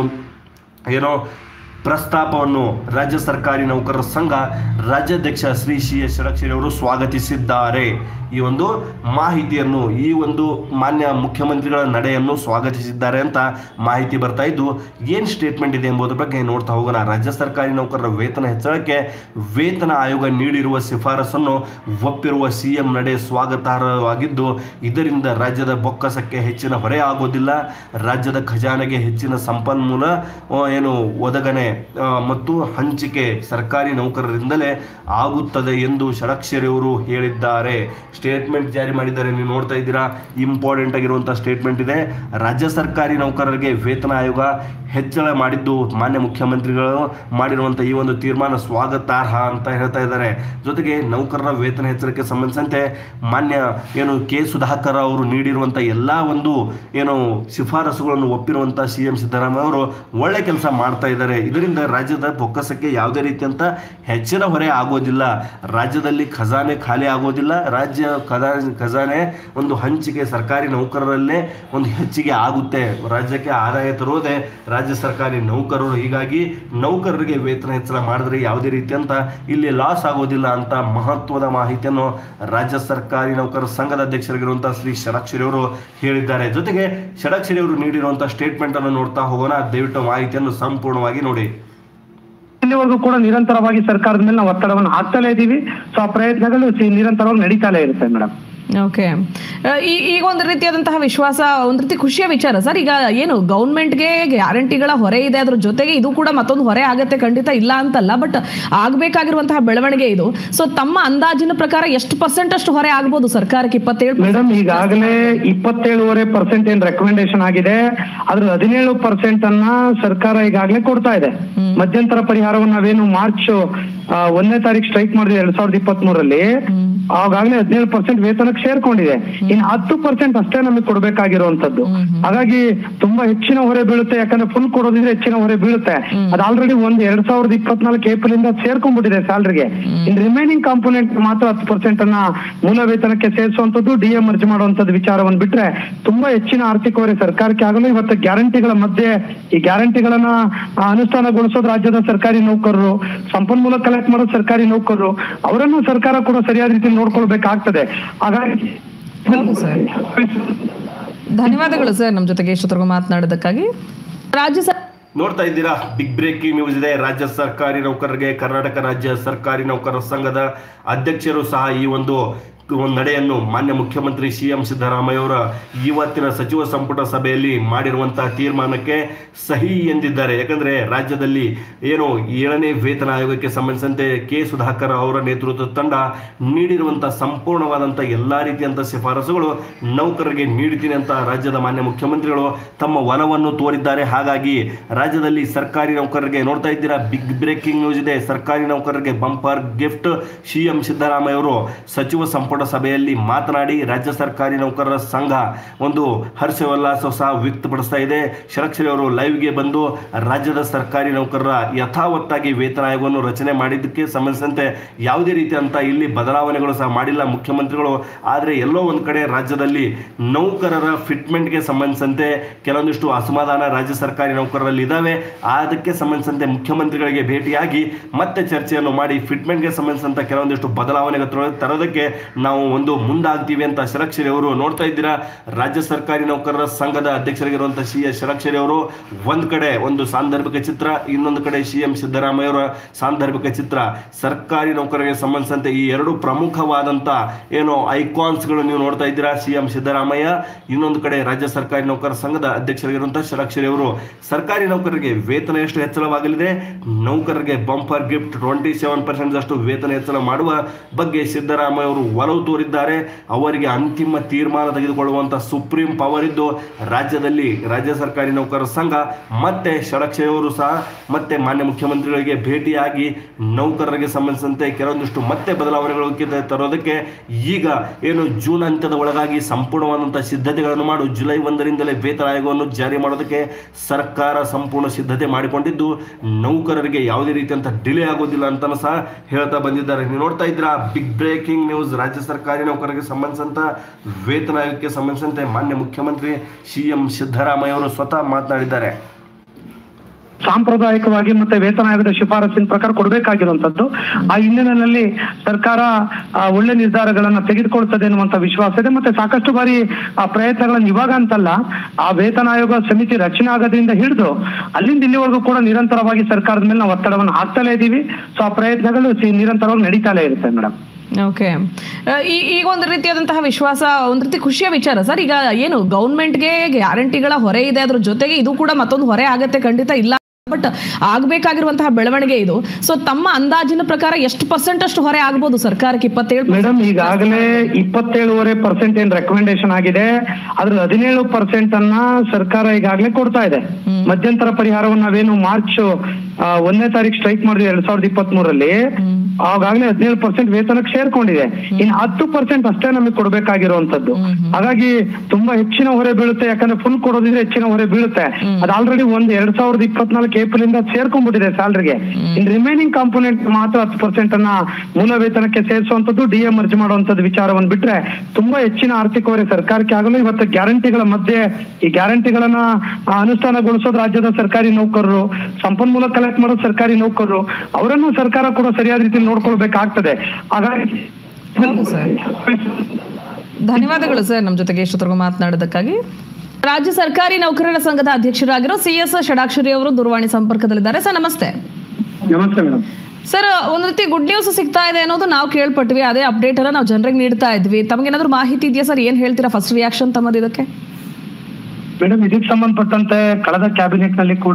ಏನೋ ಪ್ರಸ್ತಾಪವನ್ನು ರಾಜ್ಯ ಸರ್ಕಾರಿ ನೌಕರರ ಸಂಘ ರಾಜ್ಯಾಧ್ಯಕ್ಷ ಶ್ರೀ ಸಿ ಎಸ್ ಷಡಕ್ಷರಿ ಅವರು ಸ್ವಾಗತಿಸಿದ್ದಾರೆ ಈ ಒಂದು ಮಾಹಿತಿಯನ್ನು ಈ ಒಂದು ಮಾನ್ಯ ಮುಖ್ಯಮಂತ್ರಿಗಳ ನಡೆಯನ್ನು ಸ್ವಾಗತಿಸಿದ್ದಾರೆ ಅಂತ ಮಾಹಿತಿ ಬರ್ತಾ ಇದ್ದು ಏನು ಸ್ಟೇಟ್ಮೆಂಟ್ ಇದೆ ಎಂಬುದರ ಬಗ್ಗೆ ನೋಡ್ತಾ ಹೋಗೋಣ ರಾಜ್ಯ ಸರ್ಕಾರಿ ನೌಕರರ ವೇತನ ಹೆಚ್ಚಳಕ್ಕೆ ವೇತನ ಆಯೋಗ ನೀಡಿರುವ ಶಿಫಾರಸನ್ನು ಒಪ್ಪಿರುವ ಸಿಎಂ ನಡೆ ಸ್ವಾಗತಾರ್ಹವಾಗಿದ್ದು ಇದರಿಂದ ರಾಜ್ಯದ ಬೊಕ್ಕಸಕ್ಕೆ ಹೆಚ್ಚಿನ ಹೊರೆ ಆಗೋದಿಲ್ಲ ರಾಜ್ಯದ ಖಜಾನೆಗೆ ಹೆಚ್ಚಿನ ಸಂಪನ್ಮೂಲ ಆ, ಏನು ಒದಗನೆ ಆ, ಮತ್ತು ಹಂಚಿಕೆ ಸರ್ಕಾರಿ ನೌಕರರಿಂದಲೇ ಆಗುತ್ತದೆ ಎಂದು ಷಡಕ್ಷರಿ ಅವರು ಹೇಳಿದ್ದಾರೆ ಸ್ಟೇಟ್ಮೆಂಟ್ ಜಾರಿ ಮಾಡಿದ್ದಾರೆ ನೀವು ನೋಡ್ತಾ ಇದ್ದೀರಾ ಇಂಪಾರ್ಟೆಂಟ್ ಆಗಿರುವಂತಹ ಸ್ಟೇಟ್ಮೆಂಟ್ ಇದೆ ರಾಜ್ಯ ಸರ್ಕಾರಿ ನೌಕರರಿಗೆ ವೇತನ ಆಯೋಗ ಹೆಚ್ಚಳ ಮಾಡಿದ್ದು ಮಾನ್ಯ ಮುಖ್ಯಮಂತ್ರಿಗಳು ಮಾಡಿರುವಂತಹ ಈ ಒಂದು ತೀರ್ಮಾನ ಸ್ವಾಗತಾರ್ಹ ಅಂತ ಹೇಳ್ತಾ ಇದ್ದಾರೆ ಜೊತೆಗೆ ನೌಕರರ ವೇತನ ಹೆಚ್ಚಳಕ್ಕೆ ಸಂಬಂಧಿಸಿದಂತೆ ಮಾನ್ಯ ಏನು ಕೆ ಸುಧಾಕರ್ ಅವರು ನೀಡಿರುವಂಥ ಎಲ್ಲ ಒಂದು ಏನು ಶಿಫಾರಸುಗಳನ್ನು ಒಪ್ಪಿರುವಂಥ ಸಿ ಎಂ ಸಿದ್ದರಾಮಯ್ಯ ಅವರು ಒಳ್ಳೆ ಕೆಲಸ ಮಾಡ್ತಾ ಇದ್ದಾರೆ ಇದರಿಂದ ರಾಜ್ಯದ ಬೊಕ್ಕಸಕ್ಕೆ ಯಾವುದೇ ರೀತಿಯಂತ ಹೆಚ್ಚಿನ ಹೊರೆ ಆಗೋದಿಲ್ಲ ರಾಜ್ಯದಲ್ಲಿ ಖಜಾನೆ ಖಾಲಿ ಆಗೋದಿಲ್ಲ ರಾಜ್ಯ ಖಜಾನೆ ಖಜಾನೆ ಒಂದು ಹಂಚಿಕೆ ಸರ್ಕಾರಿ ನೌಕರರಲ್ಲೇ ಒಂದು ಹೆಚ್ಚಿಗೆ ಆಗುತ್ತೆ ರಾಜ್ಯಕ್ಕೆ ಆದಾಯ ತರುವುದೇ ರಾಜ್ಯ ಸರ್ಕಾರಿ ನೌಕರರು ಹೀಗಾಗಿ ನೌಕರರಿಗೆ ವೇತನ ಹೆಚ್ಚಳ ಮಾಡಿದ್ರೆ ಯಾವುದೇ ರೀತಿಯಂತ ಇಲ್ಲಿ ಲಾಸ್ ಆಗೋದಿಲ್ಲ ಅಂತ ಮಹತ್ವದ ಮಾಹಿತಿಯನ್ನು ರಾಜ್ಯ ಸರ್ಕಾರಿ ನೌಕರರ ಸಂಘದ ಅಧ್ಯಕ್ಷರಾಗಿರುವಂತಹ ಶ್ರೀ ಷಡಕ್ಷರಿ ಅವರು ಹೇಳಿದ್ದಾರೆ ಜೊತೆಗೆ ಷಡಕ್ಷರಿ ಅವರು ನೀಡಿರುವಂತಹ ಸ್ಟೇಟ್ಮೆಂಟ್ ಅನ್ನು ನೋಡ್ತಾ ಹೋಗೋಣ ದಯವಿಟ್ಟು ಮಾಹಿತಿಯನ್ನು ಸಂಪೂರ್ಣವಾಗಿ ನೋಡಿ ಇಲ್ಲಿವರೆಗೂ ಕೂಡ ನಿರಂತರವಾಗಿ ಸರ್ಕಾರದ ಮೇಲೆ ನಾವು ಒತ್ತಡವನ್ನು ಹಾಕ್ತಲೇ ಇದೀವಿ ಸೊ ಆ ಪ್ರಯತ್ನಗಳು ಸಿ- ನಿರಂತರವಾಗಿ ನಡೀತಾನೆ ಇರುತ್ತೆ ಮೇಡಮ್ ಓಕೆ ಈಗ ಒಂದು ರೀತಿಯಾದಂತಹ ವಿಶ್ವಾಸ ಒಂದು ರೀತಿ ಖುಷಿಯ ವಿಚಾರ ಸರ್ ಈಗ ಏನು ಗೌರ್ಮೆಂಟ್ಗೆ ಗ್ಯಾರಂಟಿಗಳ ಹೊರೆ ಇದೆ ಅದ್ರ ಜೊತೆಗೆ ಇದು ಕೂಡ ಮತ್ತೊಂದು ಹೊರೆ ಆಗತ್ತೆ ಖಂಡಿತ ಇಲ್ಲ ಅಂತಲ್ಲ ಬಟ್ ಆಗ್ಬೇಕಾಗಿರುವಂತಹ ಬೆಳವಣಿಗೆ ಇದು ಸೊ ತಮ್ಮ ಅಂದಾಜಿನ ಪ್ರಕಾರ ಎಷ್ಟು ಪರ್ಸೆಂಟ್ ಅಷ್ಟು ಹೊರೆ ಆಗ್ಬೋದು ಸರ್ಕಾರಕ್ಕೆ ಇಪ್ಪತ್ತೇಳು ಮೇಡಮ್ ಈಗಾಗಲೇ ಇಪ್ಪತ್ತೇಳುವರೆ ಪರ್ಸೆಂಟ್ ಏನ್ ರೆಕಮೆಂಡೇಶನ್ ಆಗಿದೆ ಅದ್ರ ಹದಿನೇಳು ಪರ್ಸೆಂಟ್ ಅನ್ನ ಸರ್ಕಾರ ಈಗಾಗಲೇ ಕೊಡ್ತಾ ಇದೆ ಮಧ್ಯಂತರ ಪರಿಹಾರವನ್ನು ನಾವೇನು ಮಾರ್ಚ್ ಆ, ಒಂದನೇ ತಾರೀಕು ಸ್ಟ್ರೈಕ್ ಮಾಡಿದ್ವಿ ಎರಡ್ ಸಾವಿರದ ಇಪ್ಪತ್ತ್ ಮೂರಲ್ಲಿ ಆಗಾಗಲೇ ಹದಿನೇಳು ಪರ್ಸೆಂಟ್ ವೇತನಕ್ಕೆ ಸೇರ್ಕೊಂಡಿದೆ ಇನ್ನು ಹತ್ತು ಪರ್ಸೆಂಟ್ ಅಷ್ಟೇ ನಮಗೆ ಕೊಡ್ಬೇಕಾಗಿರುವಂತದ್ದು ಹಾಗಾಗಿ ತುಂಬಾ ಹೆಚ್ಚಿನ ಹೊರೆ ಬೀಳುತ್ತೆ ಯಾಕಂದ್ರೆ ಫುಲ್ ಕೊಡೋದಿದ್ರೆ ಹೆಚ್ಚಿನ ಹೊರೆ ಬೀಳುತ್ತೆ ಅದು ಆಲ್ರೆಡಿ ಒಂದ್ ಎರಡ್ ಸಾವಿರದ ಇಪ್ಪತ್ನಾಲ್ಕು ಏಪ್ರಿಲ್ ಇಂದ ಸೇರ್ಕೊಂಡ್ಬಿಟ್ಟಿದೆ ಸ್ಯಾಲ್ರಿಗೆ ಇನ್ ರಿಮೈನಿಂಗ್ ಕಾಂಪೋನೆಂಟ್ ಮಾತ್ರ ಹತ್ತು ಪರ್ಸೆಂಟ್ ಅನ್ನ ಮೂಲ ವೇತನಕ್ಕೆ ಸೇರಿಸುವಂತದ್ದು ಡಿ ಎ ಮರ್ಜ್ ಮಾಡುವಂತದ್ದು ವಿಚಾರವನ್ನು ಬಿಟ್ರೆ ತುಂಬಾ ಹೆಚ್ಚಿನ ಆರ್ಥಿಕ ಹೊರೆ ಸರ್ಕಾರಕ್ಕೆ ಆಗಲು ಇವತ್ತು ಗ್ಯಾರಂಟಿಗಳ ಮಧ್ಯೆ ಈ ಗ್ಯಾರಂಟಿಗಳನ್ನ ಆ, ಅನುಷ್ಠಾನಗೊಳಿಸೋದು ರಾಜ್ಯದ ಸರ್ಕಾರಿ ನೌಕರರು ಸಂಪನ್ಮೂಲ ಕಲೆಕ್ಟ್ ಮಾಡೋದು ಸರ್ಕಾರಿ ನೌಕರರು ಅವರನ್ನು ಸರ್ಕಾರ ಕೂಡ ಸರಿಯಾದ ರೀತಿ ನೋಡ್ಕೊಳ್ಬೇಕಾಗ್ತದೆ ಹಾಗಾಗಿ ಹೌದು ಸರ್ ಧನ್ಯವಾದಗಳು ಸರ್ ನಮ್ಮ ಜೊತೆಗೆ ಇಷ್ಟೊತ್ತರೆಗೂ ಮಾತನಾಡೋದಕ್ಕಾಗಿ ರಾಜ್ಯ ಸರ್ ನೋಡ್ತಾ ಇದ್ದೀರಾ ಬಿಗ್ ಬ್ರೇಕಿಂಗ್ ನ್ಯೂಸ್ ಇದೆ ರಾಜ್ಯ ಸರ್ಕಾರಿ ನೌಕರರಿಗೆ ಕರ್ನಾಟಕ ರಾಜ್ಯ ಸರ್ಕಾರಿ ನೌಕರರ ಸಂಘದ ಅಧ್ಯಕ್ಷರು ಸಹ ಈ ಒಂದು ಒಂದು ನಡೆಯನ್ನು ಮಾನ್ಯ ಮುಖ್ಯಮಂತ್ರಿ ಸಿ ಎಂ ಸಿದ್ದರಾಮಯ್ಯ ಅವರ ಇವತ್ತಿನ ಸಚಿವ ಸಂಪುಟ ಸಭೆಯಲ್ಲಿ ಮಾಡಿರುವಂತಹ ತೀರ್ಮಾನಕ್ಕೆ ಸಹಿ ಎಂದಿದ್ದಾರೆ ಯಾಕಂದ್ರೆ ರಾಜ್ಯದಲ್ಲಿ ಏನು ಏಳನೇ ವೇತನ ಆಯೋಗಕ್ಕೆ ಸಂಬಂಧಿಸಿದಂತೆ ಕೆ ಸುಧಾಕರ್ ಅವರ ನೇತೃತ್ವದ ತಂಡ ನೀಡಿರುವಂತಹ ಸಂಪೂರ್ಣವಾದಂತಹ ಎಲ್ಲಾ ರೀತಿಯಂತ ಶಿಫಾರಸುಗಳು ನೌಕರರಿಗೆ ನೀಡುತ್ತೀನಿ ಅಂತ ರಾಜ್ಯದ ಮಾನ್ಯ ಮುಖ್ಯಮಂತ್ರಿಗಳು ತಮ್ಮ ಒಲವನ್ನು ತೋರಿದ್ದಾರೆ ಹಾಗಾಗಿ ರಾಜ್ಯದಲ್ಲಿ ಸರ್ಕಾರಿ ನೌಕರರಿಗೆ ನೋಡ್ತಾ ಇದ್ದೀರಾ ಬಿಗ್ ಬ್ರೇಕಿಂಗ್ ನ್ಯೂಸ್ ಇದೆ ಸರ್ಕಾರಿ ನೌಕರರಿಗೆ ಬಂಪರ್ ಗಿಫ್ಟ್ ಸಿಎಂ ಸಿದ್ದರಾಮಯ್ಯ ಅವರು ಸಚಿವ ಸಂಪುಟ ಸಭೆಯಲ್ಲಿ ಮಾತನಾಡಿ ರಾಜ್ಯ ಸರ್ಕಾರಿ ನೌಕರರ ಸಂಘ ಒಂದು ಹರ್ಷೋಲ್ಲಾಸ ಸಹ ವ್ಯಕ್ತಪಡಿಸ್ತಾ ಇದೆ ಷಡಕ್ಷರಿ ಅವರು ಲೈವ್ಗೆ ಬಂದು ರಾಜ್ಯದ ಸರ್ಕಾರಿ ನೌಕರರ ಯಥಾವತ್ತಾಗಿ ವೇತನ ಆಯೋಗವನ್ನು ರಚನೆ ಮಾಡಿದ್ದಕ್ಕೆ ಸಂಬಂಧಿಸಿದಂತೆ ಯಾವುದೇ ರೀತಿಯಂತ ಇಲ್ಲಿ ಬದಲಾವಣೆಗಳು ಸಹ ಮಾಡಿಲ್ಲ ಮುಖ್ಯಮಂತ್ರಿಗಳು ಆದರೆ ಎಲ್ಲೋ ಒಂದು ಕಡೆ ರಾಜ್ಯದಲ್ಲಿ ನೌಕರರ ಫಿಟ್ಮೆಂಟ್ಗೆ ಸಂಬಂಧಿಸಿದಂತೆ ಕೆಲವೊಂದಿಷ್ಟು ಅಸಮಾಧಾನ ರಾಜ್ಯ ಸರ್ಕಾರಿ ನೌಕರರಲ್ಲಿ ಇದ್ದಾವೆ ಅದಕ್ಕೆ ಸಂಬಂಧಿಸಿದಂತೆ ಮುಖ್ಯಮಂತ್ರಿಗಳಿಗೆ ಭೇಟಿಯಾಗಿ ಮತ್ತೆ ಚರ್ಚೆಯನ್ನು ಮಾಡಿ ಫಿಟ್ಮೆಂಟ್ಗೆ ಸಂಬಂಧಿಸಿದಂತ ಕೆಲವೊಂದಿಷ್ಟು ಬದಲಾವಣೆಗೆ ತರ- ತರೋದಕ್ಕೆ ನಾವು ಒಂದು ಮುಂದಾಗ್ತೀವಿ ಅಂತ ಷಡಕ್ಷರಿ ಅವರು ನೋಡ್ತಾ ಇದ್ದೀರಾ ರಾಜ್ಯ ಸರ್ಕಾರಿ ನೌಕರರ ಸಂಘದ ಅಧ್ಯಕ್ಷರಾಗಿರುವಂತಹ ಸಿ ಎಸ್ ಷಡಕ್ಷರಿ ಅವರು ಒಂದ್ ಕಡೆ ಒಂದು ಸಾಂದರ್ಭಿಕ ಚಿತ್ರ ಇನ್ನೊಂದು ಕಡೆ ಸಿ ಎಂ ಸಿದ್ದರಾಮಯ್ಯ ಅವರ ಸಾಂದರ್ಭಿಕ ಚಿತ್ರ ಸರ್ಕಾರಿ ನೌಕರರಿಗೆ ಸಂಬಂಧಿಸಿದಂತೆ ಈ ಎರಡು ಪ್ರಮುಖವಾದಂತ ಏನು ಐಕಾನ್ಸ್ಗಳು ನೀವು ನೋಡ್ತಾ ಇದ್ದೀರಾ ಸಿ ಎಂ ಸಿದ್ದರಾಮಯ್ಯ ಇನ್ನೊಂದು ಕಡೆ ರಾಜ್ಯ ಸರ್ಕಾರಿ ನೌಕರರ ಸಂಘದ ಅಧ್ಯಕ್ಷರಾಗಿರುವಂತಹ ಷಡಕ್ಷರಿ ಅವರು ಸರ್ಕಾರಿ ನೌಕರರಿಗೆ ವೇತನ ಎಷ್ಟು ಹೆಚ್ಚಳವಾಗಲಿದೆ ನೌಕರರಿಗೆ bumper gift twenty seven percent ಅಷ್ಟು ವೇತನ ಹೆಚ್ಚಳ ಮಾಡುವ ಬಗ್ಗೆ ಸಿದ್ದರಾಮಯ್ಯ ಅವರು ಒಲವು ಒಲವು ತೋರಿದ್ದಾರೆ ಅವರಿಗೆ ಅಂತಿಮ ತೀರ್ಮಾನ ತೆಗೆದುಕೊಳ್ಳುವಂತ ಸುಪ್ರೀಂ ಪವರ್ ಇದ್ದು ರಾಜ್ಯದಲ್ಲಿ ರಾಜ್ಯ ಸರ್ಕಾರಿ ನೌಕರರ ಸಂಘ ಮತ್ತೆ ಷಡಕ್ಷಯವರು ಸಹ ಮತ್ತೆ ಮಾನ್ಯ ಮುಖ್ಯಮಂತ್ರಿಗಳಿಗೆ ಭೇಟಿಯಾಗಿ ನೌಕರರಿಗೆ ಸಂಬಂಧಿಸಿದಂತೆ ಕೆಲವೊಂದಿಷ್ಟು ಮತ್ತೆ ಬದಲಾವಣೆಗಳು ತರೋದಕ್ಕೆ ಈಗ ಏನು ಜೂನ್ ಅಂತ್ಯದ ಒಳಗಾಗಿ ಸಂಪೂರ್ಣವಾದಂತಹ ಸಿದ್ಧತೆಗಳನ್ನು ಮಾಡು ಜುಲೈ ಒಂದರಿಂದಲೇ ವೇತನ ಆಯೋಗವನ್ನು ಜಾರಿ ಮಾಡೋದಕ್ಕೆ ಸರ್ಕಾರ ಸಂಪೂರ್ಣ ಸಿದ್ಧತೆ ಮಾಡಿಕೊಂಡಿದ್ದು ನೌಕರರಿಗೆ ಯಾವುದೇ ರೀತಿಯಂತ ಡಿಲೇ ಆಗೋದಿಲ್ಲ ಅಂತ ಸಹ ಹೇಳ್ತಾ ಬಂದಿದ್ದಾರೆ ನೀವು ನೋಡ್ತಾ ಇದ್ದೀರಾ ಬಿಗ್ ಬ್ರೇಕಿಂಗ್ ನ್ಯೂಸ್ ರಾಜ್ಯ ಸರ್ಕಾರಿ ನೌಕರರಿಗೆ ಸಂಬಂಧಿಸಿದಂತ ವೇತನ ಆಯೋಗಕ್ಕೆ ಸಂಬಂಧಿಸಿದಂತೆ ಮಾನ್ಯ ಮುಖ್ಯಮಂತ್ರಿ ಸಿ ಎಂ ಸಿದ್ದರಾಮಯ್ಯ ಅವರು ಸ್ವತಃ ಮಾತನಾಡಿದ್ದಾರೆ ಸಾಂಪ್ರದಾಯಿಕವಾಗಿ ಮತ್ತೆ ವೇತನ ಆಯೋಗದ ಶಿಫಾರಸಿನ ಪ್ರಕಾರ ಕೊಡಬೇಕಾಗಿರುವಂತದ್ದು ಆ ಹಿನ್ನೆಲೆಯಲ್ಲಿ ಸರ್ಕಾರ ಆ, ಒಳ್ಳೆ ನಿರ್ಧಾರಗಳನ್ನ ತೆಗೆದುಕೊಳ್ತದೆ ಅನ್ನುವಂತ ವಿಶ್ವಾಸ ಇದೆ ಮತ್ತೆ ಸಾಕಷ್ಟು ಬಾರಿ ಆ ಪ್ರಯತ್ನಗಳನ್ನ ಇವಾಗ ಅಂತಲ್ಲ ಆ ವೇತನ ಆಯೋಗ ಸಮಿತಿ ರಚನೆ ಆಗೋದ್ರಿಂದ ಹಿಡಿದು ಅಲ್ಲಿಂದ ಇಲ್ಲಿವರೆಗೂ ಕೂಡ ನಿರಂತರವಾಗಿ ಸರ್ಕಾರದ ಮೇಲೆ ನಾವು ಒತ್ತಡವನ್ನು ಹಾಕ್ತಲೇ ಇದೀವಿ ಸೊ ಆ ಪ್ರಯತ್ನಗಳು ಸಿ- ನಿರಂತರವಾಗಿ ನಡೀತಾಲೇ ಇರುತ್ತೆ ಮೇಡಮ್ ಓಕೆ ಈಗ ಒಂದು ರೀತಿಯಾದಂತಹ ವಿಶ್ವಾಸ ಒಂದು ರೀತಿ ಖುಷಿಯ ವಿಚಾರ ಸರ್ ಈಗ ಏನು ಗೌರ್ಮೆಂಟ್ಗೆ ಗ್ಯಾರಂಟಿಗಳ ಹೊರೆ ಇದೆ ಅದ್ರ ಜೊತೆಗೆ ಇದು ಕೂಡ ಮತ್ತೊಂದು ಹೊರೆ ಆಗತ್ತೆ ಖಂಡಿತ ಇಲ್ಲ ಬಟ್ ಆಗ್ಬೇಕಾಗಿರುವಂತಹ ಬೆಳವಣಿಗೆ ಇದು ಸೊ ತಮ್ಮ ಅಂದಾಜಿನ ಪ್ರಕಾರ ಎಷ್ಟು ಪರ್ಸೆಂಟ್ ಅಷ್ಟು ಹೊರೆ ಆಗ್ಬೋದು ಸರ್ಕಾರಕ್ಕೆ ಇಪ್ಪತ್ತೇಳು ಮೇಡಮ್ ಈಗಾಗಲೇ ಇಪ್ಪತ್ತೇಳುವರೆ ಪರ್ಸೆಂಟ್ ಏನ್ ರೆಕಮೆಂಡೇಶನ್ ಆಗಿದೆ ಅದ್ರ ಹದಿನೇಳು ಪರ್ಸೆಂಟ್ ಅನ್ನ ಸರ್ಕಾರ ಈಗಾಗಲೇ ಕೊಡ್ತಾ ಇದೆ ಮಧ್ಯಂತರ ಪರಿಹಾರವನ್ನು ನಾವೇನು ಮಾರ್ಚ್ ಆ, ಒಂದನೇ ತಾರೀಕು ಸ್ಟ್ರೈಕ್ ಮಾಡಿದ್ವಿ ಎರಡ್ ಸಾವಿರದ ಇಪ್ಪತ್ತ್ ಮೂರಲ್ಲಿ ಆಗಾಗಲೇ ಹದಿನೇಳು ಪರ್ಸೆಂಟ್ ವೇತನಕ್ಕೆ ಸೇರ್ಕೊಂಡಿದೆ ಇನ್ನು ಹತ್ತು ಪರ್ಸೆಂಟ್ ಅಷ್ಟೇ ನಮಗೆ ಕೊಡ್ಬೇಕಾಗಿರುವಂತದ್ದು ಹಾಗಾಗಿ ತುಂಬಾ ಹೆಚ್ಚಿನ ಹೊರೆ ಬೀಳುತ್ತೆ ಯಾಕಂದ್ರೆ ಫುಲ್ ಕೊಡೋದಿದ್ರೆ ಹೆಚ್ಚಿನ ಹೊರೆ ಬೀಳುತ್ತೆ ಅದು ಆಲ್ರೆಡಿ ಒಂದ್ ಎರಡ್ ಸಾವಿರದ ಇಪ್ಪತ್ನಾಲ್ಕು ಏಪ್ರಿಲ್ ಇಂದ ಸೇರ್ಕೊಂಡ್ಬಿಟ್ಟಿದೆ ಸ್ಯಾಲ್ರಿಗೆ ಇನ್ ರಿಮೈನಿಂಗ್ ಕಾಂಪೋನೆಂಟ್ ಮಾತ್ರ ಹತ್ತು ಪರ್ಸೆಂಟ್ ಅನ್ನ ಮೂಲ ವೇತನಕ್ಕೆ ಸೇರಿಸುವಂತದ್ದು ಡಿ ಎ ಮರ್ಜ್ ಮಾಡುವಂತದ್ದು ವಿಚಾರವನ್ನು ಬಿಟ್ರೆ ತುಂಬಾ ಹೆಚ್ಚಿನ ಆರ್ಥಿಕ ಹೊರೆ ಸರ್ಕಾರಕ್ಕೆ ಆಗಲು ಇವತ್ತು ಗ್ಯಾರಂಟಿಗಳ ಮಧ್ಯೆ ಈ ಗ್ಯಾರಂಟಿಗಳನ್ನ ಆ, ಅನುಷ್ಠಾನಗೊಳಿಸೋದು ರಾಜ್ಯದ ಸರ್ಕಾರಿ ನೌಕರರು ಸಂಪನ್ಮೂಲ ಕಲೆಕ್ಟ್ ಮಾಡೋದು ಸರ್ಕಾರಿ ನೌಕರರು ಅವರನ್ನು ಸರ್ಕಾರ ಕೂಡ ಸರಿಯಾದ ರೀತಿಯಲ್ಲಿ ನೋಡ್ಕೊಳ್ಬೇಕಾಗ್ತದೆ ಹಾಗಾಗಿ ಹೌದು ಸರ್. ಧನ್ಯವಾದಗಳು ಸರ್ ನಮ್ಮ ಜೊತೆಗೆ ಇಷ್ಟೊತ್ತರೆಗೂ ಮಾತನಾಡೋದಕ್ಕಾಗಿ ರಾಜ್ಯ ಸರ್ಕಾರಿ ನೌಕರರ ಸಂಘದ ಅಧ್ಯಕ್ಷರಾಗಿರೋ ಸಿ ಎಸ್ ಷಡಾಕ್ಷರಿ ಅವರು ದೂರವಾಣಿ ಸಂಪರ್ಕದಲ್ಲಿದ್ದಾರೆ ಸರ್ ನಮಸ್ತೆ ನಮಸ್ತೆ ಮೇಡಮ್ ಸರ್ ಒಂದ್ ರೀತಿ ಗುಡ್ ನ್ಯೂಸ್ ಸಿಗ್ತಾ ಇದೆ ಅನ್ನೋದು ನಾವು ಕೇಳ್ಪಟ್ವಿ ಅದೇ ಅಪ್ಡೇಟ್ ಅನ್ನ ನಾವು ಜನರಿಗೆ ನೀಡ್ತಾ ಇದ್ವಿ ತಮಗೇನಾದ್ರೂ ಮಾಹಿತಿ ಇದೆಯಾ ಸರ್ ಏನ್ ಹೇಳ್ತೀರಾ ಫಸ್ಟ್ ರಿಯಾಕ್ಷನ್ ತಮ್ಮದು ಇದಕ್ಕೆ ಮೇಡಮ್ ಇದಕ್ಕೆ ಸಂಬಂಧಪಟ್ಟಂತೆ ಕಳೆದ ಕ್ಯಾಬಿನೆಟ್ ನಲ್ಲಿ ಕೂಡ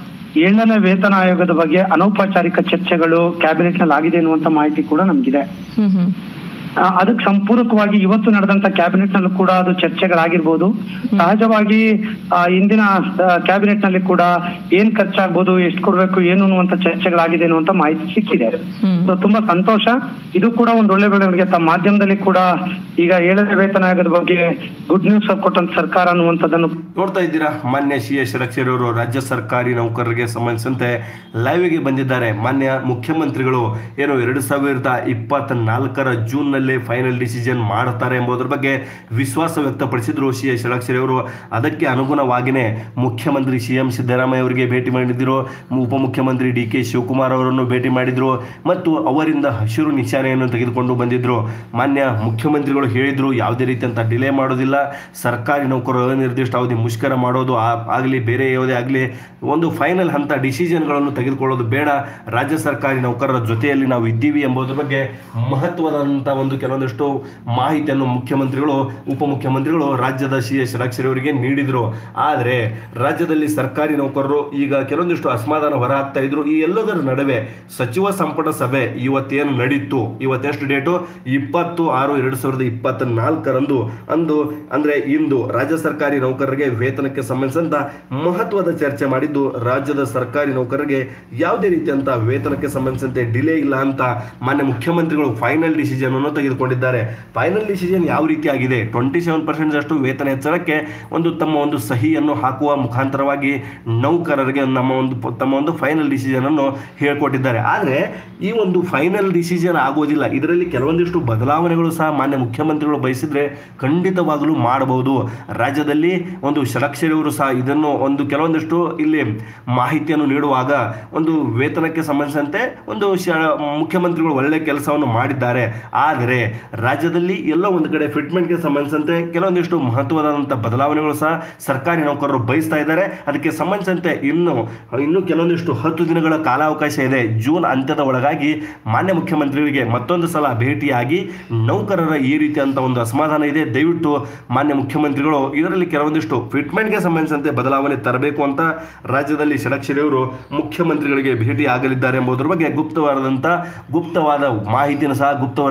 ಏಳನೇ ವೇತನ ಆಯೋಗದ ಬಗ್ಗೆ ಅನೌಪಚಾರಿಕ ಚರ್ಚೆಗಳು ಕ್ಯಾಬಿನೆಟ್ ನಲ್ಲಿ ಆಗಿದೆ ಎನ್ನುವಂತ ಮಾಹಿತಿ ಕೂಡ ನಮ್ಗಿದೆ ಹ್ಮ್ ಹ್ಮ್ ಆ, ಅದಕ್ಕೆ ಸಂಪೂರಕವಾಗಿ ಇವತ್ತು ನಡೆದಂತ ಕ್ಯಾಬಿನೆಟ್ ನಲ್ಲೂ ಕೂಡ ಅದು ಚರ್ಚೆಗಳಾಗಿರ್ಬೋದು ಸಹಜವಾಗಿ ಆ, ಇಂದಿನ ಕ್ಯಾಬಿನೆಟ್ ನಲ್ಲಿ ಕೂಡ ಏನ್ ಖರ್ಚಾಗ್ಬೋದು ಎಷ್ಟು ಕೊಡ್ಬೇಕು ಏನು ಅನ್ನುವಂತ ಚರ್ಚೆಗಳಾಗಿದೆ ಅನ್ನುವಂತ ಮಾಹಿತಿ ಸಿಕ್ಕಿದೆ ಹ್ಮ್. So, ತುಂಬಾ ಸಂತೋಷ ಇದು ಕೂಡ ಒಂದು ಒಳ್ಳೆ ಬೆಳವಣಿಗೆ ತಮ್ಮ ಮಾಧ್ಯಮದಲ್ಲಿ ಕೂಡ ಈಗ ಏಳನೇ ವೇತನ ಆಯೋಗದ ಬಗ್ಗೆ ಗುಡ್ ನ್ಯೂಸ್ ಕೊಟ್ಟಂತ ಸರ್ಕಾರ ಅನ್ನುವಂಥದ್ದನ್ನು ನೋಡ್ತಾ ಇದ್ದೀರಾ ಮಾನ್ಯ ಸಿ ಎಸ್ ಷಡಕ್ಷರಿ ಅವರು ರಾಜ್ಯ ಸರ್ಕಾರಿ ನೌಕರರಿಗೆ ಸಂಬಂಧಿಸಿದಂತೆ ಲೈವ್ಗೆ ಬಂದಿದ್ದಾರೆ ಮಾನ್ಯ ಮುಖ್ಯಮಂತ್ರಿಗಳು ಏನು ಎರಡು ಸಾವಿರದ ಇಪ್ಪತ್ತ ನಾಲ್ಕರ ಜೂನ್ನಲ್ಲಿ ಫೈನಲ್ ಡಿಸಿಷನ್ ಮಾಡ್ತಾರೆ ಎಂಬುದರ ಬಗ್ಗೆ ವಿಶ್ವಾಸ ವ್ಯಕ್ತಪಡಿಸಿದ್ರು ಸಿ ಎಸ್ ಷಡಕ್ಷರಿ ಅವರು ಅದಕ್ಕೆ ಅನುಗುಣವಾಗಿಯೇ ಮುಖ್ಯಮಂತ್ರಿ ಸಿ ಎಂ ಸಿದ್ದರಾಮಯ್ಯ ಅವರಿಗೆ ಭೇಟಿ ಮಾಡಿದ್ರು ಉಪಮುಖ್ಯಮಂತ್ರಿ ಡಿ ಕೆ ಶಿವಕುಮಾರ್ ಅವರನ್ನು ಭೇಟಿ ಮಾಡಿದ್ರು ಮತ್ತು ಅವರಿಂದ ಹಸಿರು ನಿಶಾನೆಯನ್ನು ತೆಗೆದುಕೊಂಡು ಬಂದಿದ್ರು ಮಾನ್ಯ ಮುಖ್ಯಮಂತ್ರಿಗಳು ಹೇಳಿದ್ರು ಯಾವುದೇ ರೀತಿಯಂತ ಡಿಲೇ ಮಾಡೋದಿಲ್ಲ ಸರ್ಕಾರಿ ನೌಕರರು ಅನಿರ್ದಿಷ್ಟ ಅವಧಿ ಮುಷ್ಕರ ಮಾಡೋದು ಆ- ಆಗಲಿ ಬೇರೆ ಯಾವುದೇ ಆಗಲಿ ಒಂದು ಫೈನಲ್ ಹಂತ ಡಿಸಿಷನ್ಗಳನ್ನು ತೆಗೆದುಕೊಳ್ಳೋದು ಬೇಡ ರಾಜ್ಯ ಸರ್ಕಾರಿ ನೌಕರರ ಜೊತೆಯಲ್ಲಿ ನಾವು ಇದ್ದೀವಿ ಎಂಬುದರ ಬಗ್ಗೆ ಮಹತ್ವದಂತ ಒಂದು ಕೆಲವೊಂದಿಷ್ಟು ಮಾಹಿತಿಯನ್ನು ಮುಖ್ಯಮಂತ್ರಿಗಳು ಉಪಮುಖ್ಯಮಂತ್ರಿಗಳು ರಾಜ್ಯದ ಸಿ ಎಸ್ ಷಡಾಕ್ಷರಿ ಅವರಿಗೆ ನೀಡಿದ್ರು ಆದರೆ ರಾಜ್ಯದಲ್ಲಿ ಸರ್ಕಾರಿ ನೌಕರರು ಈಗ ಕೆಲವೊಂದಿಷ್ಟು ಅಸಮಾಧಾನ ಹೊರಹಾಕ್ತಾ ಇದ್ರು ಈ ಎಲ್ಲದರ ನಡುವೆ ಸಚಿವ ಸಂಪುಟ ಸಭೆ ಇವತ್ತೇನು ನಡೀತು ಇವತ್ತೆಷ್ಟು ಡೇಟು ಇಪ್ಪತ್ತು ಆರು ಎರಡು ಸಾವಿರದ ಇಪ್ಪತ್ತ ನಾಲ್ಕರಂದು ಅಂದು ಅಂದ್ರೆ ಇಂದು ರಾಜ್ಯ ಸರ್ಕಾರಿ ನೌಕರರಿಗೆ ವೇತನಕ್ಕೆ ಸಂಬಂಧಿಸಿದಂತ ಮಹತ್ವದ ಚರ್ಚೆ ಮಾಡಿದ್ದು ರಾಜ್ಯದ ಸರ್ಕಾರಿ ನೌಕರರಿಗೆ ಯಾವುದೇ ರೀತಿಯಂತ ವೇತನಕ್ಕೆ ಸಂಬಂಧಿಸಿದಂತೆ ಡಿಲೇ ಇಲ್ಲ ಅಂತ ಮಾನ್ಯ ಮುಖ್ಯಮಂತ್ರಿಗಳು ಫೈನಲ್ ಡಿಸಿಷನ್ ಅನ್ನು ತೆಗೆದುಕೊಂಡಿದ್ದಾರೆ ಫೈನಲ್ ಡಿಸಿಷನ್ ಯಾವ ರೀತಿ ಆಗಿದೆ ಟ್ವೆಂಟಿ ಸೆವೆನ್ ಪರ್ಸೆಂಟ್ ಅಷ್ಟು ವೇತನ ಹೆಚ್ಚಳಕ್ಕೆ ಒಂದು ತಮ್ಮ ಒಂದು ಸಹಿಯನ್ನು ಹಾಕುವ ಮುಖಾಂತರವಾಗಿ ನೌಕರರಿಗೆ ನಮ್ಮ ಒಂದು ಪ- ತಮ್ಮ ಒಂದು ಫೈನಲ್ ಡಿಸಿಷನ್ ಅನ್ನು ಹೇಳ್ಕೊಟ್ಟಿದ್ದಾರೆ ಆದರೆ ಈ ಒಂದು ಫೈನಲ್ ಡಿಸಿಷನ್ ಆಗೋದಿಲ್ಲ ಇದರಲ್ಲಿ ಕೆಲವೊಂದಿಷ್ಟು ಬದಲಾವಣೆಗಳು ಸಹ ಮಾನ್ಯ ಮುಖ್ಯಮಂತ್ರಿಗಳು ಬಯಸಿದ್ರೆ ಖಂಡಿತವಾಗಲೂ ಮಾಡಬಹುದು ರಾಜ್ಯದಲ್ಲಿ ಒಂದು ಷಡಕ್ಷರಿಯವರು ಸಹ ಇದನ್ನು ಒಂದು ಕೆಲವೊಂದಿಷ್ಟು ಇಲ್ಲಿ ಮಾಹಿತಿಯನ್ನು ನೀಡುವಾಗ ಒಂದು ವೇತನಕ್ಕೆ ಸಂಬಂಧಿಸಿದಂತೆ ಒಂದು ಶ ಮುಖ್ಯಮಂತ್ರಿಗಳು ಒಳ್ಳೆ ಕೆಲಸವನ್ನು ಮಾಡಿದ್ದಾರೆ ಆದರೆ ರಾಜ್ಯದಲ್ಲಿ ಎಲ್ಲೋ ಒಂದು ಕಡೆ ಫಿಟ್ಮೆಂಟ್ಗೆ ಸಂಬಂಧಿಸಿದಂತೆ ಕೆಲವೊಂದಿಷ್ಟು ಮಹತ್ವದಾದಂಥ ಬದಲಾವಣೆಗಳು ಸಹ ಸರ್ಕಾರಿ ನೌಕರರು ಬಯಸ್ತಾ ಇದ್ದಾರೆ ಅದಕ್ಕೆ ಸಂಬಂಧಿಸಿದಂತೆ ಇನ್ನು ಇನ್ನು ಕೆಲವೊಂದಿಷ್ಟು ಹತ್ತು ದಿನಗಳ ಕಾಲಾವಕಾಶ ಇದೆ ಜೂನ್ ಅಂತ್ಯದ ಒಳಗಾಗಿ ಮಾನ್ಯ ಮುಖ್ಯಮಂತ್ರಿಗಳಿಗೆ ಮತ್ತೊಂದು ಸಲ ಭೇಟಿಯಾಗಿ ನೌಕರರ ಈ ರೀತಿಯಂತ ಒಂದು ಅಸಮಾಧಾನ ಇದೆ ದಯವಿಟ್ಟು ಮಾನ್ಯ ಮುಖ್ಯಮಂತ್ರಿಗಳು ಇದರಲ್ಲಿ ಕೆಲವೊಂದಿಷ್ಟು ಫಿಟ್ಮೆಂಟ್ಗೆ ಸಂಬಂಧಿಸಿದಂತೆ ಬದಲಾವಣೆ ತರಬೇಕು ಅಂತ ರಾಜ್ಯದಲ್ಲಿ ಷಡಕ್ಷರಿ ಅವರು ಮುಖ್ಯಮಂತ್ರಿಗಳಿಗೆ ಭೇಟಿ ಆಗಲಿದ್ದಾರೆ ಎಂಬುದರ ಬಗ್ಗೆ ಗುಪ್ತವಾದಂಥ ಗುಪ್ತವಾದ ಮಾಹಿತಿಯನ್ನು ಸಹ ಗುಪ್ತ ವರದಿಗಳು ಸಹ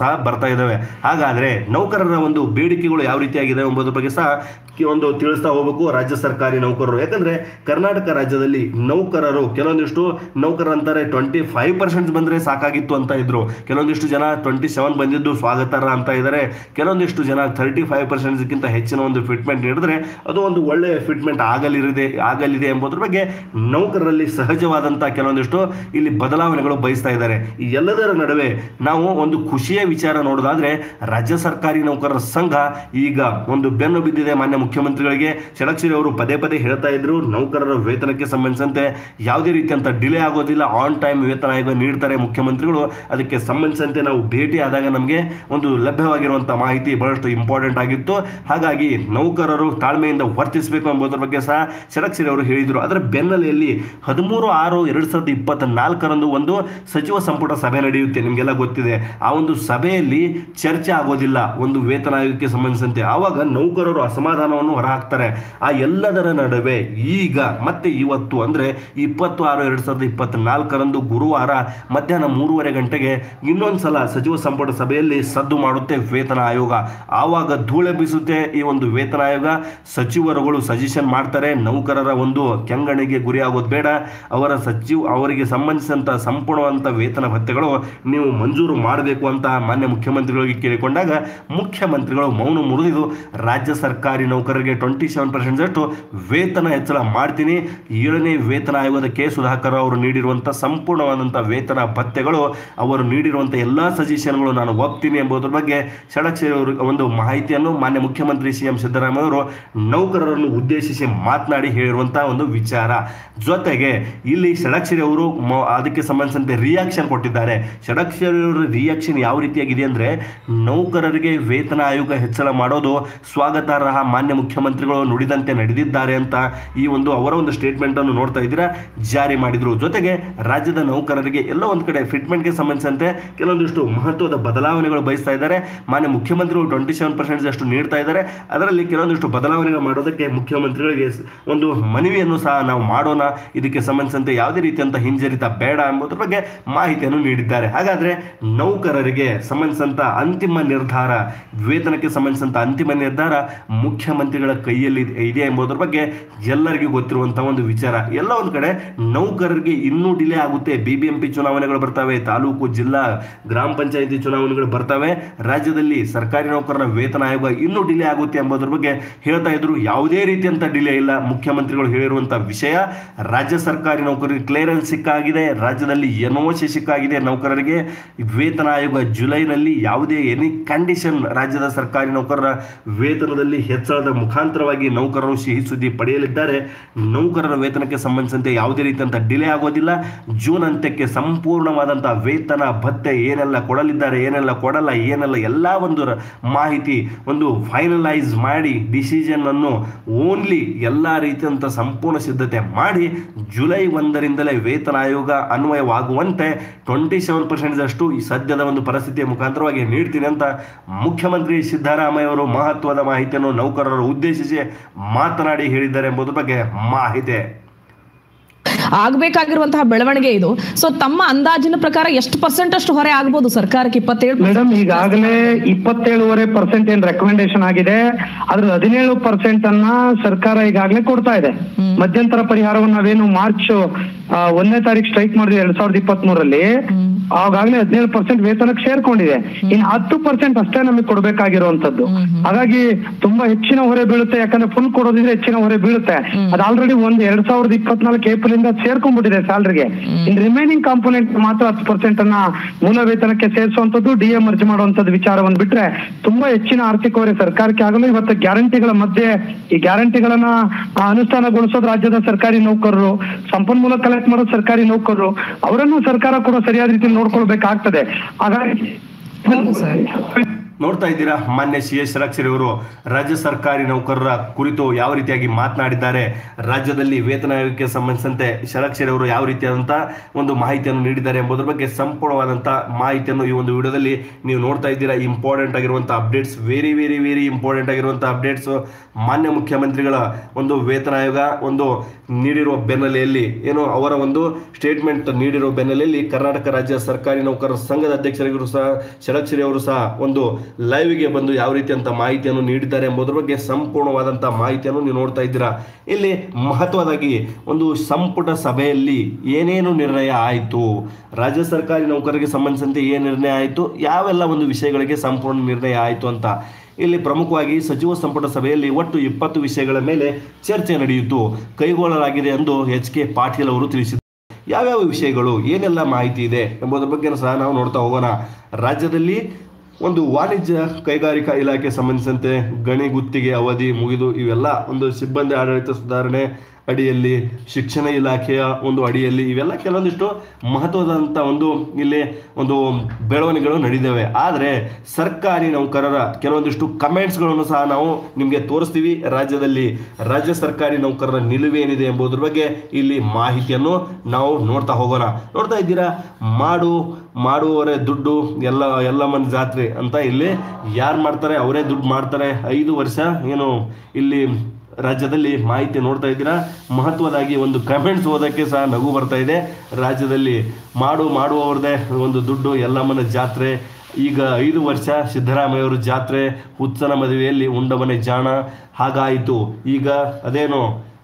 ಸಹ ಬರ್ತಾ ಇದ್ದಾವೆ ಹಾಗಾದ್ರೆ ನೌಕರರ ಒಂದು ಬೇಡಿಕೆಗಳು ಯಾವ ರೀತಿಯಾಗಿದೆ ಎಂಬುದ್ರ ಬಗ್ಗೆ ಸಹ ಕಿ- ಒಂದು ತಿಳಿಸ್ತಾ ಹೋಗ್ಬೇಕು ರಾಜ್ಯ ಸರ್ಕಾರಿ ನೌಕರರು ಯಾಕಂದ್ರೆ ಕರ್ನಾಟಕ ರಾಜ್ಯದಲ್ಲಿ ನೌಕರರು ಕೆಲವೊಂದಿಷ್ಟು ನೌಕರರು ಅಂತಾರೆ ಟ್ವೆಂಟಿ ಫೈವ್ ಪರ್ಸೆಂಟ್ ಬಂದ್ರೆ ಸಾಕಾಗಿತ್ತು ಅಂತ ಇದ್ರು ಕೆಲವೊಂದಿಷ್ಟು ಜನ ಟ್ವೆಂಟಿ ಸೆವೆನ್ ಬಂದಿದ್ದು ಸ್ವಾಗತಾರ್ಹ ಅಂತ ಇದ್ದಾರೆ ಕೆಲವೊಂದಿಷ್ಟು ಜನ ಥರ್ಟಿ ಫೈವ್ ಪರ್ಸೆಂಟ್ಗಿಂತ ಹೆಚ್ಚಿನ ಒಂದು ಫಿಟ್ಮೆಂಟ್ ನೀಡಿದ್ರೆ ಅದು ಒಂದು ಒಳ್ಳೆ ಫಿಟ್ಮೆಂಟ್ ಆಗಲಿರಿದೆ ಆಗಲಿದೆ ಎಂಬುದ್ರ ಬಗ್ಗೆ ನೌಕರರಲ್ಲಿ ಸಹಜವಾದಂತ ಕೆಲವೊಂದಿಷ್ಟು ಇಲ್ಲಿ ಬದಲಾವಣೆಗಳು ಬಯಸ್ತಾ ಇದ್ದಾರೆ ಈ ಎಲ್ಲದರ ನಡುವೆ ನಾವು ಒಂದು ಖುಷಿಯ ವಿಚಾರ ನೋಡೋದಾದ್ರೆ ರಾಜ್ಯ ಸರ್ಕಾರಿ ನೌಕರರ ಸಂಘ ಈಗ ಒಂದು ಬೆನ್ನು ಬಿದ್ದಿದೆ ಮಾನ್ಯ ಮುಖ್ಯಮಂತ್ರಿಗಳಿಗೆ ಷಡಕ್ಷರಿ ಅವರು ಪದೇ ಪದೇ ಹೇಳ್ತಾ ಇದ್ರು ನೌಕರರ ವೇತನಕ್ಕೆ ಸಂಬಂಧಿಸಿದಂತೆ ಯಾವುದೇ ರೀತಿಯಂತ ಡಿಲೇ ಆಗೋದಿಲ್ಲ ಆನ್ ಟೈಮ್ ವೇತನ ಆಯೋಗ ನೀಡ್ತಾರೆ ಮುಖ್ಯಮಂತ್ರಿಗಳು ಅದಕ್ಕೆ ಸಂಬಂಧಿಸಿದಂತೆ ನಾವು ಭೇಟಿ ಆದಾಗ ನಮಗೆ ಒಂದು ಲಭ್ಯವಾಗಿರುವಂತ ಮಾಹಿತಿ ಬಹಳಷ್ಟು ಇಂಪಾರ್ಟೆಂಟ್ ಆಗಿತ್ತು ಹಾಗಾಗಿ ನೌಕರರು ತಾಳ್ಮೆಯಿಂದ ವರ್ತಿಸಬೇಕು ಎಂಬುದರ ಬಗ್ಗೆ ಸಹ ಷಡಕ್ಷರಿ ಅವರು ಹೇಳಿದರು ಅದರ ಬೆನ್ನಲೆಯಲ್ಲಿ ಹದಿಮೂರು ಆರು ಎರಡ್ ಸಾವಿರದ ಇಪ್ಪತ್ತ ನಾಲ್ಕರಂದು ಒಂದು ಸಚಿವ ಸಂಪುಟ ಸಭೆ ನಡೆಯುತ್ತೆ ನಿಮಗೆಲ್ಲ ಗೊತ್ತಿದೆ ಆ ಒಂದು ಸಭೆಯಲ್ಲಿ ಚರ್ಚೆ ಆಗೋದಿಲ್ಲ ಒಂದು ವೇತನ ಆಯೋಗಕ್ಕೆ ಸಂಬಂಧಿಸಿದಂತೆ ಆವಾಗ ನೌಕರರು ಅಸಮಾಧಾನವನ್ನು ಹೊರಹಾಕ್ತಾರೆ ಆ ಎಲ್ಲದರ ನಡುವೆ ಈಗ ಮತ್ತೆ ಇವತ್ತು ಅಂದ್ರೆ ಇಪ್ಪತ್ತು ಆರು ಎರಡ್ ಸಾವಿರದ ಇಪ್ಪತ್ತ ನಾಲ್ಕರಂದು ಗುರುವಾರ ಮಧ್ಯಾಹ್ನ ಮೂರುವರೆ ಗಂಟೆಗೆ ಇನ್ನೊಂದ್ಸಲ ಸಚಿವ ಸಂಪುಟ ಸಭೆಯಲ್ಲಿ ಸದ್ದು ಮಾಡುತ್ತೆ ವೇತನ ಆಯೋಗ ಆವಾಗ ಧೂಳೆ ಬೀಸುತ್ತೆ ಈ ಒಂದು ವೇತನ ಆಯೋಗ ಸಚಿವರುಗಳು ಸಜೆಷನ್ ಮಾಡ್ತಾರೆ ನೌಕರರ ಒಂದು ಕೆಂಗಣಿಗೆ ಗುರಿಯಾಗೋದು ಬೇಡ ಅವರ ಸಚಿವ ಅವರಿಗೆ ಸಂಬಂಧಿಸಿದಂತ ಸಂಪೂರ್ಣವಂತ ವೇತನ ಭತ್ಯೆಗಳು ನೀವು ಮಂಜೂರು ಮಾಡಬೇಕು ಅಂತ ಮಾನ್ಯ ಮುಖ್ಯಮಂತ್ರಿಗಳಿಗೆ ಕೇಳಿಕೊಂಡಾಗ ಮುಖ್ಯಮಂತ್ರಿಗಳು ಮೌನ ಮುರಿದು ರಾಜ್ಯ ಸರ್ಕಾರಿ ನೌಕರರಿಗೆ ಟ್ವೆಂಟಿ ಸೆವೆನ್ ಪರ್ಸೆಂಟ್ ಅಷ್ಟು ವೇತನ ಹೆಚ್ಚಳ ಮಾಡ್ತೀನಿ ಏಳನೇ ವೇತನ ಆಯೋಗದ ಕೆ ಸುಧಾಕರ್ ಅವರು ನೀಡಿರುವಂಥ ಸಂಪೂರ್ಣವಾದಂಥ ವೇತನ ಭತ್ಯೆಗಳು ಅವರು ನೀಡಿರುವಂಥ ಎಲ್ಲ ಸಜೆಷನ್ಗಳು ನಾನು ಒಪ್ತೀನಿ ಎಂಬುದರ ಬಗ್ಗೆ ಷಡಕ್ಷರಿ ಅವರು ಒಂದು ಮಾಹಿತಿಯನ್ನು ಮಾನ್ಯ ಮುಖ್ಯಮಂತ್ರಿ ಸಿ ಎಂ ಸಿದ್ದರಾಮಯ್ಯ ಅವರು ನೌಕರರನ್ನು ಉದ್ದೇಶಿಸಿ ಮಾತನಾಡಿ ಹೇಳಿರುವಂತಹ ಒಂದು ವಿಚಾರ ಜೊತೆಗೆ ಇಲ್ಲಿ ಷಡಕ್ಷರಿ ಅವರು ಮ- ಅದಕ್ಕೆ ಸಂಬಂಧಿಸಿದಂತೆ ರಿಯಾಕ್ಷನ್ ಕೊಟ್ಟಿದ್ದಾರೆ ಷಡಕ್ಷರಿ ಅವರ ರಿಯಾಕ್ಷನ್ ಯಾವ ರೀತಿಯಾಗಿದೆ ಅಂದ್ರೆ ನೌಕರರಿಗೆ ವೇತನ ಆಯೋಗ ಹೆಚ್ಚಳ ಮಾಡೋದು ಸ್ವಾಗತಾರ್ಹ ಮಾನ್ಯ ಮುಖ್ಯಮಂತ್ರಿಗಳು ನುಡಿದಂತೆ ನಡೆದಿದ್ದಾರೆ ಅಂತ ಈ ಒಂದು ಅವರ ಒಂದು ಸ್ಟೇಟ್ಮೆಂಟ್ ಅನ್ನು ನೋಡ್ತಾ ಇದ್ದೀರಾ ಜಾರಿ ಮಾಡಿದ್ರು ಜೊತೆಗೆ ರಾಜ್ಯದ ನೌಕರರಿಗೆ ಎಲ್ಲ ಒಂದು ಕಡೆ ಫಿಟ್ಮೆಂಟ್ಗೆ ಸಂಬಂಧಿಸಿದಂತೆ ಕೆಲವೊಂದಿಷ್ಟು ಮಹತ್ವದ ಬದಲಾವಣೆಗಳು ಬಯಸ್ತಾ ಇದ್ದಾರೆ ಮಾನ್ಯ ಮುಖ್ಯಮಂತ್ರಿಗಳು ಟ್ವೆಂಟಿ ಸೆವೆನ್ ಪರ್ಸೆಂಟ್ ಅಷ್ಟು ನೀಡ್ತಾ ಇದ್ದಾರೆ ಅದರಲ್ಲಿ ಕೆಲವೊಂದಿಷ್ಟು ಬದಲಾವಣೆಗಳು ಮಾಡೋದಕ್ಕೆ ಮುಖ್ಯಮಂತ್ರಿಗಳಿಗೆ ಸ- ಒಂದು ಮನವಿಯನ್ನು ಸಹ ನಾವು ಮಾಡೋಣ ಇದಕ್ಕೆ ಸಂಬಂಧಿಸಿದಂತೆ ಯಾವುದೇ ರೀತಿಯಂತ ಹಿಂಜರಿತ ಬೇಡ ಎಂಬುದರ ಬಗ್ಗೆ ಮಾಹಿತಿಯನ್ನು ನೀಡಿದ್ದಾರೆ ಹಾಗಾದ್ರೆ ನೌಕರರಿಗೆ ಸಂಬಂಧಿಸಿದಂತ ಅಂತಿಮ ನಿರ್ಧಾರ ವೇತನಕ್ಕೆ ಸಂಬಂಧಿಸಿದಂತ ಅಂತಿಮ ನಿರ್ಧಾರ ಮುಖ್ಯಮಂತ್ರಿಗಳ ಕೈಯಲ್ಲಿ ಇದೆ ಎಂಬುದರ ಬಗ್ಗೆ ಎಲ್ಲರಿಗೂ ಗೊತ್ತಿರುವಂತಹ ಒಂದು ವಿಚಾರ ಎಲ್ಲ ಒಂದು ಕಡೆ ನೌಕರರಿಗೆ ಇನ್ನೂ ಡಿಲೇ ಆಗುತ್ತೆ ಬಿಬಿಎಂಪಿ ಚುನಾವಣೆಗಳು ಬರ್ತವೆ ತಾಲೂಕು ಜಿಲ್ಲಾ ಗ್ರಾಮ ಪಂಚಾಯತಿ ಚುನಾವಣೆಗಳು ಬರ್ತವೆ ರಾಜ್ಯದಲ್ಲಿ ಸರ್ಕಾರಿ ನೌಕರರ ವೇತನ ಆಯೋಗ ಇನ್ನೂ ಡಿಲೇ ಆಗುತ್ತೆ ಎಂಬುದರ ಬಗ್ಗೆ ಹೇಳ್ತಾ ಇದ್ರು ಯಾವುದೇ ರೀತಿಯಂತ ಡಿಲೇ ಇಲ್ಲ ಮುಖ್ಯಮಂತ್ರಿಗಳು ಹೇಳಿರುವಂತಹ ವಿಷಯ ರಾಜ್ಯ ಸರ್ಕಾರಿ ನೌಕರರಿಗೆ ಕ್ಲಿಯರೆನ್ಸ್ ಸಿಕ್ಕಾಗಿದೆ ರಾಜ್ಯದಲ್ಲಿ ಎನ್ಒಸಿ ಸಿಕ್ಕಾಗಿದೆ ನೌಕರರಿಗೆ ವೇತನ ಆಯೋಗ ಜುಲೈನಲ್ಲಿ ಯಾವುದೇ ಎನಿ ಕಂಡೀಷನ್ ರಾಜ್ಯದ ಸರ್ಕಾರಿ ನೌಕರರ ವೇತನದಲ್ಲಿ ಹೆಚ್ಚಳದ ಮುಖಾಂತರವಾಗಿ ನೌಕರರು ಸಿಹಿ ಸುದ್ದಿ ಪಡೆಯಲಿದ್ದಾರೆ ನೌಕರರ ವೇತನಕ್ಕೆ ಸಂಬಂಧಿಸಿದಂತೆ ಯಾವುದೇ ರೀತಿಯಂತ ಡಿಲೇ ಆಗೋದಿಲ್ಲ ಜೂನ್ ಅಂತ್ಯಕ್ಕೆ ಸಂಪೂರ್ಣವಾದಂತಹ ವೇತನ ಭತ್ಯೆ ಏನೆಲ್ಲ ಕೊಡಲಿದ್ದಾರೆ ಏನೆಲ್ಲ ಕೊಡಲ್ಲ ಏನೆಲ್ಲ ಎಲ್ಲ ಒಂದು ರ- ಮಾಹಿತಿ ಒಂದು ಫೈನಲೈಸ್ ಮಾಡಿ ಡಿಸಿಷನ್ ಅನ್ನು ಓನ್ಲಿ ಎಲ್ಲ ರೀತಿಯಂತ ಸಂಪೂರ್ಣ ಸಿದ್ಧತೆ ಮಾಡಿ ಜುಲೈ ಒಂದರಿಂದಲೇ ವೇತನ ಆಯೋಗ ಅನ್ವಯವಾಗುವಂತೆ ಟ್ವೆಂಟಿ ಸೆವೆನ್ ಪರ್ಸೆಂಟ್ ಅಷ್ಟು ಈ ಸದ್ಯದ ಒಂದು ಪರಿಸ್ಥಿತಿಯ ಮುಖಾಂತರವಾಗಿ ನೀಡ್ತೀನಿ ಅಂತ ಮುಖ್ಯಮಂತ್ರಿ ಸಿದ್ದರಾಮಯ್ಯ ಅವರು ಮಹತ್ವದ ಮಾಹಿತಿಯನ್ನು ನೌಕರರು ಉದ್ದೇಶಿಸಿ ಮಾತನಾಡಿ ಹೇಳಿದ್ದಾರೆ ಎಂಬುದರ ಬಗ್ಗೆ ಮಾಹಿತಿ ಆಗ್ಬೇಕಾಗಿರುವಂತಹ ಬೆಳವಣಿಗೆ ಇದು ಸೊ ತಮ್ಮ ಅಂದಾಜಿನ ಪ್ರಕಾರ ಎಷ್ಟು ಪರ್ಸೆಂಟ್ ಅಷ್ಟು ಹೊರೆ ಆಗ್ಬೋದು ಸರ್ಕಾರಕ್ಕೆ ಇಪ್ಪತ್ತೇಳು ಮೇಡಮ್ ಈಗಾಗಲೇ ಇಪ್ಪತ್ತೇಳುವರೆ ಪರ್ಸೆಂಟ್ ಏನ್ ರೆಕಮೆಂಡೇಶನ್ ಆಗಿದೆ ಅದ್ರ ಹದಿನೇಳು ಪರ್ಸೆಂಟ್ ಅನ್ನ ಸರ್ಕಾರ ಈಗಾಗಲೇ ಕೊಡ್ತಾ ಇದೆ ಮಧ್ಯಂತರ ಪರಿಹಾರವನ್ನು ನಾವೇನು ಮಾರ್ಚ್ ಆ, ಒಂದನೇ ತಾರೀಕು ಸ್ಟ್ರೈಕ್ ಮಾಡಿದ್ವಿ ಎರಡ್ ಸಾವಿರದ ಇಪ್ಪತ್ತ್ ಮೂರಲ್ಲಿ ಆವಾಗಲೇ ಹದಿನೇಳು ಪರ್ಸೆಂಟ್ ವೇತನಕ್ಕೆ ಸೇರ್ಕೊಂಡಿದೆ ಇನ್ನು ಹತ್ತು ಪರ್ಸೆಂಟ್ ಅಷ್ಟೇ ನಮಗೆ ಕೊಡ್ಬೇಕಾಗಿರುವಂತದ್ದು ಹಾಗಾಗಿ ತುಂಬಾ ಹೆಚ್ಚಿನ ಹೊರೆ ಬೀಳುತ್ತೆ ಯಾಕಂದ್ರೆ ಫುಲ್ ಕೊಡೋದಿದ್ರೆ ಹೆಚ್ಚಿನ ಹೊರೆ ಬೀಳುತ್ತೆ ಅದು ಆಲ್ರೆಡಿ ಒಂದ್ ಎರಡ್ ಸಾವಿರದ ಇಪ್ಪತ್ನಾಲ್ಕು ಏಪ್ರಿಲ್ ಇಂದ ಸೇರ್ಕೊಂಡ್ಬಿಟ್ಟಿದೆ ಸ್ಯಾಲ್ರಿಗೆ ಇನ್ ರಿಮೈನಿಂಗ್ ಕಾಂಪೋನೆಂಟ್ ಮಾತ್ರ ಹತ್ತು ಪರ್ಸೆಂಟ್ ಅನ್ನ ಮೂಲ ವೇತನಕ್ಕೆ ಸೇರಿಸುವಂತದ್ದು ಡಿ ಎ ಮರ್ಜ್ ಮಾಡುವಂತದ್ದು ವಿಚಾರವನ್ನು ಬಿಟ್ರೆ ತುಂಬಾ ಹೆಚ್ಚಿನ ಆರ್ಥಿಕ ಹೊರೆ ಸರ್ಕಾರಕ್ಕೆ ಆಗಲು ಇವತ್ತು ಗ್ಯಾರಂಟಿಗಳ ಮಧ್ಯೆ ಈ ಗ್ಯಾರಂಟಿಗಳನ್ನ ಆ, ಅನುಷ್ಠಾನಗೊಳಿಸೋದು ರಾಜ್ಯದ ಸರ್ಕಾರಿ ನೌಕರರು ಸಂಪನ್ಮೂಲ ಕಲೆಕ್ಟ್ ಮಾಡೋದು ಸರ್ಕಾರಿ ನೌಕರರು ಅವರನ್ನು ಸರ್ಕಾರ ಕೂಡ ಸರಿಯಾದ ರೀತಿಯಲ್ಲಿ ನೋಡ್ಕೊಳ್ಬೇಕಾಗ್ತದೆ ಹಾಗಾಗಿ ಹೌದು ಸರ್ ನೋಡ್ತಾ ಇದ್ದೀರಾ ಮಾನ್ಯ ಸಿ ಎಸ್ ಅವರು ರಾಜ್ಯ ಸರ್ಕಾರಿ ನೌಕರರ ಕುರಿತು ಯಾವ ರೀತಿಯಾಗಿ ಮಾತನಾಡಿದ್ದಾರೆ ರಾಜ್ಯದಲ್ಲಿ ವೇತನ ಆಯೋಗಕ್ಕೆ ಸಂಬಂಧಿಸಿದಂತೆ ಷಡಕ್ಷರಿ ಅವರು ಯಾವ ರೀತಿಯಾದಂಥ ಒಂದು ಮಾಹಿತಿಯನ್ನು ನೀಡಿದ್ದಾರೆ ಎಂಬುದರ ಬಗ್ಗೆ ಸಂಪೂರ್ಣವಾದಂಥ ಮಾಹಿತಿಯನ್ನು ಈ ಒಂದು ವಿಡಿಯೋದಲ್ಲಿ ನೀವು ನೋಡ್ತಾ ಇದ್ದೀರಾ ಇಂಪಾರ್ಟೆಂಟ್ ಆಗಿರುವಂಥ updates very very very important ಆಗಿರುವಂಥ ಅಪ್ಡೇಟ್ಸ್ ಮಾನ್ಯ ಮುಖ್ಯಮಂತ್ರಿಗಳ ಒಂದು ವೇತನ ಆಯೋಗ ಒಂದು ನೀಡಿರುವ ಬೆನ್ನಲೆಯಲ್ಲಿ ಏನು ಅವರ ಒಂದು ಸ್ಟೇಟ್ಮೆಂಟ್ ನೀಡಿರುವ ಬೆನ್ನಲೆಯಲ್ಲಿ ಕರ್ನಾಟಕ ರಾಜ್ಯ ಸರ್ಕಾರಿ ನೌಕರರ ಸಂಘದ ಅಧ್ಯಕ್ಷರಿಗೂ ಸಹ ಷಡಕ್ಷರಿ ಅವರು ಸಹ ಒಂದು ಲೈವ್ಗೆ ಬಂದು ಯಾವ ರೀತಿಯಂತ ಮಾಹಿತಿಯನ್ನು ನೀಡಿದ್ದಾರೆ ಎಂಬುದರ ಬಗ್ಗೆ ಸಂಪೂರ್ಣವಾದಂತಹ ಮಾಹಿತಿಯನ್ನು ನೀವು ನೋಡ್ತಾ ಇದ್ದೀರಾ ಇಲ್ಲಿ ಮಹತ್ವದಾಗಿ ಒಂದು ಸಂಪುಟ ಸಭೆಯಲ್ಲಿ ಏನೇನು ನಿರ್ಣಯ ಆಯಿತು ರಾಜ್ಯ ಸರ್ಕಾರಿ ನೌಕರರಿಗೆ ಸಂಬಂಧಿಸಿದಂತೆ ಏನು ನಿರ್ಣಯ ಆಯಿತು ಯಾವೆಲ್ಲ ಒಂದು ವಿಷಯಗಳಿಗೆ ಸಂಪೂರ್ಣ ನಿರ್ಣಯ ಆಯಿತು ಅಂತ ಇಲ್ಲಿ ಪ್ರಮುಖವಾಗಿ ಸಚಿವ ಸಂಪುಟ ಸಭೆಯಲ್ಲಿ ಒಟ್ಟು ಇಪ್ಪತ್ತು ವಿಷಯಗಳ ಮೇಲೆ ಚರ್ಚೆ ನಡೆಯಿತು ಕೈಗೊಳ್ಳಲಾಗಿದೆ ಎಂದು ಎಚ್ ಕೆ ಪಾಟೀಲ್ ಅವರು ತಿಳಿಸಿದರು ಯಾವ್ಯಾವ ವಿಷಯಗಳು ಏನೆಲ್ಲ ಮಾಹಿತಿ ಇದೆ ಎಂಬುದರ ಬಗ್ಗೆ ಸಹ ನಾವು ನೋಡ್ತಾ ಹೋಗೋಣ ರಾಜ್ಯದಲ್ಲಿ ಒಂದು ವಾಣಿಜ್ಯ ಕೈಗಾರಿಕಾ ಇಲಾಖೆ ಸಂಬಂಧಿಸಿದಂತೆ ಗಣಿ ಗುತ್ತಿಗೆ ಅವಧಿ ಮುಗಿದು ಇವೆಲ್ಲ ಒಂದು ಸಿಬ್ಬಂದಿ ಆಡಳಿತ ಸುಧಾರಣೆ ಅಡಿಯಲ್ಲಿ ಶಿಕ್ಷಣ ಇಲಾಖೆಯ ಒಂದು ಅಡಿಯಲ್ಲಿ ಇವೆಲ್ಲ ಕೆಲವೊಂದಿಷ್ಟು ಮಹತ್ವದಂತ ಒಂದು ಇಲ್ಲಿ ಒಂದು ಬೆಳವಣಿಗೆಗಳು ನಡೆದಿವೆ ಆದರೆ ಸರ್ಕಾರಿ ನೌಕರರ ಕೆಲವೊಂದಿಷ್ಟು ಕಮೆಂಟ್ಸ್ಗಳನ್ನು ಸಹ ನಾವು ನಿಮಗೆ ತೋರಿಸ್ತೀವಿ ರಾಜ್ಯದಲ್ಲಿ ರಾಜ್ಯ ಸರ್ಕಾರಿ ನೌಕರರ ನಿಲುವೇನಿದೆ ಎಂಬುದ್ರ ಬಗ್ಗೆ ಇಲ್ಲಿ ಮಾಹಿತಿಯನ್ನು ನಾವು ನೋಡ್ತಾ ಹೋಗೋಣ ನೋಡ್ತಾ ಇದ್ದೀರಾ ಮಾಡು ಮಾಡುವವರೇ ದುಡ್ಡು ಎಲ್ಲ ಎಲ್ಲಮ್ಮನ ಜಾತ್ರೆ ಅಂತ ಇಲ್ಲಿ ಯಾರು ಮಾಡ್ತಾರೆ ಅವರೇ ದುಡ್ಡು ಮಾಡ್ತಾರೆ ಐದು ವರ್ಷ ಏನು ಇಲ್ಲಿ ರಾಜ್ಯದಲ್ಲಿ ಮಾಹಿತಿ ನೋಡ್ತಾ ಇದ್ದೀರಾ ಮಹತ್ವದಾಗಿ ಒಂದು ಕಮೆಂಟ್ಸ್ ಓದೋಕ್ಕೆ ಸಹ ನಗು ಬರ್ತಾ ಇದೆ ರಾಜ್ಯದಲ್ಲಿ ಮಾಡು ಮಾಡುವವ್ರದೇ ಒಂದು ದುಡ್ಡು ಎಲ್ಲಮ್ಮನ ಜಾತ್ರೆ ಈಗ ಐದು ವರ್ಷ ಸಿದ್ದರಾಮಯ್ಯವರು ಜಾತ್ರೆ ಹುಚ್ಚನ ಮದುವೆಯಲ್ಲಿ ಉಂಡಮನೆ ಜಾಣ ಹಾಗಾಯಿತು ಈಗ ಅದೇನು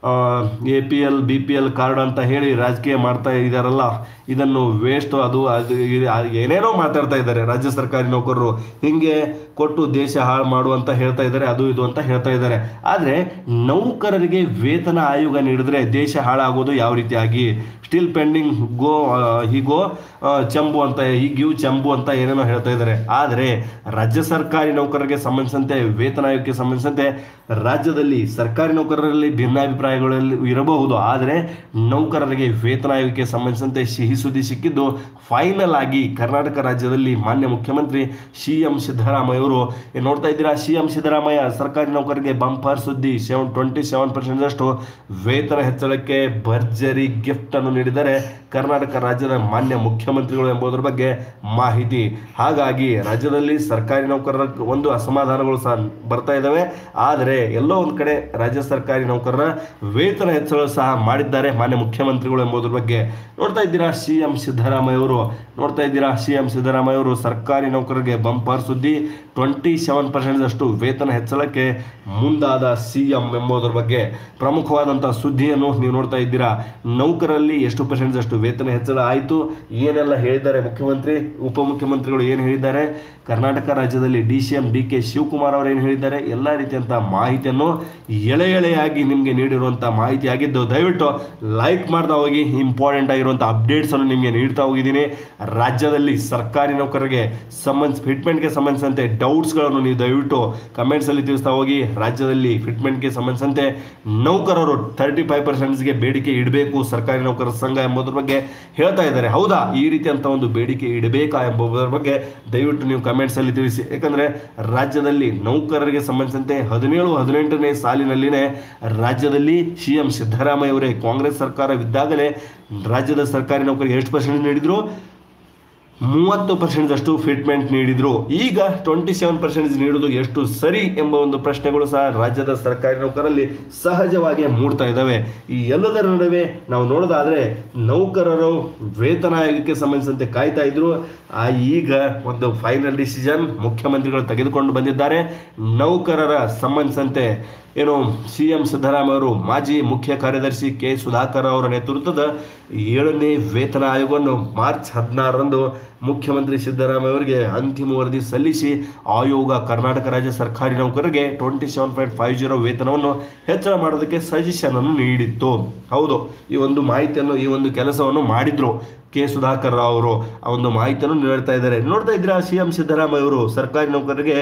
A P L B P L card ಅಂತ ಹೇಳಿ ರಾಜಕೀಯ ಮಾಡ್ತಾ ಇದ್ದಾರಲ್ಲ ಇದನ್ನು ವೇಸ್ಟ್ ಅದು ಅದು ಇದು ಏನೇನೋ ಮಾತಾಡ್ತಾ ಇದ್ದಾರೆ ರಾಜ್ಯ ಸರ್ಕಾರಿ ನೌಕರರು ಹಿಂಗೆ ಕೊಟ್ಟು ದೇಶ ಹಾಳು ಮಾಡು ಅಂತ ಹೇಳ್ತಾ ಇದ್ದಾರೆ ಅದು ಇದು ಅಂತ ಹೇಳ್ತಾ ಇದ್ದಾರೆ ಆದರೆ ನೌಕರರಿಗೆ ವೇತನ ಆಯೋಗ ನೀಡಿದ್ರೆ ದೇಶ ಹಾಳಾಗೋದು ಯಾವ ರೀತಿಯಾಗಿ ಸ್ಟಿಲ್ ಪೆಂಡಿಂಗ್ ಗೋ ಹೀಗೋ ಚಂಬು ಅಂತ ಹೀಗಿವ್ ಚಂಬು ಅಂತ ಏನೇನೋ ಹೇಳ್ತಾ ಇದ್ದಾರೆ ಆದರೆ ರಾಜ್ಯ ಸರ್ಕಾರಿ ನೌಕರರಿಗೆ ಸಂಬಂಧಿಸಿದಂತೆ ವೇತನ ಆಯೋಗಕ್ಕೆ ಸಂಬಂಧಿಸಿದಂತೆ ರಾಜ್ಯದಲ್ಲಿ ಸರ್ಕಾರಿ ನೌಕರರಲ್ಲಿ ಭಿನ್ನಾಭಿಪ್ರಾಯಗಳಲ್ಲಿ ಇರಬಹುದು ಆದರೆ ನೌಕರರಿಗೆ ವೇತನ ಆಯೋಗಕ್ಕೆ ಸಂಬಂಧಿಸಿದಂತೆ ಸಿಹಿ ಸುದ್ದಿ ಸಿಕ್ಕಿದ್ದು ಫೈನಲ್ ಆಗಿ ಕರ್ನಾಟಕ ರಾಜ್ಯದಲ್ಲಿ ಮಾನ್ಯ ಮುಖ್ಯಮಂತ್ರಿ ಸಿ ಎಂ ಸಿದ್ದರಾಮಯ್ಯ ಅವರು ಏನ್ ನೋಡ್ತಾ ಇದ್ದೀರಾ ಸಿ ಎಂ ಸಿದ್ದರಾಮಯ್ಯ ಸರ್ಕಾರಿ ನೌಕರರಿಗೆ ಬಂಪರ್ ಸುದ್ದಿ ಸೆವೆನ್ ಟ್ವೆಂಟಿ ಸೆವೆನ್ ಪರ್ಸೆಂಟ್ ಅಷ್ಟು ವೇತನ ಹೆಚ್ಚಳಕ್ಕೆ ಭರ್ಜರಿ ಗಿಫ್ಟ್ ಅನ್ನು ನೀಡಿದರೆ ಕರ್ನಾಟಕ ರಾಜ್ಯದ ಮಾನ್ಯ ಮುಖ್ಯಮಂತ್ರಿಗಳು ಎಂಬುದರ ಬಗ್ಗೆ ಮಾಹಿತಿ ಹಾಗಾಗಿ ರಾಜ್ಯದಲ್ಲಿ ಸರ್ಕಾರಿ ನೌಕರರ ಒಂದು ಅಸಮಾಧಾನಗಳು ಸಹ ಬರ್ತಾ ಇದ್ದಾವೆ ಆದರೆ ಎಲ್ಲೋ ಒಂದು ಕಡೆ ರಾಜ್ಯ ಸರ್ಕಾರಿ ನೌಕರರ ವೇತನ ಹೆಚ್ಚಳ ಸಹ ಮಾಡಿದ್ದಾರೆ ಮಾನ್ಯ ಮುಖ್ಯಮಂತ್ರಿಗಳು ಎಂಬುದರ ಬಗ್ಗೆ ನೋಡ್ತಾ ಇದ್ದೀರಾ ಸಿ ಎಂ ಸಿದ್ದರಾಮಯ್ಯ ಅವರು ನೋಡ್ತಾ ಇದ್ದೀರಾ ಸಿ ಎಂ ಸಿದ್ದರಾಮಯ್ಯ ಅವರು ಸರ್ಕಾರಿ ನೌಕರರಿಗೆ ಬಂಪರ್ ಸುದ್ದಿ ಟ್ವೆಂಟಿ ಸೆವೆನ್ ಪರ್ಸೆಂಟ್ ಅಷ್ಟು ವೇತನ ಹೆಚ್ಚಳಕ್ಕೆ ಮುಂದಾದ ಸಿ ಎಂ ಎಂಬುದರ ಬಗ್ಗೆ ಪ್ರಮುಖವಾದಂತಹ ಸುದ್ದಿಯನ್ನು ನೀವು ನೋಡ್ತಾ ಇದ್ದೀರಾ ನೌಕರಲ್ಲಿ ಎಷ್ಟು ಪರ್ಸೆಂಟ್ ಅಷ್ಟು ವೇತನ ಹೆಚ್ಚಳ ಆಯಿತು ಏನೆಲ್ಲ ಹೇಳಿದ್ದಾರೆ ಮುಖ್ಯಮಂತ್ರಿ ಉಪಮುಖ್ಯಮಂತ್ರಿಗಳು ಏನು ಹೇಳಿದ್ದಾರೆ ಕರ್ನಾಟಕ ರಾಜ್ಯದಲ್ಲಿ D C M D K Shivakumar ಅವರು ಏನು ಹೇಳಿದ್ದಾರೆ ಎಲ್ಲ ರೀತಿಯಂತಹ ಮಾಹಿತಿಯನ್ನು ಎಳೆ ಎಳೆಯಾಗಿ ನಿಮಗೆ ನೀಡಿರುವಂಥ ಮಾಹಿತಿ ಆಗಿದ್ದು ದಯವಿಟ್ಟು ಲೈಕ್ ಮಾಡ್ತಾ ಹೋಗಿ ಇಂಪಾರ್ಟೆಂಟ್ ಆಗಿರುವಂಥ ಅಪ್ಡೇಟ್ಸ್ ಅನ್ನು ನಿಮಗೆ ನೀಡ್ತಾ ಹೋಗಿದ್ದೀನಿ ರಾಜ್ಯದಲ್ಲಿ ಸರ್ಕಾರಿ ನೌಕರರಿಗೆ ಸಂಬಂಧ ಫಿಟ್ಮೆಂಟ್ಗೆ ಸಂಬಂಧಿಸಿದಂತೆ ಡೌಟ್ಸ್ಗಳನ್ನು ನೀವು ದಯವಿಟ್ಟು ಕಮೆಂಟ್ಸಲ್ಲಿ ತಿಳಿಸ್ತಾ ಹೋಗಿ ರಾಜ್ಯದಲ್ಲಿ ಫಿಟ್ಮೆಂಟ್ಗೆ ಸಂಬಂಧಿಸಿದಂತೆ ನೌಕರರು ತರ್ಟಿ ಫೈವ್ ಪರ್ಸೆಂಟ್ಸ್ಗೆ ಬೇಡಿಕೆ ಇಡಬೇಕು ಸರ್ಕಾರಿ ನೌಕರರ ಸಂಘ ಎಂಬುದರ ಬಗ್ಗೆ ಹೇಳ್ತಾ ಇದ್ದಾರೆ ಹೌದಾ ಈ ರೀತಿಯಂಥ ಒಂದು ಬೇಡಿಕೆ ಇಡಬೇಕಾ ಎಂಬುದರ ಬಗ್ಗೆ ದಯವಿಟ್ಟು ನೀವು ಕಮೆಂಟ್ಸಲ್ಲಿ ತಿಳಿಸಿ ಯಾಕಂದರೆ ರಾಜ್ಯದಲ್ಲಿ ನೌಕರರಿಗೆ ಸಂಬಂಧಿಸಿದಂತೆ ಹದಿನೇಳು ಹದಿನೆಂಟನೇ ಸಾಲಿನಲ್ಲಿನೇ ರಾಜ್ಯದಲ್ಲಿ ಸಿ ಎಂ ಸಿದ್ದರಾಮಯ್ಯ ಅವರೇ ಕಾಂಗ್ರೆಸ್ ಸರ್ಕಾರವಿದ್ದಾಗಲೇ ರಾಜ್ಯದ ಸರ್ಕಾರಿ ನೌಕರಿಗೆ ಎಷ್ಟು ಪರ್ಸೆಂಟ್ ನೀಡಿದ್ರು ಮೂವತ್ತು ಪರ್ಸೆಂಟ್ ಅಷ್ಟು ಫಿಟ್ಮೆಂಟ್ ನೀಡಿದ್ರು ಈಗ ಟ್ವೆಂಟಿ ಸೆವೆನ್ ಪರ್ಸೆಂಟ್ ನೀಡುವುದು ಎಷ್ಟು ಸರಿ ಎಂಬ ಒಂದು ಪ್ರಶ್ನೆಗಳು ಸಹ ರಾಜ್ಯದ ಸರ್ಕಾರಿ ನೌಕರಲ್ಲಿ ಸಹಜವಾಗಿ ಮೂಡ್ತಾ ಇದ್ದಾವೆ ಈ ಎಲ್ಲದರ ನಡುವೆ ನಾವು ನೋಡೋದಾದ್ರೆ ನೌಕರರು ವೇತನ ಆಯೋಗಕ್ಕೆ ಸಂಬಂಧಿಸಿದಂತೆ ಕಾಯ್ತಾ ಇದ್ರು ಆ ಈಗ ಒಂದು ಫೈನಲ್ ಡಿಸಿಷನ್ ಮುಖ್ಯಮಂತ್ರಿಗಳು ತೆಗೆದುಕೊಂಡು ಬಂದಿದ್ದಾರೆ ನೌಕರರ ಸಂಬಂಧಿಸಿದಂತೆ ಏನು ಸಿ ಎಂ ಸಿದ್ದರಾಮಯ್ಯ ಅವರು ಮಾಜಿ ಮುಖ್ಯ ಕಾರ್ಯದರ್ಶಿ ಕೆ ಸುಧಾಕರ್ ಅವರ ನೇತೃತ್ವದ ಏಳನೇ ವೇತನ ಆಯೋಗವನ್ನು ಮಾರ್ಚ್ ಹದಿನಾರರಂದು ಮುಖ್ಯಮಂತ್ರಿ ಸಿದ್ದರಾಮಯ್ಯ ಅವರಿಗೆ ಅಂತಿಮ ವರದಿ ಸಲ್ಲಿಸಿ ಆಯೋಗ ಕರ್ನಾಟಕ ರಾಜ್ಯ ಸರ್ಕಾರಿ ನೌಕರರಿಗೆ twenty seven point five zero ವೇತನವನ್ನು ಹೆಚ್ಚಳ ಮಾಡೋದಕ್ಕೆ ಸಜೆಷನ್ ಅನ್ನು ನೀಡಿತ್ತು ಹೌದು ಈ ಒಂದು ಮಾಹಿತಿಯನ್ನು ಈ ಒಂದು ಕೆಲಸವನ್ನು ಮಾಡಿದ್ರು ಕೆ ಸುಧಾಕರ್ ರಾವ್ ಅವರು ಆ ಒಂದು ಮಾಹಿತಿಯನ್ನು ನೀಡ್ತಾ ಇದ್ದಾರೆ ನೋಡ್ತಾ ಇದ್ದೀರಾ ಸಿ ಎಂ ಸಿದ್ದರಾಮಯ್ಯ ಅವರು ಸರ್ಕಾರಿ ನೌಕರರಿಗೆ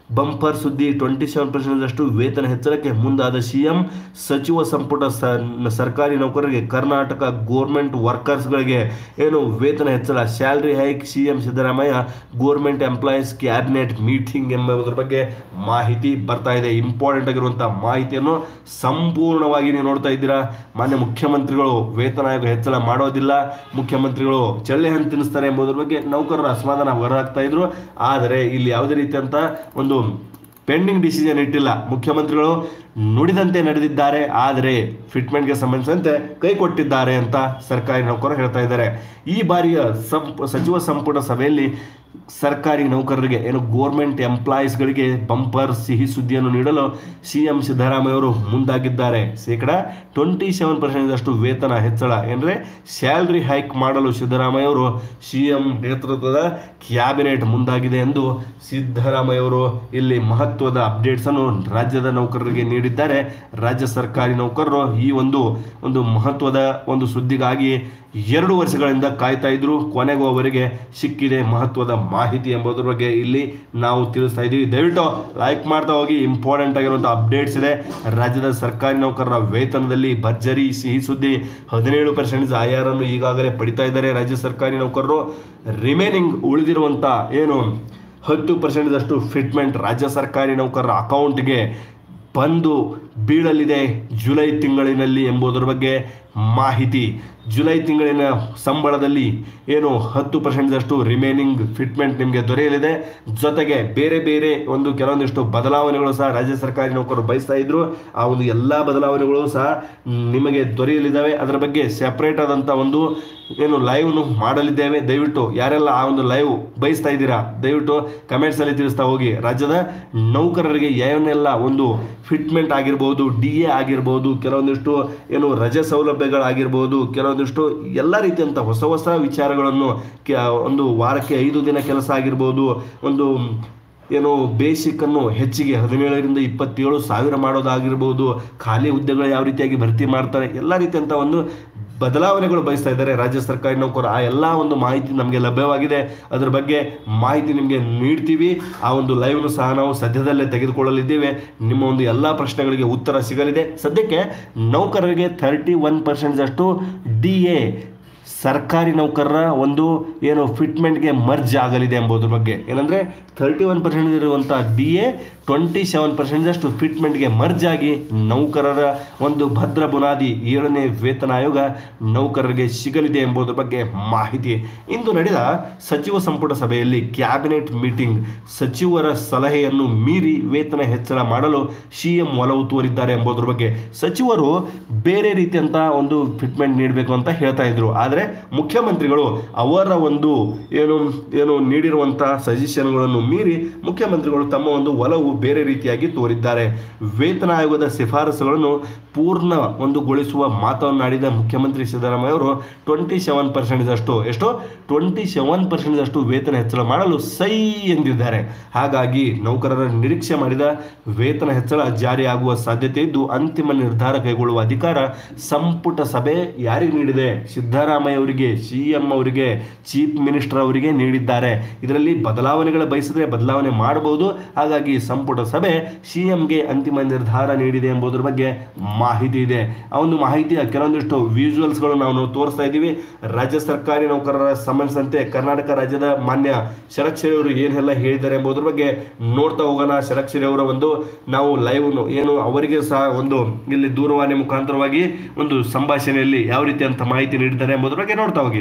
ಬಂಪರ್ ಸುದ್ದಿ ಟ್ವೆಂಟಿ ಸೆವೆನ್ ಪರ್ಸೆಂಟ್ ಅಷ್ಟು ವೇತನ ಹೆಚ್ಚಳಕ್ಕೆ ಮುಂದಾದ ಸಿಎಂ ಸಚಿವ ಸಂಪುಟ ಸ- ಸರ್ಕಾರಿ ನೌಕರರಿಗೆ ಕರ್ನಾಟಕ ಗೋರ್ಮೆಂಟ್ ವರ್ಕರ್ಸ್ಗಳಿಗೆ ಏನು ವೇತನ ಹೆಚ್ಚಳ salary hike CM Siddaramaiah government employees cabinet meeting ಎಂಬುದರ ಬಗ್ಗೆ ಮಾಹಿತಿ ಬರ್ತಾ ಇದೆ ಇಂಪಾರ್ಟೆಂಟ್ ಆಗಿರುವಂತಹ ಮಾಹಿತಿಯನ್ನು ಸಂಪೂರ್ಣವಾಗಿ ನೀವು ನೋಡ್ತಾ ಇದ್ದೀರಾ ಮಾನ್ಯ ಮುಖ್ಯಮಂತ್ರಿಗಳು ವೇತನ ಆಯೋಗ ಹೆಚ್ಚಳ ಮಾಡೋದಿಲ್ಲ ಮುಖ್ಯಮಂತ್ರಿಗಳು ಚಳ್ಳೆ ಹಣ್ಣು ತಿನ್ನಿಸ್ತಾರೆ ಎಂಬುದರ ಬಗ್ಗೆ ನೌಕರರ ಅಸಮಾಧಾನ ಹೊರಹಾಕ್ತಾ ಇದ್ರು ಆದರೆ ಇಲ್ಲಿ ಯಾವುದೇ ರೀತಿಯಂತ ಒಂದು ಪೆಂಡಿಂಗ್ ಡಿಸಿಷನ್ ಇಟ್ಟಿಲ್ಲ ಮುಖ್ಯಮಂತ್ರಿಗಳು ನುಡಿದಂತೆ ನಡೆದಿದ್ದಾರೆ ಆದರೆ ಫಿಟ್ಮೆಂಟ್ಗೆ ಸಂಬಂಧಿಸಿದಂತೆ ಕೈ ಕೊಟ್ಟಿದ್ದಾರೆ ಅಂತ ಸರ್ಕಾರಿ ನೌಕರರು ಹೇಳ್ತಾ ಇದ್ದಾರೆ ಈ ಬಾರಿಯ ಸಂಪ್ ಸಚಿವ ಸಂಪುಟ ಸಭೆಯಲ್ಲಿ ಸರ್ಕಾರಿ ನೌಕರರಿಗೆ ಏನು ಗೋರ್ಮೆಂಟ್ ಎಂಪ್ಲಾಯೀಸ್ಗಳಿಗೆ ಬಂಪರ್ ಸಿಹಿ ಸುದ್ದಿಯನ್ನು ನೀಡಲು ಸಿಎಂ ಸಿದ್ದರಾಮಯ್ಯ ಅವರು ಮುಂದಾಗಿದ್ದಾರೆ ಶೇಕಡ ಟ್ವೆಂಟಿ ಸೆವೆನ್ ಪರ್ಸೆಂಟ್ ಅಷ್ಟು ವೇತನ ಹೆಚ್ಚಳ ಅಂದರೆ ಸ್ಯಾಲ್ರಿ ಹೈಕ್ ಮಾಡಲು ಸಿದ್ದರಾಮಯ್ಯ ಅವರು ಸಿಎಂ ನೇತೃತ್ವದ ಕ್ಯಾಬಿನೆಟ್ ಮುಂದಾಗಿದೆ ಎಂದು ಸಿದ್ದರಾಮಯ್ಯ ಅವರು ಇಲ್ಲಿ ಮಹತ್ವದ ಅಪ್ಡೇಟ್ಸ್ ಅನ್ನು ರಾಜ್ಯದ ನೌಕರರಿಗೆ ನೀಡಿದ್ದಾರೆ ರಾಜ್ಯ ಸರ್ಕಾರಿ ನೌಕರರು ಈ ಒಂದು ಒಂದು ಮಹತ್ವದ ಒಂದು ಸುದ್ದಿಗಾಗಿ ಎರಡು ವರ್ಷಗಳಿಂದ ಕಾಯ್ತಾ ಇದ್ರು ಕೊನೆಗೂ ಅವರಿಗೆ ಸಿಕ್ಕಿದೆ ಮಹತ್ವದ ಮಾಹಿತಿ ಎಂಬುದರ ಬಗ್ಗೆ ಇಲ್ಲಿ ನಾವು ತಿಳಿಸ್ತಾ ಇದ್ದೀವಿ ದಯವಿಟ್ಟು ಲೈಕ್ ಮಾಡ್ತಾ ಹೋಗಿ ಇಂಪಾರ್ಟೆಂಟ್ ಆಗಿರುವಂತಹ ಅಪ್ಡೇಟ್ಸ್ ಇದೆ ರಾಜ್ಯದ ಸರ್ಕಾರಿ ನೌಕರರ ವೇತನದಲ್ಲಿ ಭರ್ಜರಿ ಸಿಹಿ ಸುದ್ದಿ ಹದಿನೇಳು ಪರ್ಸೆಂಟ್ ಐಆರ್ ಅನ್ನು ಈಗಾಗಲೇ ಪಡಿತಾ ಇದ್ದಾರೆ ರಾಜ್ಯ ಸರ್ಕಾರಿ ನೌಕರರು ರಿಮೈನಿಂಗ್ ಉಳಿದಿರುವಂತ ಏನು ಹತ್ತು ಪರ್ಸೆಂಟ್ ಅಷ್ಟು ಫಿಟ್ಮೆಂಟ್ ರಾಜ್ಯ ಸರ್ಕಾರಿ ನೌಕರರ ಅಕೌಂಟ್ಗೆ ಬಂದು ಬೀಳಲಿದೆ ಜುಲೈ ತಿಂಗಳಿನಲ್ಲಿ ಎಂಬುದರ ಬಗ್ಗೆ ಮಾಹಿತಿ ಜುಲೈ ತಿಂಗಳಿನ ಸಂಬಳದಲ್ಲಿ ಏನು ಹತ್ತು ಪರ್ಸೆಂಟ್ದಷ್ಟು ರಿಮೈನಿಂಗ್ ಫಿಟ್ಮೆಂಟ್ ನಿಮಗೆ ದೊರೆಯಲಿದೆ ಜೊತೆಗೆ ಬೇರೆ ಬೇರೆ ಒಂದು ಕೆಲವೊಂದಿಷ್ಟು ಬದಲಾವಣೆಗಳು ಸಹ ರಾಜ್ಯ ಸರ್ಕಾರಿ ನೌಕರರು ಬಯಸ್ತಾ ಇದ್ರು ಆ ಒಂದು ಎಲ್ಲ ಬದಲಾವಣೆಗಳು ಸಹ ನಿಮಗೆ ದೊರೆಯಲಿದ್ದಾವೆ ಅದರ ಬಗ್ಗೆ ಸೆಪರೇಟ್ ಆದಂಥ ಒಂದು ಏನು ಲೈವ್ನು ಮಾಡಲಿದ್ದೇವೆ ದಯವಿಟ್ಟು ಯಾರೆಲ್ಲ ಆ ಒಂದು ಲೈವ್ ಬಯಸ್ತಾ ಇದ್ದೀರಾ ದಯವಿಟ್ಟು ಕಮೆಂಟ್ಸ್ ಅಲ್ಲಿ ತಿಳಿಸ್ತಾ ಹೋಗಿ ರಾಜ್ಯದ ನೌಕರರಿಗೆ ಏನೆಲ್ಲ ಒಂದು ಫಿಟ್ಮೆಂಟ್ ಆಗಿರ್ಬೋದು ಡಿ ಎ ಆಗಿರ್ಬೋದು ಕೆಲವೊಂದಿಷ್ಟು ಏನು ರಜೆ ಸೌಲಭ್ಯಗಳಾಗಿರ್ಬೋದು ಕೆಲವೊಂದಿಷ್ಟು ಎಲ್ಲ ರೀತಿಯಂಥ ಹೊಸ ಹೊಸ ವಿಚಾರಗಳನ್ನು ಕೆ- ಒಂದು ವಾರಕ್ಕೆ ಐದು ದಿನ ಕೆಲಸ ಆಗಿರ್ಬೋದು ಒಂದು ಏನು ಬೇಸಿಕ್ ಅನ್ನು ಹೆಚ್ಚಿಗೆ ಹದಿನೇಳರಿಂದ ಇಪ್ಪತ್ತೇಳು ಸಾವಿರ ಮಾಡೋದಾಗಿರ್ಬೋದು ಖಾಲಿ ಹುದ್ದೆಗಳು ಯಾವ ರೀತಿಯಾಗಿ ಭರ್ತಿ ಮಾಡ್ತಾರೆ ಎಲ್ಲ ರೀತಿಯಂಥ ಒಂದು ಬದಲಾವಣೆಗಳು ಬಯಸ್ತಾ ಇದ್ದಾರೆ ರಾಜ್ಯ ಸರ್ಕಾರಿ ನೌಕರರು ಆ ಎಲ್ಲ ಒಂದು ಮಾಹಿತಿ ನಮಗೆ ಲಭ್ಯವಾಗಿದೆ ಅದರ ಬಗ್ಗೆ ಮಾಹಿತಿ ನಿಮಗೆ ನೀಡ್ತೀವಿ ಆ ಒಂದು ಲೈವ್ನು ಸಹ ನಾವು ಸದ್ಯದಲ್ಲೇ ತೆಗೆದುಕೊಳ್ಳಲಿದ್ದೇವೆ ನಿಮ್ಮ ಒಂದು ಎಲ್ಲ ಪ್ರಶ್ನೆಗಳಿಗೆ ಉತ್ತರ ಸಿಗಲಿದೆ ಸದ್ಯಕ್ಕೆ ನೌಕರರಿಗೆ ಥರ್ಟಿ ಒನ್ ಪರ್ಸೆಂಟ್ ಅಷ್ಟು ಡಿ ಎ ಸರ್ಕಾರಿ ನೌಕರರ ಒಂದು ಏನು ಫಿಟ್ಮೆಂಟ್ಗೆ ಮರ್ಜ್ ಆಗಲಿದೆ ಎಂಬುದ್ರ ಬಗ್ಗೆ ಏನಂದ್ರೆ ತರ್ಟಿ ಒನ್ ಪರ್ಸೆಂಟ್ ಇರುವಂಥ D A twenty seven percent ಅಷ್ಟು ಫಿಟ್ಮೆಂಟ್ಗೆ ಮರ್ಜ್ ಆಗಿ ನೌಕರರ ಒಂದು ಭದ್ರ ಬುನಾದಿ ಏಳನೇ ವೇತನ ಆಯೋಗ ನೌಕರರಿಗೆ ಸಿಗಲಿದೆ ಎಂಬುದರ ಬಗ್ಗೆ ಮಾಹಿತಿ ಇಂದು ನಡೆದ ಸಚಿವ ಸಂಪುಟ ಸಭೆಯಲ್ಲಿ ಕ್ಯಾಬಿನೆಟ್ ಮೀಟಿಂಗ್ ಸಚಿವರ ಸಲಹೆಯನ್ನು ಮೀರಿ ವೇತನ ಹೆಚ್ಚಳ ಮಾಡಲು ಸಿಎಂ ಒಲವು ತೋರಿದ್ದಾರೆ ಎಂಬುದರ ಬಗ್ಗೆ ಸಚಿವರು ಬೇರೆ ರೀತಿಯಂತ ಒಂದು ಫಿಟ್ಮೆಂಟ್ ನೀಡಬೇಕು ಅಂತ ಹೇಳ್ತಾ ಇದ್ರು ಆದರೆ ಮುಖ್ಯಮಂತ್ರಿಗಳು ಅವರ ಒಂದು ಏನು ಏನು ನೀಡಿರುವಂತಹ ಸಜೆಷನ್ಗಳನ್ನು ಮೀರಿ ಮುಖ್ಯಮಂತ್ರಿಗಳು ತಮ್ಮ ಒಂದು ಒಲವು ಬೇರೆ ರೀತಿಯಾಗಿ ತೋರಿದ್ದಾರೆ ವೇತನ ಆಯೋಗದ ಶಿಫಾರಸುಗಳನ್ನು ಪೂರ್ಣ ಒಂದುಗೊಳಿಸುವ ಮಾತನಾಡಿದ ಮುಖ್ಯಮಂತ್ರಿ ಸಿದ್ದರಾಮಯ್ಯ ಅವರು ಟ್ವೆಂಟಿ ಸೆವೆನ್ ಪರ್ಸೆಂಟ್ ಅಷ್ಟು ಎಷ್ಟು ಟ್ವೆಂಟಿ ಸೆವೆನ್ ಪರ್ಸೆಂಟ್ ಅಷ್ಟು ವೇತನ ಹೆಚ್ಚಳ ಮಾಡಲು ಸೈ ಎಂದಿದ್ದಾರೆ ಹಾಗಾಗಿ ನೌಕರರ ನಿರೀಕ್ಷೆ ಮಾಡಿದ ವೇತನ ಹೆಚ್ಚಳ ಜಾರಿಯಾಗುವ ಸಾಧ್ಯತೆ ಇದ್ದು ಅಂತಿಮ ನಿರ್ಧಾರ ಕೈಗೊಳ್ಳುವ ಅಧಿಕಾರ ಸಂಪುಟ ಸಭೆ ಯಾರಿಗೆ ನೀಡಿದೆ ಸಿದ್ದರಾಮಯ್ಯ ಅವರಿಗೆ ಸಿಎಂ ಅವರಿಗೆ ಚೀಫ್ ಮಿನಿಸ್ಟರ್ ಅವರಿಗೆ ನೀಡಿದ್ದಾರೆ ಇದರಲ್ಲಿ ಬದಲಾವಣೆಗಳ ಬಯಸಿದ್ರೆ ಬದಲಾವಣೆ ಮಾಡಬಹುದು ಹಾಗಾಗಿ ಸಂಪುಟ ಸಭೆ ಸಿಎಂಗೆ ಅಂತಿಮ ನಿರ್ಧಾರ ನೀಡಿದೆ ಎಂಬುದರ ಬಗ್ಗೆ ಮಾಹಿತಿ ಇದೆ ಆ ಒಂದು ಮಾಹಿತಿಯ ಕೆಲವೊಂದಿಷ್ಟು ವಿಜುವಲ್ಸ್ಗಳು ನಾವು ತೋರಿಸ್ತಾ ಇದ್ದೀವಿ ರಾಜ್ಯ ಸರ್ಕಾರಿ ನೌಕರರ ಸಂಬಂಧಿಸಿದಂತೆ ಕರ್ನಾಟಕ ರಾಜ್ಯದ ಮಾನ್ಯ ಶರಕ್ಷರಿ ಅವರು ಏನೆಲ್ಲ ಹೇಳಿದ್ದಾರೆ ಎಂಬುದರ ಬಗ್ಗೆ ನೋಡ್ತಾ ಹೋಗೋಣ ಶರಕ್ಷರಿ ಅವರ ಒಂದು ನಾವು ಲೈವ್ ಏನು ಅವರಿಗೆ ಸಹ ಒಂದು ಇಲ್ಲಿ ದೂರವಾಣಿ ಮುಖಾಂತರವಾಗಿ ಒಂದು ಸಂಭಾಷಣೆಯಲ್ಲಿ ಯಾವ ರೀತಿ ಅಂತ ಮಾಹಿತಿ ನೀಡಿದ್ದಾರೆ ಎಂಬುದರ ಬಗ್ಗೆ ನೋಡ್ತಾ ಹೋಗಿ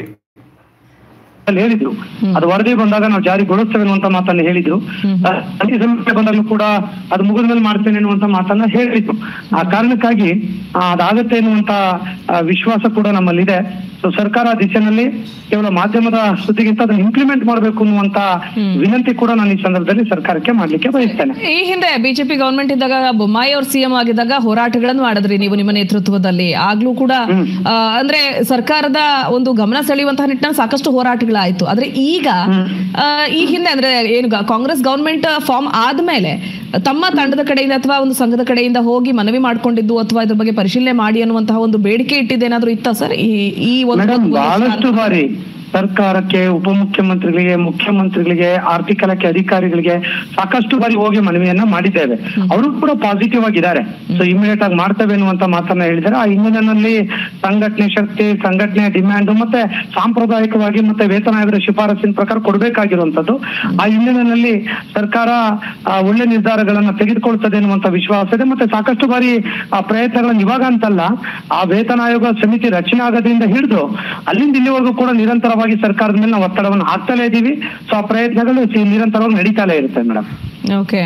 ಅಲ್ಲಿ ಹೇಳಿದ್ರು ಅದು ವರದಿ ಬಂದಾಗ ನಾವು ಜಾರಿಗೊಳಿಸ್ತೇವೆ ಅನ್ನುವಂತ ಮಾತನ್ನ ಹೇಳಿದ್ರು ಅಹ್, ಅಂಕಿ ಸಂಖ್ಯೆ ಬಂದಾಗಲೂ ಕೂಡ ಅದು ಮುಗಿದ ಮೇಲೆ ಮಾಡ್ತೇನೆ ಅನ್ನುವಂತ ಮಾತನ್ನ ಹೇಳಿದ್ರು ಆ ಕಾರಣಕ್ಕಾಗಿ ಆ, ಅದಾಗತ್ತೆ ಎನ್ನುವಂತ ಆ, ವಿಶ್ವಾಸ ಕೂಡ ನಮ್ಮಲ್ಲಿದೆ ಸೊ ಸರ್ಕಾರ ಆ ದಿಶೆನಲ್ಲಿ ಕೇವಲ ಮಾಧ್ಯಮದ ಸುದ್ದಿಗಿಂತ ಅದನ್ನ ಇಂಪ್ಲಿಮೆಂಟ್ ಮಾಡಬೇಕು ಅನ್ನುವಂತ ವಿನಂತಿ ಕೂಡ ನಾನು ಈ ಸಂದರ್ಭದಲ್ಲಿ ಸರ್ಕಾರಕ್ಕೆ ಮಾಡ್ಲಿಕ್ಕೆ ಬಯಸ್ತೇನೆ ಈ ಹಿಂದೆ ಬಿಜೆಪಿ ಗವರ್ಮೆಂಟ್ ಇದ್ದಾಗ ಬೊಮ್ಮಾಯಿ ಅವ್ರು ಸಿಎಂ ಆಗಿದ್ದಾಗ ಹೋರಾಟಗಳನ್ನು ಮಾಡಿದ್ರಿ ನೀವು ನಿಮ್ಮ ನೇತೃತ್ವದಲ್ಲಿ ಆಗ್ಲೂ ಕೂಡ ಆ, ಅಂದ್ರೆ ಸರ್ಕಾರದ ಒಂದು ಗಮನ ಸೆಳೆಯುವಂತಹ ನಿಟ್ಟಿನಲ್ಲಿ ಸಾಕಷ್ಟು ಹೋರಾಟಗಳಾಯ್ತು ಆದ್ರೆ ಈಗ ಆ, ಈ ಹಿಂದೆ ಅಂದ್ರೆ ಏನು ಗ- ಕಾಂಗ್ರೆಸ್ ಗವರ್ಮೆಂಟ್ ಫಾರ್ಮ್ ಆದ್ಮೇಲೆ ತಮ್ಮ ತಂಡದ ಕಡೆಯಿಂದ ಅಥವಾ ಒಂದು ಸಂಘದ ಕಡೆಯಿಂದ ಹೋಗಿ ಮನವಿ ಮಾಡ್ಕೊಂಡಿದ್ದು ಅಥವಾ ಇದ್ರ ಬಗ್ಗೆ ಪರಿಶೀಲನೆ ಮಾಡಿ ಅನ್ನುವಂತಹ ಒಂದು ಬೇಡಿಕೆ ಇಟ್ಟಿದ್ದೇನಾದ್ರೂ ಇತ್ತ ಸರ್ ಈ ಈ ಒಂದು ಮೇಡಮ್ ಬಹಳಷ್ಟು ಬಾರಿ ಸರ್ಕಾರಕ್ಕೆ ಉಪಮುಖ್ಯಮಂತ್ರಿಗಳಿಗೆ ಮುಖ್ಯಮಂತ್ರಿಗಳಿಗೆ ಆರ್ಥಿಕ ಇಲಾಖೆ ಅಧಿಕಾರಿಗಳಿಗೆ ಸಾಕಷ್ಟು ಬಾರಿ ಹೋಗಿ ಮನವಿಯನ್ನ ಮಾಡಿದ್ದೇವೆ ಅವರು ಕೂಡ ಪಾಸಿಟಿವ್ ಆಗಿದ್ದಾರೆ ಸೊ ಇಮಿಡಿಯೇಟ್ ಆಗಿ ಮಾಡ್ತೇವೆ ಅನ್ನುವಂತ ಮಾತನ್ನ ಹೇಳಿದ್ದಾರೆ ಆ ಹಿನ್ನೆಲೆಯಲ್ಲಿ ಸಂಘಟನೆ ಶಕ್ತಿ ಸಂಘಟನೆ ಡಿಮ್ಯಾಂಡ್ ಮತ್ತೆ ಸಾಂಪ್ರದಾಯಿಕವಾಗಿ ಮತ್ತೆ ವೇತನ ಆಯೋಗದ ಶಿಫಾರಸಿನ ಪ್ರಕಾರ ಕೊಡಬೇಕಾಗಿರುವಂತದ್ದು ಆ ಹಿನ್ನೆಲೆಯಲ್ಲಿ ಸರ್ಕಾರ ಆ, ಒಳ್ಳೆ ನಿರ್ಧಾರಗಳನ್ನ ತೆಗೆದುಕೊಳ್ತದೆ ಅನ್ನುವಂತ ವಿಶ್ವಾಸ ಇದೆ ಮತ್ತೆ ಸಾಕಷ್ಟು ಬಾರಿ ಆ ಪ್ರಯತ್ನಗಳನ್ನ ಇವಾಗ ಅಂತಲ್ಲ ಆ ವೇತನ ಆಯೋಗ ಸಮಿತಿ ರಚನೆ ಆಗೋದ್ರಿಂದ ಹಿಡಿದು ಅಲ್ಲಿಂದ ಇಲ್ಲಿವರೆಗೂ ಕೂಡ ನಿರಂತರವಾಗಿ ಸರ್ಕಾರದ ಮೇಲೆ ನಾವು ಒತ್ತಡವನ್ನು ಹಾಕ್ತಲೇ ಇದೀವಿ ಸೊ ಆ ಪ್ರಯತ್ನಗಳು ಸಿ- ನಿರಂತರವಾಗಿ ನಡೀತಾಲೇ ಇರುತ್ತೆ ಮೇಡಮ್ ಓಕೆ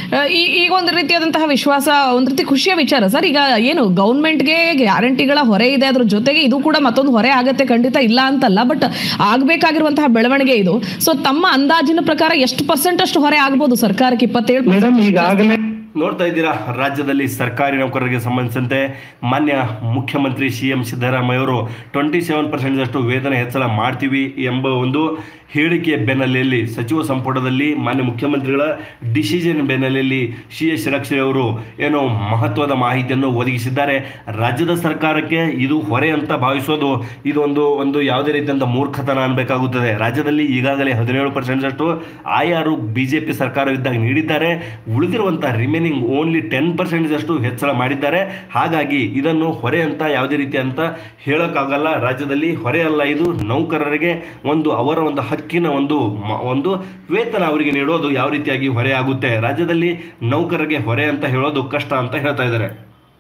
ಈಗ ಒಂದು ರೀತಿಯಾದಂತಹ ವಿಶ್ವಾಸ ಒಂದು ರೀತಿ ಖುಷಿಯ ವಿಚಾರ ಸರ್ ಈಗ ಏನು ಗೌರ್ಮೆಂಟ್ಗೆ ಗ್ಯಾರಂಟಿಗಳ ಹೊರೆ ಇದೆ ಅದ್ರ ಜೊತೆಗೆ ಇದು ಕೂಡ ಮತ್ತೊಂದು ಹೊರೆ ಆಗತ್ತೆ ಖಂಡಿತ ಇಲ್ಲ ಅಂತಲ್ಲ ಬಟ್ ಆಗ್ಬೇಕಾಗಿರುವಂತಹ ಬೆಳವಣಿಗೆ ಇದು ಸೊ ತಮ್ಮ ಅಂದಾಜಿನ ಪ್ರಕಾರ ಎಷ್ಟು ಪರ್ಸೆಂಟ್ ಅಷ್ಟು ಹೊರೆ ಆಗ್ಬೋದು ಸರ್ಕಾರಕ್ಕೆ ಇಪ್ಪತ್ತೇಳು ಮೇಡಮ್ ಈಗಾಗಲೇ ನೋಡ್ತಾ ಇದ್ದೀರಾ ರಾಜ್ಯದಲ್ಲಿ ಸರ್ಕಾರಿ ನೌಕರರಿಗೆ ಸಂಬಂಧಿಸಿದಂತೆ ಮಾನ್ಯ ಮುಖ್ಯಮಂತ್ರಿ ಸಿ ಎಂ ಸಿದ್ದರಾಮಯ್ಯ ಅವರು ಟ್ವೆಂಟಿ ಸೆವೆನ್ ಪರ್ಸೆಂಟ್ದಷ್ಟು ವೇತನ ಹೆಚ್ಚಳ ಮಾಡ್ತೀವಿ ಎಂಬ ಒಂದು ಹೇಳಿಕೆಯ ಬೆನ್ನಲೆಯಲ್ಲಿ ಸಚಿವ ಸಂಪುಟದಲ್ಲಿ ಮಾನ್ಯ ಮುಖ್ಯಮಂತ್ರಿಗಳ ಡಿಸಿಷನ್ ಬೆನ್ನಲೆಯಲ್ಲಿ ಸಿ ಎಸ್ ಷಡಕ್ಷರಿ ಅವರು ಏನೋ ಮಹತ್ವದ ಮಾಹಿತಿಯನ್ನು ಒದಗಿಸಿದ್ದಾರೆ ರಾಜ್ಯದ ಸರ್ಕಾರಕ್ಕೆ ಇದು ಹೊರೆ ಅಂತ ಭಾವಿಸೋದು ಇದೊಂದು ಒಂದು ಯಾವುದೇ ರೀತಿಯಂತ ಮೂರ್ಖತನ ಅನ್ಬೇಕಾಗುತ್ತದೆ ರಾಜ್ಯದಲ್ಲಿ ಈಗಾಗಲೇ ಹದಿನೇಳು ಪರ್ಸೆಂಟ್ದಷ್ಟು ಆಯಾರು ಬಿಜೆಪಿ ಸರ್ಕಾರವಿದ್ದಾಗ ನೀಡಿದ್ದಾರೆ ಉಳಿದಿರುವಂಥ ರಿಮೈನಿಂಗ್ ಓನ್ಲಿ ಟೆನ್ ಪರ್ಸೆಂಟ್ದಷ್ಟು ಹೆಚ್ಚಳ ಮಾಡಿದ್ದಾರೆ ಹಾಗಾಗಿ ಇದನ್ನು ಹೊರೆ ಅಂತ ಯಾವುದೇ ರೀತಿ ಅಂತ ಹೇಳೋಕ್ಕಾಗಲ್ಲ ರಾಜ್ಯದಲ್ಲಿ ಹೊರೆ ಅಲ್ಲ ಇದು ನೌಕರರಿಗೆ ಒಂದು ಅವರ ಒಂದು ಹಕ್ಕಿನ ಒಂದು ಮ- ಒಂದು ವೇತನ ಅವರಿಗೆ ನೀಡೋದು ಯಾವ ರೀತಿಯಾಗಿ ಹೊರೆ ಆಗುತ್ತೆ ರಾಜ್ಯದಲ್ಲಿ ನೌಕರರಿಗೆ ಹೊರೆ ಅಂತ ಹೇಳೋದು ಕಷ್ಟ ಅಂತ ಹೇಳ್ತಾ ಇದ್ದಾರೆ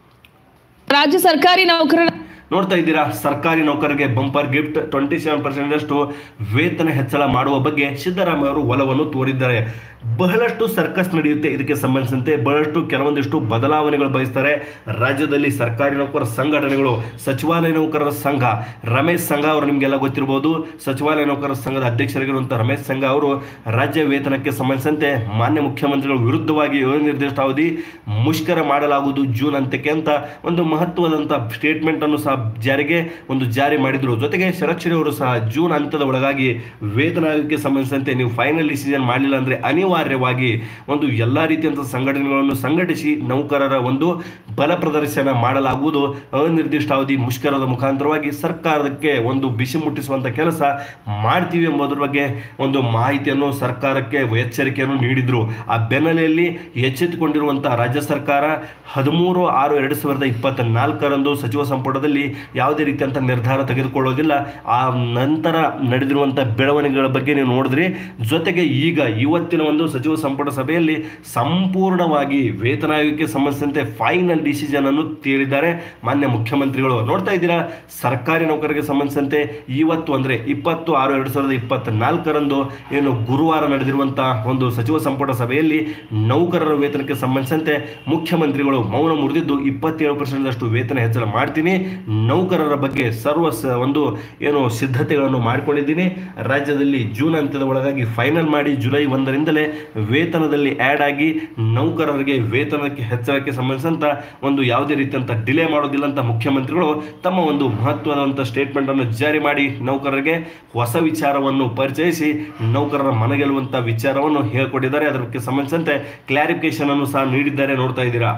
ರಾಜ್ಯ ಸರ್ಕಾರಿ ನೌಕರರ ನೋಡ್ತಾ ಇದ್ದೀರಾ ಸರ್ಕಾರಿ ನೌಕರರಿಗೆ ಬಂಪರ್ ಗಿಫ್ಟ್ ಟ್ವೆಂಟಿ ಸೆವೆನ್ ಪರ್ಸೆಂಟಷ್ಟು ವೇತನ ಹೆಚ್ಚಳ ಮಾಡುವ ಬಗ್ಗೆ ಸಿದ್ದರಾಮಯ್ಯ ಅವರು ಒಲವನ್ನು ತೋರಿದ್ದಾರೆ ಬಹಳಷ್ಟು ಸರ್ಕಸ್ ನಡೆಯುತ್ತೆ ಇದಕ್ಕೆ ಸಂಬಂಧಿಸಿದಂತೆ ಬಹಳಷ್ಟು ಕೆಲವೊಂದಿಷ್ಟು ಬದಲಾವಣೆಗಳು ಬಯಸ್ತಾರೆ ರಾಜ್ಯದಲ್ಲಿ ಸರ್ಕಾರಿ ನೌಕರರ ಸಂಘಟನೆಗಳು ಸಚಿವಾಲಯ ನೌಕರರ ಸಂಘ ರಮೇಶ್ ಸಂಘ ಅವರು ನಿಮಗೆಲ್ಲ ಗೊತ್ತಿರಬಹುದು ಸಚಿವಾಲಯ ನೌಕರರ ಸಂಘದ ಅಧ್ಯಕ್ಷರಾಗಿರುವಂತಹ ರಮೇಶ್ ಸಂಘ ಅವರು ರಾಜ್ಯ ವೇತನಕ್ಕೆ ಸಂಬಂಧಿಸಿದಂತೆ ಮಾನ್ಯ ಮುಖ್ಯಮಂತ್ರಿಗಳ ವಿರುದ್ಧವಾಗಿ ನಿರ್ದಿಷ್ಟಾವಧಿ ಮುಷ್ಕರ ಮಾಡಲಾಗುವುದು ಜೂನ್ ಅಂತ್ಯಕ್ಕೆ ಅಂತ ಒಂದು ಮಹತ್ವದಂತ ಸ್ಟೇಟ್ಮೆಂಟ್ ಅನ್ನು ಸಹ ಜಾರಿಗೆ ಒಂದು ಜಾರಿ ಮಾಡಿದ್ರು ಜೊತೆಗೆ ಷಡಕ್ಷರಿ ಅವರು ಸಹ ಜೂನ್ ಅಂತ್ಯದ ಒಳಗಾಗಿ ವೇತನ ಆಯೋಗಕ್ಕೆ ಸಂಬಂಧಿಸಿದಂತೆ ನೀವು ಫೈನಲ್ ಡಿಸಿಷನ್ ಮಾಡಲಿಲ್ಲ ಅಂದ್ರೆ ಅನಿವಾರ್ಯವಾಗಿ ಒಂದು ಎಲ್ಲಾ ರೀತಿಯಂತ ಸಂಘಟನೆಗಳನ್ನು ಸಂಘಟಿಸಿ ನೌಕರರ ಒಂದು ಬಲ ಪ್ರದರ್ಶನ ಮಾಡಲಾಗುವುದು ಅನಿರ್ದಿಷ್ಟಾವಧಿ ಮುಷ್ಕರದ ಮುಖಾಂತರವಾಗಿ ಸರ್ಕಾರಕ್ಕೆ ಒಂದು ಬಿಸಿ ಮುಟ್ಟಿಸುವಂತ ಕೆಲಸ ಮಾಡ್ತೀವಿ ಎಂಬುದರ ಬಗ್ಗೆ ಒಂದು ಮಾಹಿತಿಯನ್ನು ಸರ್ಕಾರಕ್ಕೆ ಎಚ್ಚರಿಕೆಯನ್ನು ನೀಡಿದ್ರು ಆ ಬೆನ್ನಲೆಯಲ್ಲಿ ಎಚ್ಚೆತ್ತುಕೊಂಡಿರುವಂತಹ ರಾಜ್ಯ ಸರ್ಕಾರ ಹದಿಮೂರು ಆರು ಎರಡು ಸಾವಿರದ ಇಪ್ಪತ್ತ ನಾಲ್ಕರಂದು ಸಚಿವ ಸಂಪುಟದಲ್ಲಿ ಯಾವುದೇ ರೀತಿಯಂತ ನಿರ್ಧಾರ ತೆಗೆದುಕೊಳ್ಳೋದಿಲ್ಲ ಆ ನಂತರ ನಡೆದಿರುವಂತಹ ಬೆಳವಣಿಗೆಗಳ ಬಗ್ಗೆ ನೀವು ನೋಡಿದ್ರಿ ಜೊತೆಗೆ ಈಗ ಇವತ್ತಿನ ಒಂದು ಸಚಿವ ಸಂಪುಟ ಸಭೆಯಲ್ಲಿ ಸಂಪೂರ್ಣವಾಗಿ ವೇತನ ಆಯೋಗಕ್ಕೆ ಸಂಬಂಧಿಸಿದಂತೆ ಫೈನಲ್ ಡಿಸಿಷನ್ ಅನ್ನು ತೇಳಿದ್ದಾರೆ ಮಾನ್ಯ ಮುಖ್ಯಮಂತ್ರಿಗಳು ನೋಡ್ತಾ ಇದ್ದೀರಾ ಸರ್ಕಾರಿ ನೌಕರರಿಗೆ ಸಂಬಂಧಿಸಿದಂತೆ ಇವತ್ತು ಅಂದ್ರೆ ಇಪ್ಪತ್ತು ಆರು ಎರಡು ಸಾವಿರದ ಇಪ್ಪತ್ತ ನಾಲ್ಕರಂದು ಏನು ಗುರುವಾರ ನಡೆದಿರುವಂತಹ ಒಂದು ಸಚಿವ ಸಂಪುಟ ಸಭೆಯಲ್ಲಿ ನೌಕರರ ವೇತನಕ್ಕೆ ಸಂಬಂಧಿಸಿದಂತೆ ಮುಖ್ಯಮಂತ್ರಿಗಳು ಮೌನ ಮುರಿದಿದ್ದು ಇಪ್ಪತ್ತೇಳು ಪರ್ಸೆಂಟ್ ಅಷ್ಟು ವೇತನ ಹೆಚ್ಚಳ ಮಾಡ್ತೀನಿ ನೌಕರರ ಬಗ್ಗೆ ಸರ್ವ ಸ- ಒಂದು ಏನು ಸಿದ್ಧತೆಗಳನ್ನು ಮಾಡಿಕೊಂಡಿದ್ದೀನಿ ರಾಜ್ಯದಲ್ಲಿ ಜೂನ್ ಅಂತ್ಯದ ಒಳಗಾಗಿ ಫೈನಲ್ ಮಾಡಿ ಜುಲೈ ಒಂದರಿಂದಲೇ ವೇತನದಲ್ಲಿ ಆ್ಯಡ್ ಆಗಿ ನೌಕರರಿಗೆ ವೇತನಕ್ಕೆ ಹೆಚ್ಚಳಕ್ಕೆ ಸಂಬಂಧಿಸಿದಂತ ಒಂದು ಯಾವುದೇ ರೀತಿಯಂತ ಡಿಲೇ ಮಾಡೋದಿಲ್ಲ ಅಂತ ಮುಖ್ಯಮಂತ್ರಿಗಳು ತಮ್ಮ ಒಂದು ಮಹತ್ವದಂತ ಸ್ಟೇಟ್ಮೆಂಟ್ ಅನ್ನು ಜಾರಿ ಮಾಡಿ ನೌಕರರಿಗೆ ಹೊಸ ವಿಚಾರವನ್ನು ಪರಿಚಯಿಸಿ ನೌಕರರ ಮನಗೆಲ್ಲುವಂತ ವಿಚಾರವನ್ನು ಹೇಳಿಕೊಟ್ಟಿದ್ದಾರೆ ಅದಕ್ಕೆ ಸಂಬಂಧಿಸಿದಂತೆ ಕ್ಲಾರಿಫಿಕೇಶನ್ ಅನ್ನು ಸಹ ನೀಡಿದ್ದಾರೆ ನೋಡ್ತಾ ಇದ್ದೀರಾ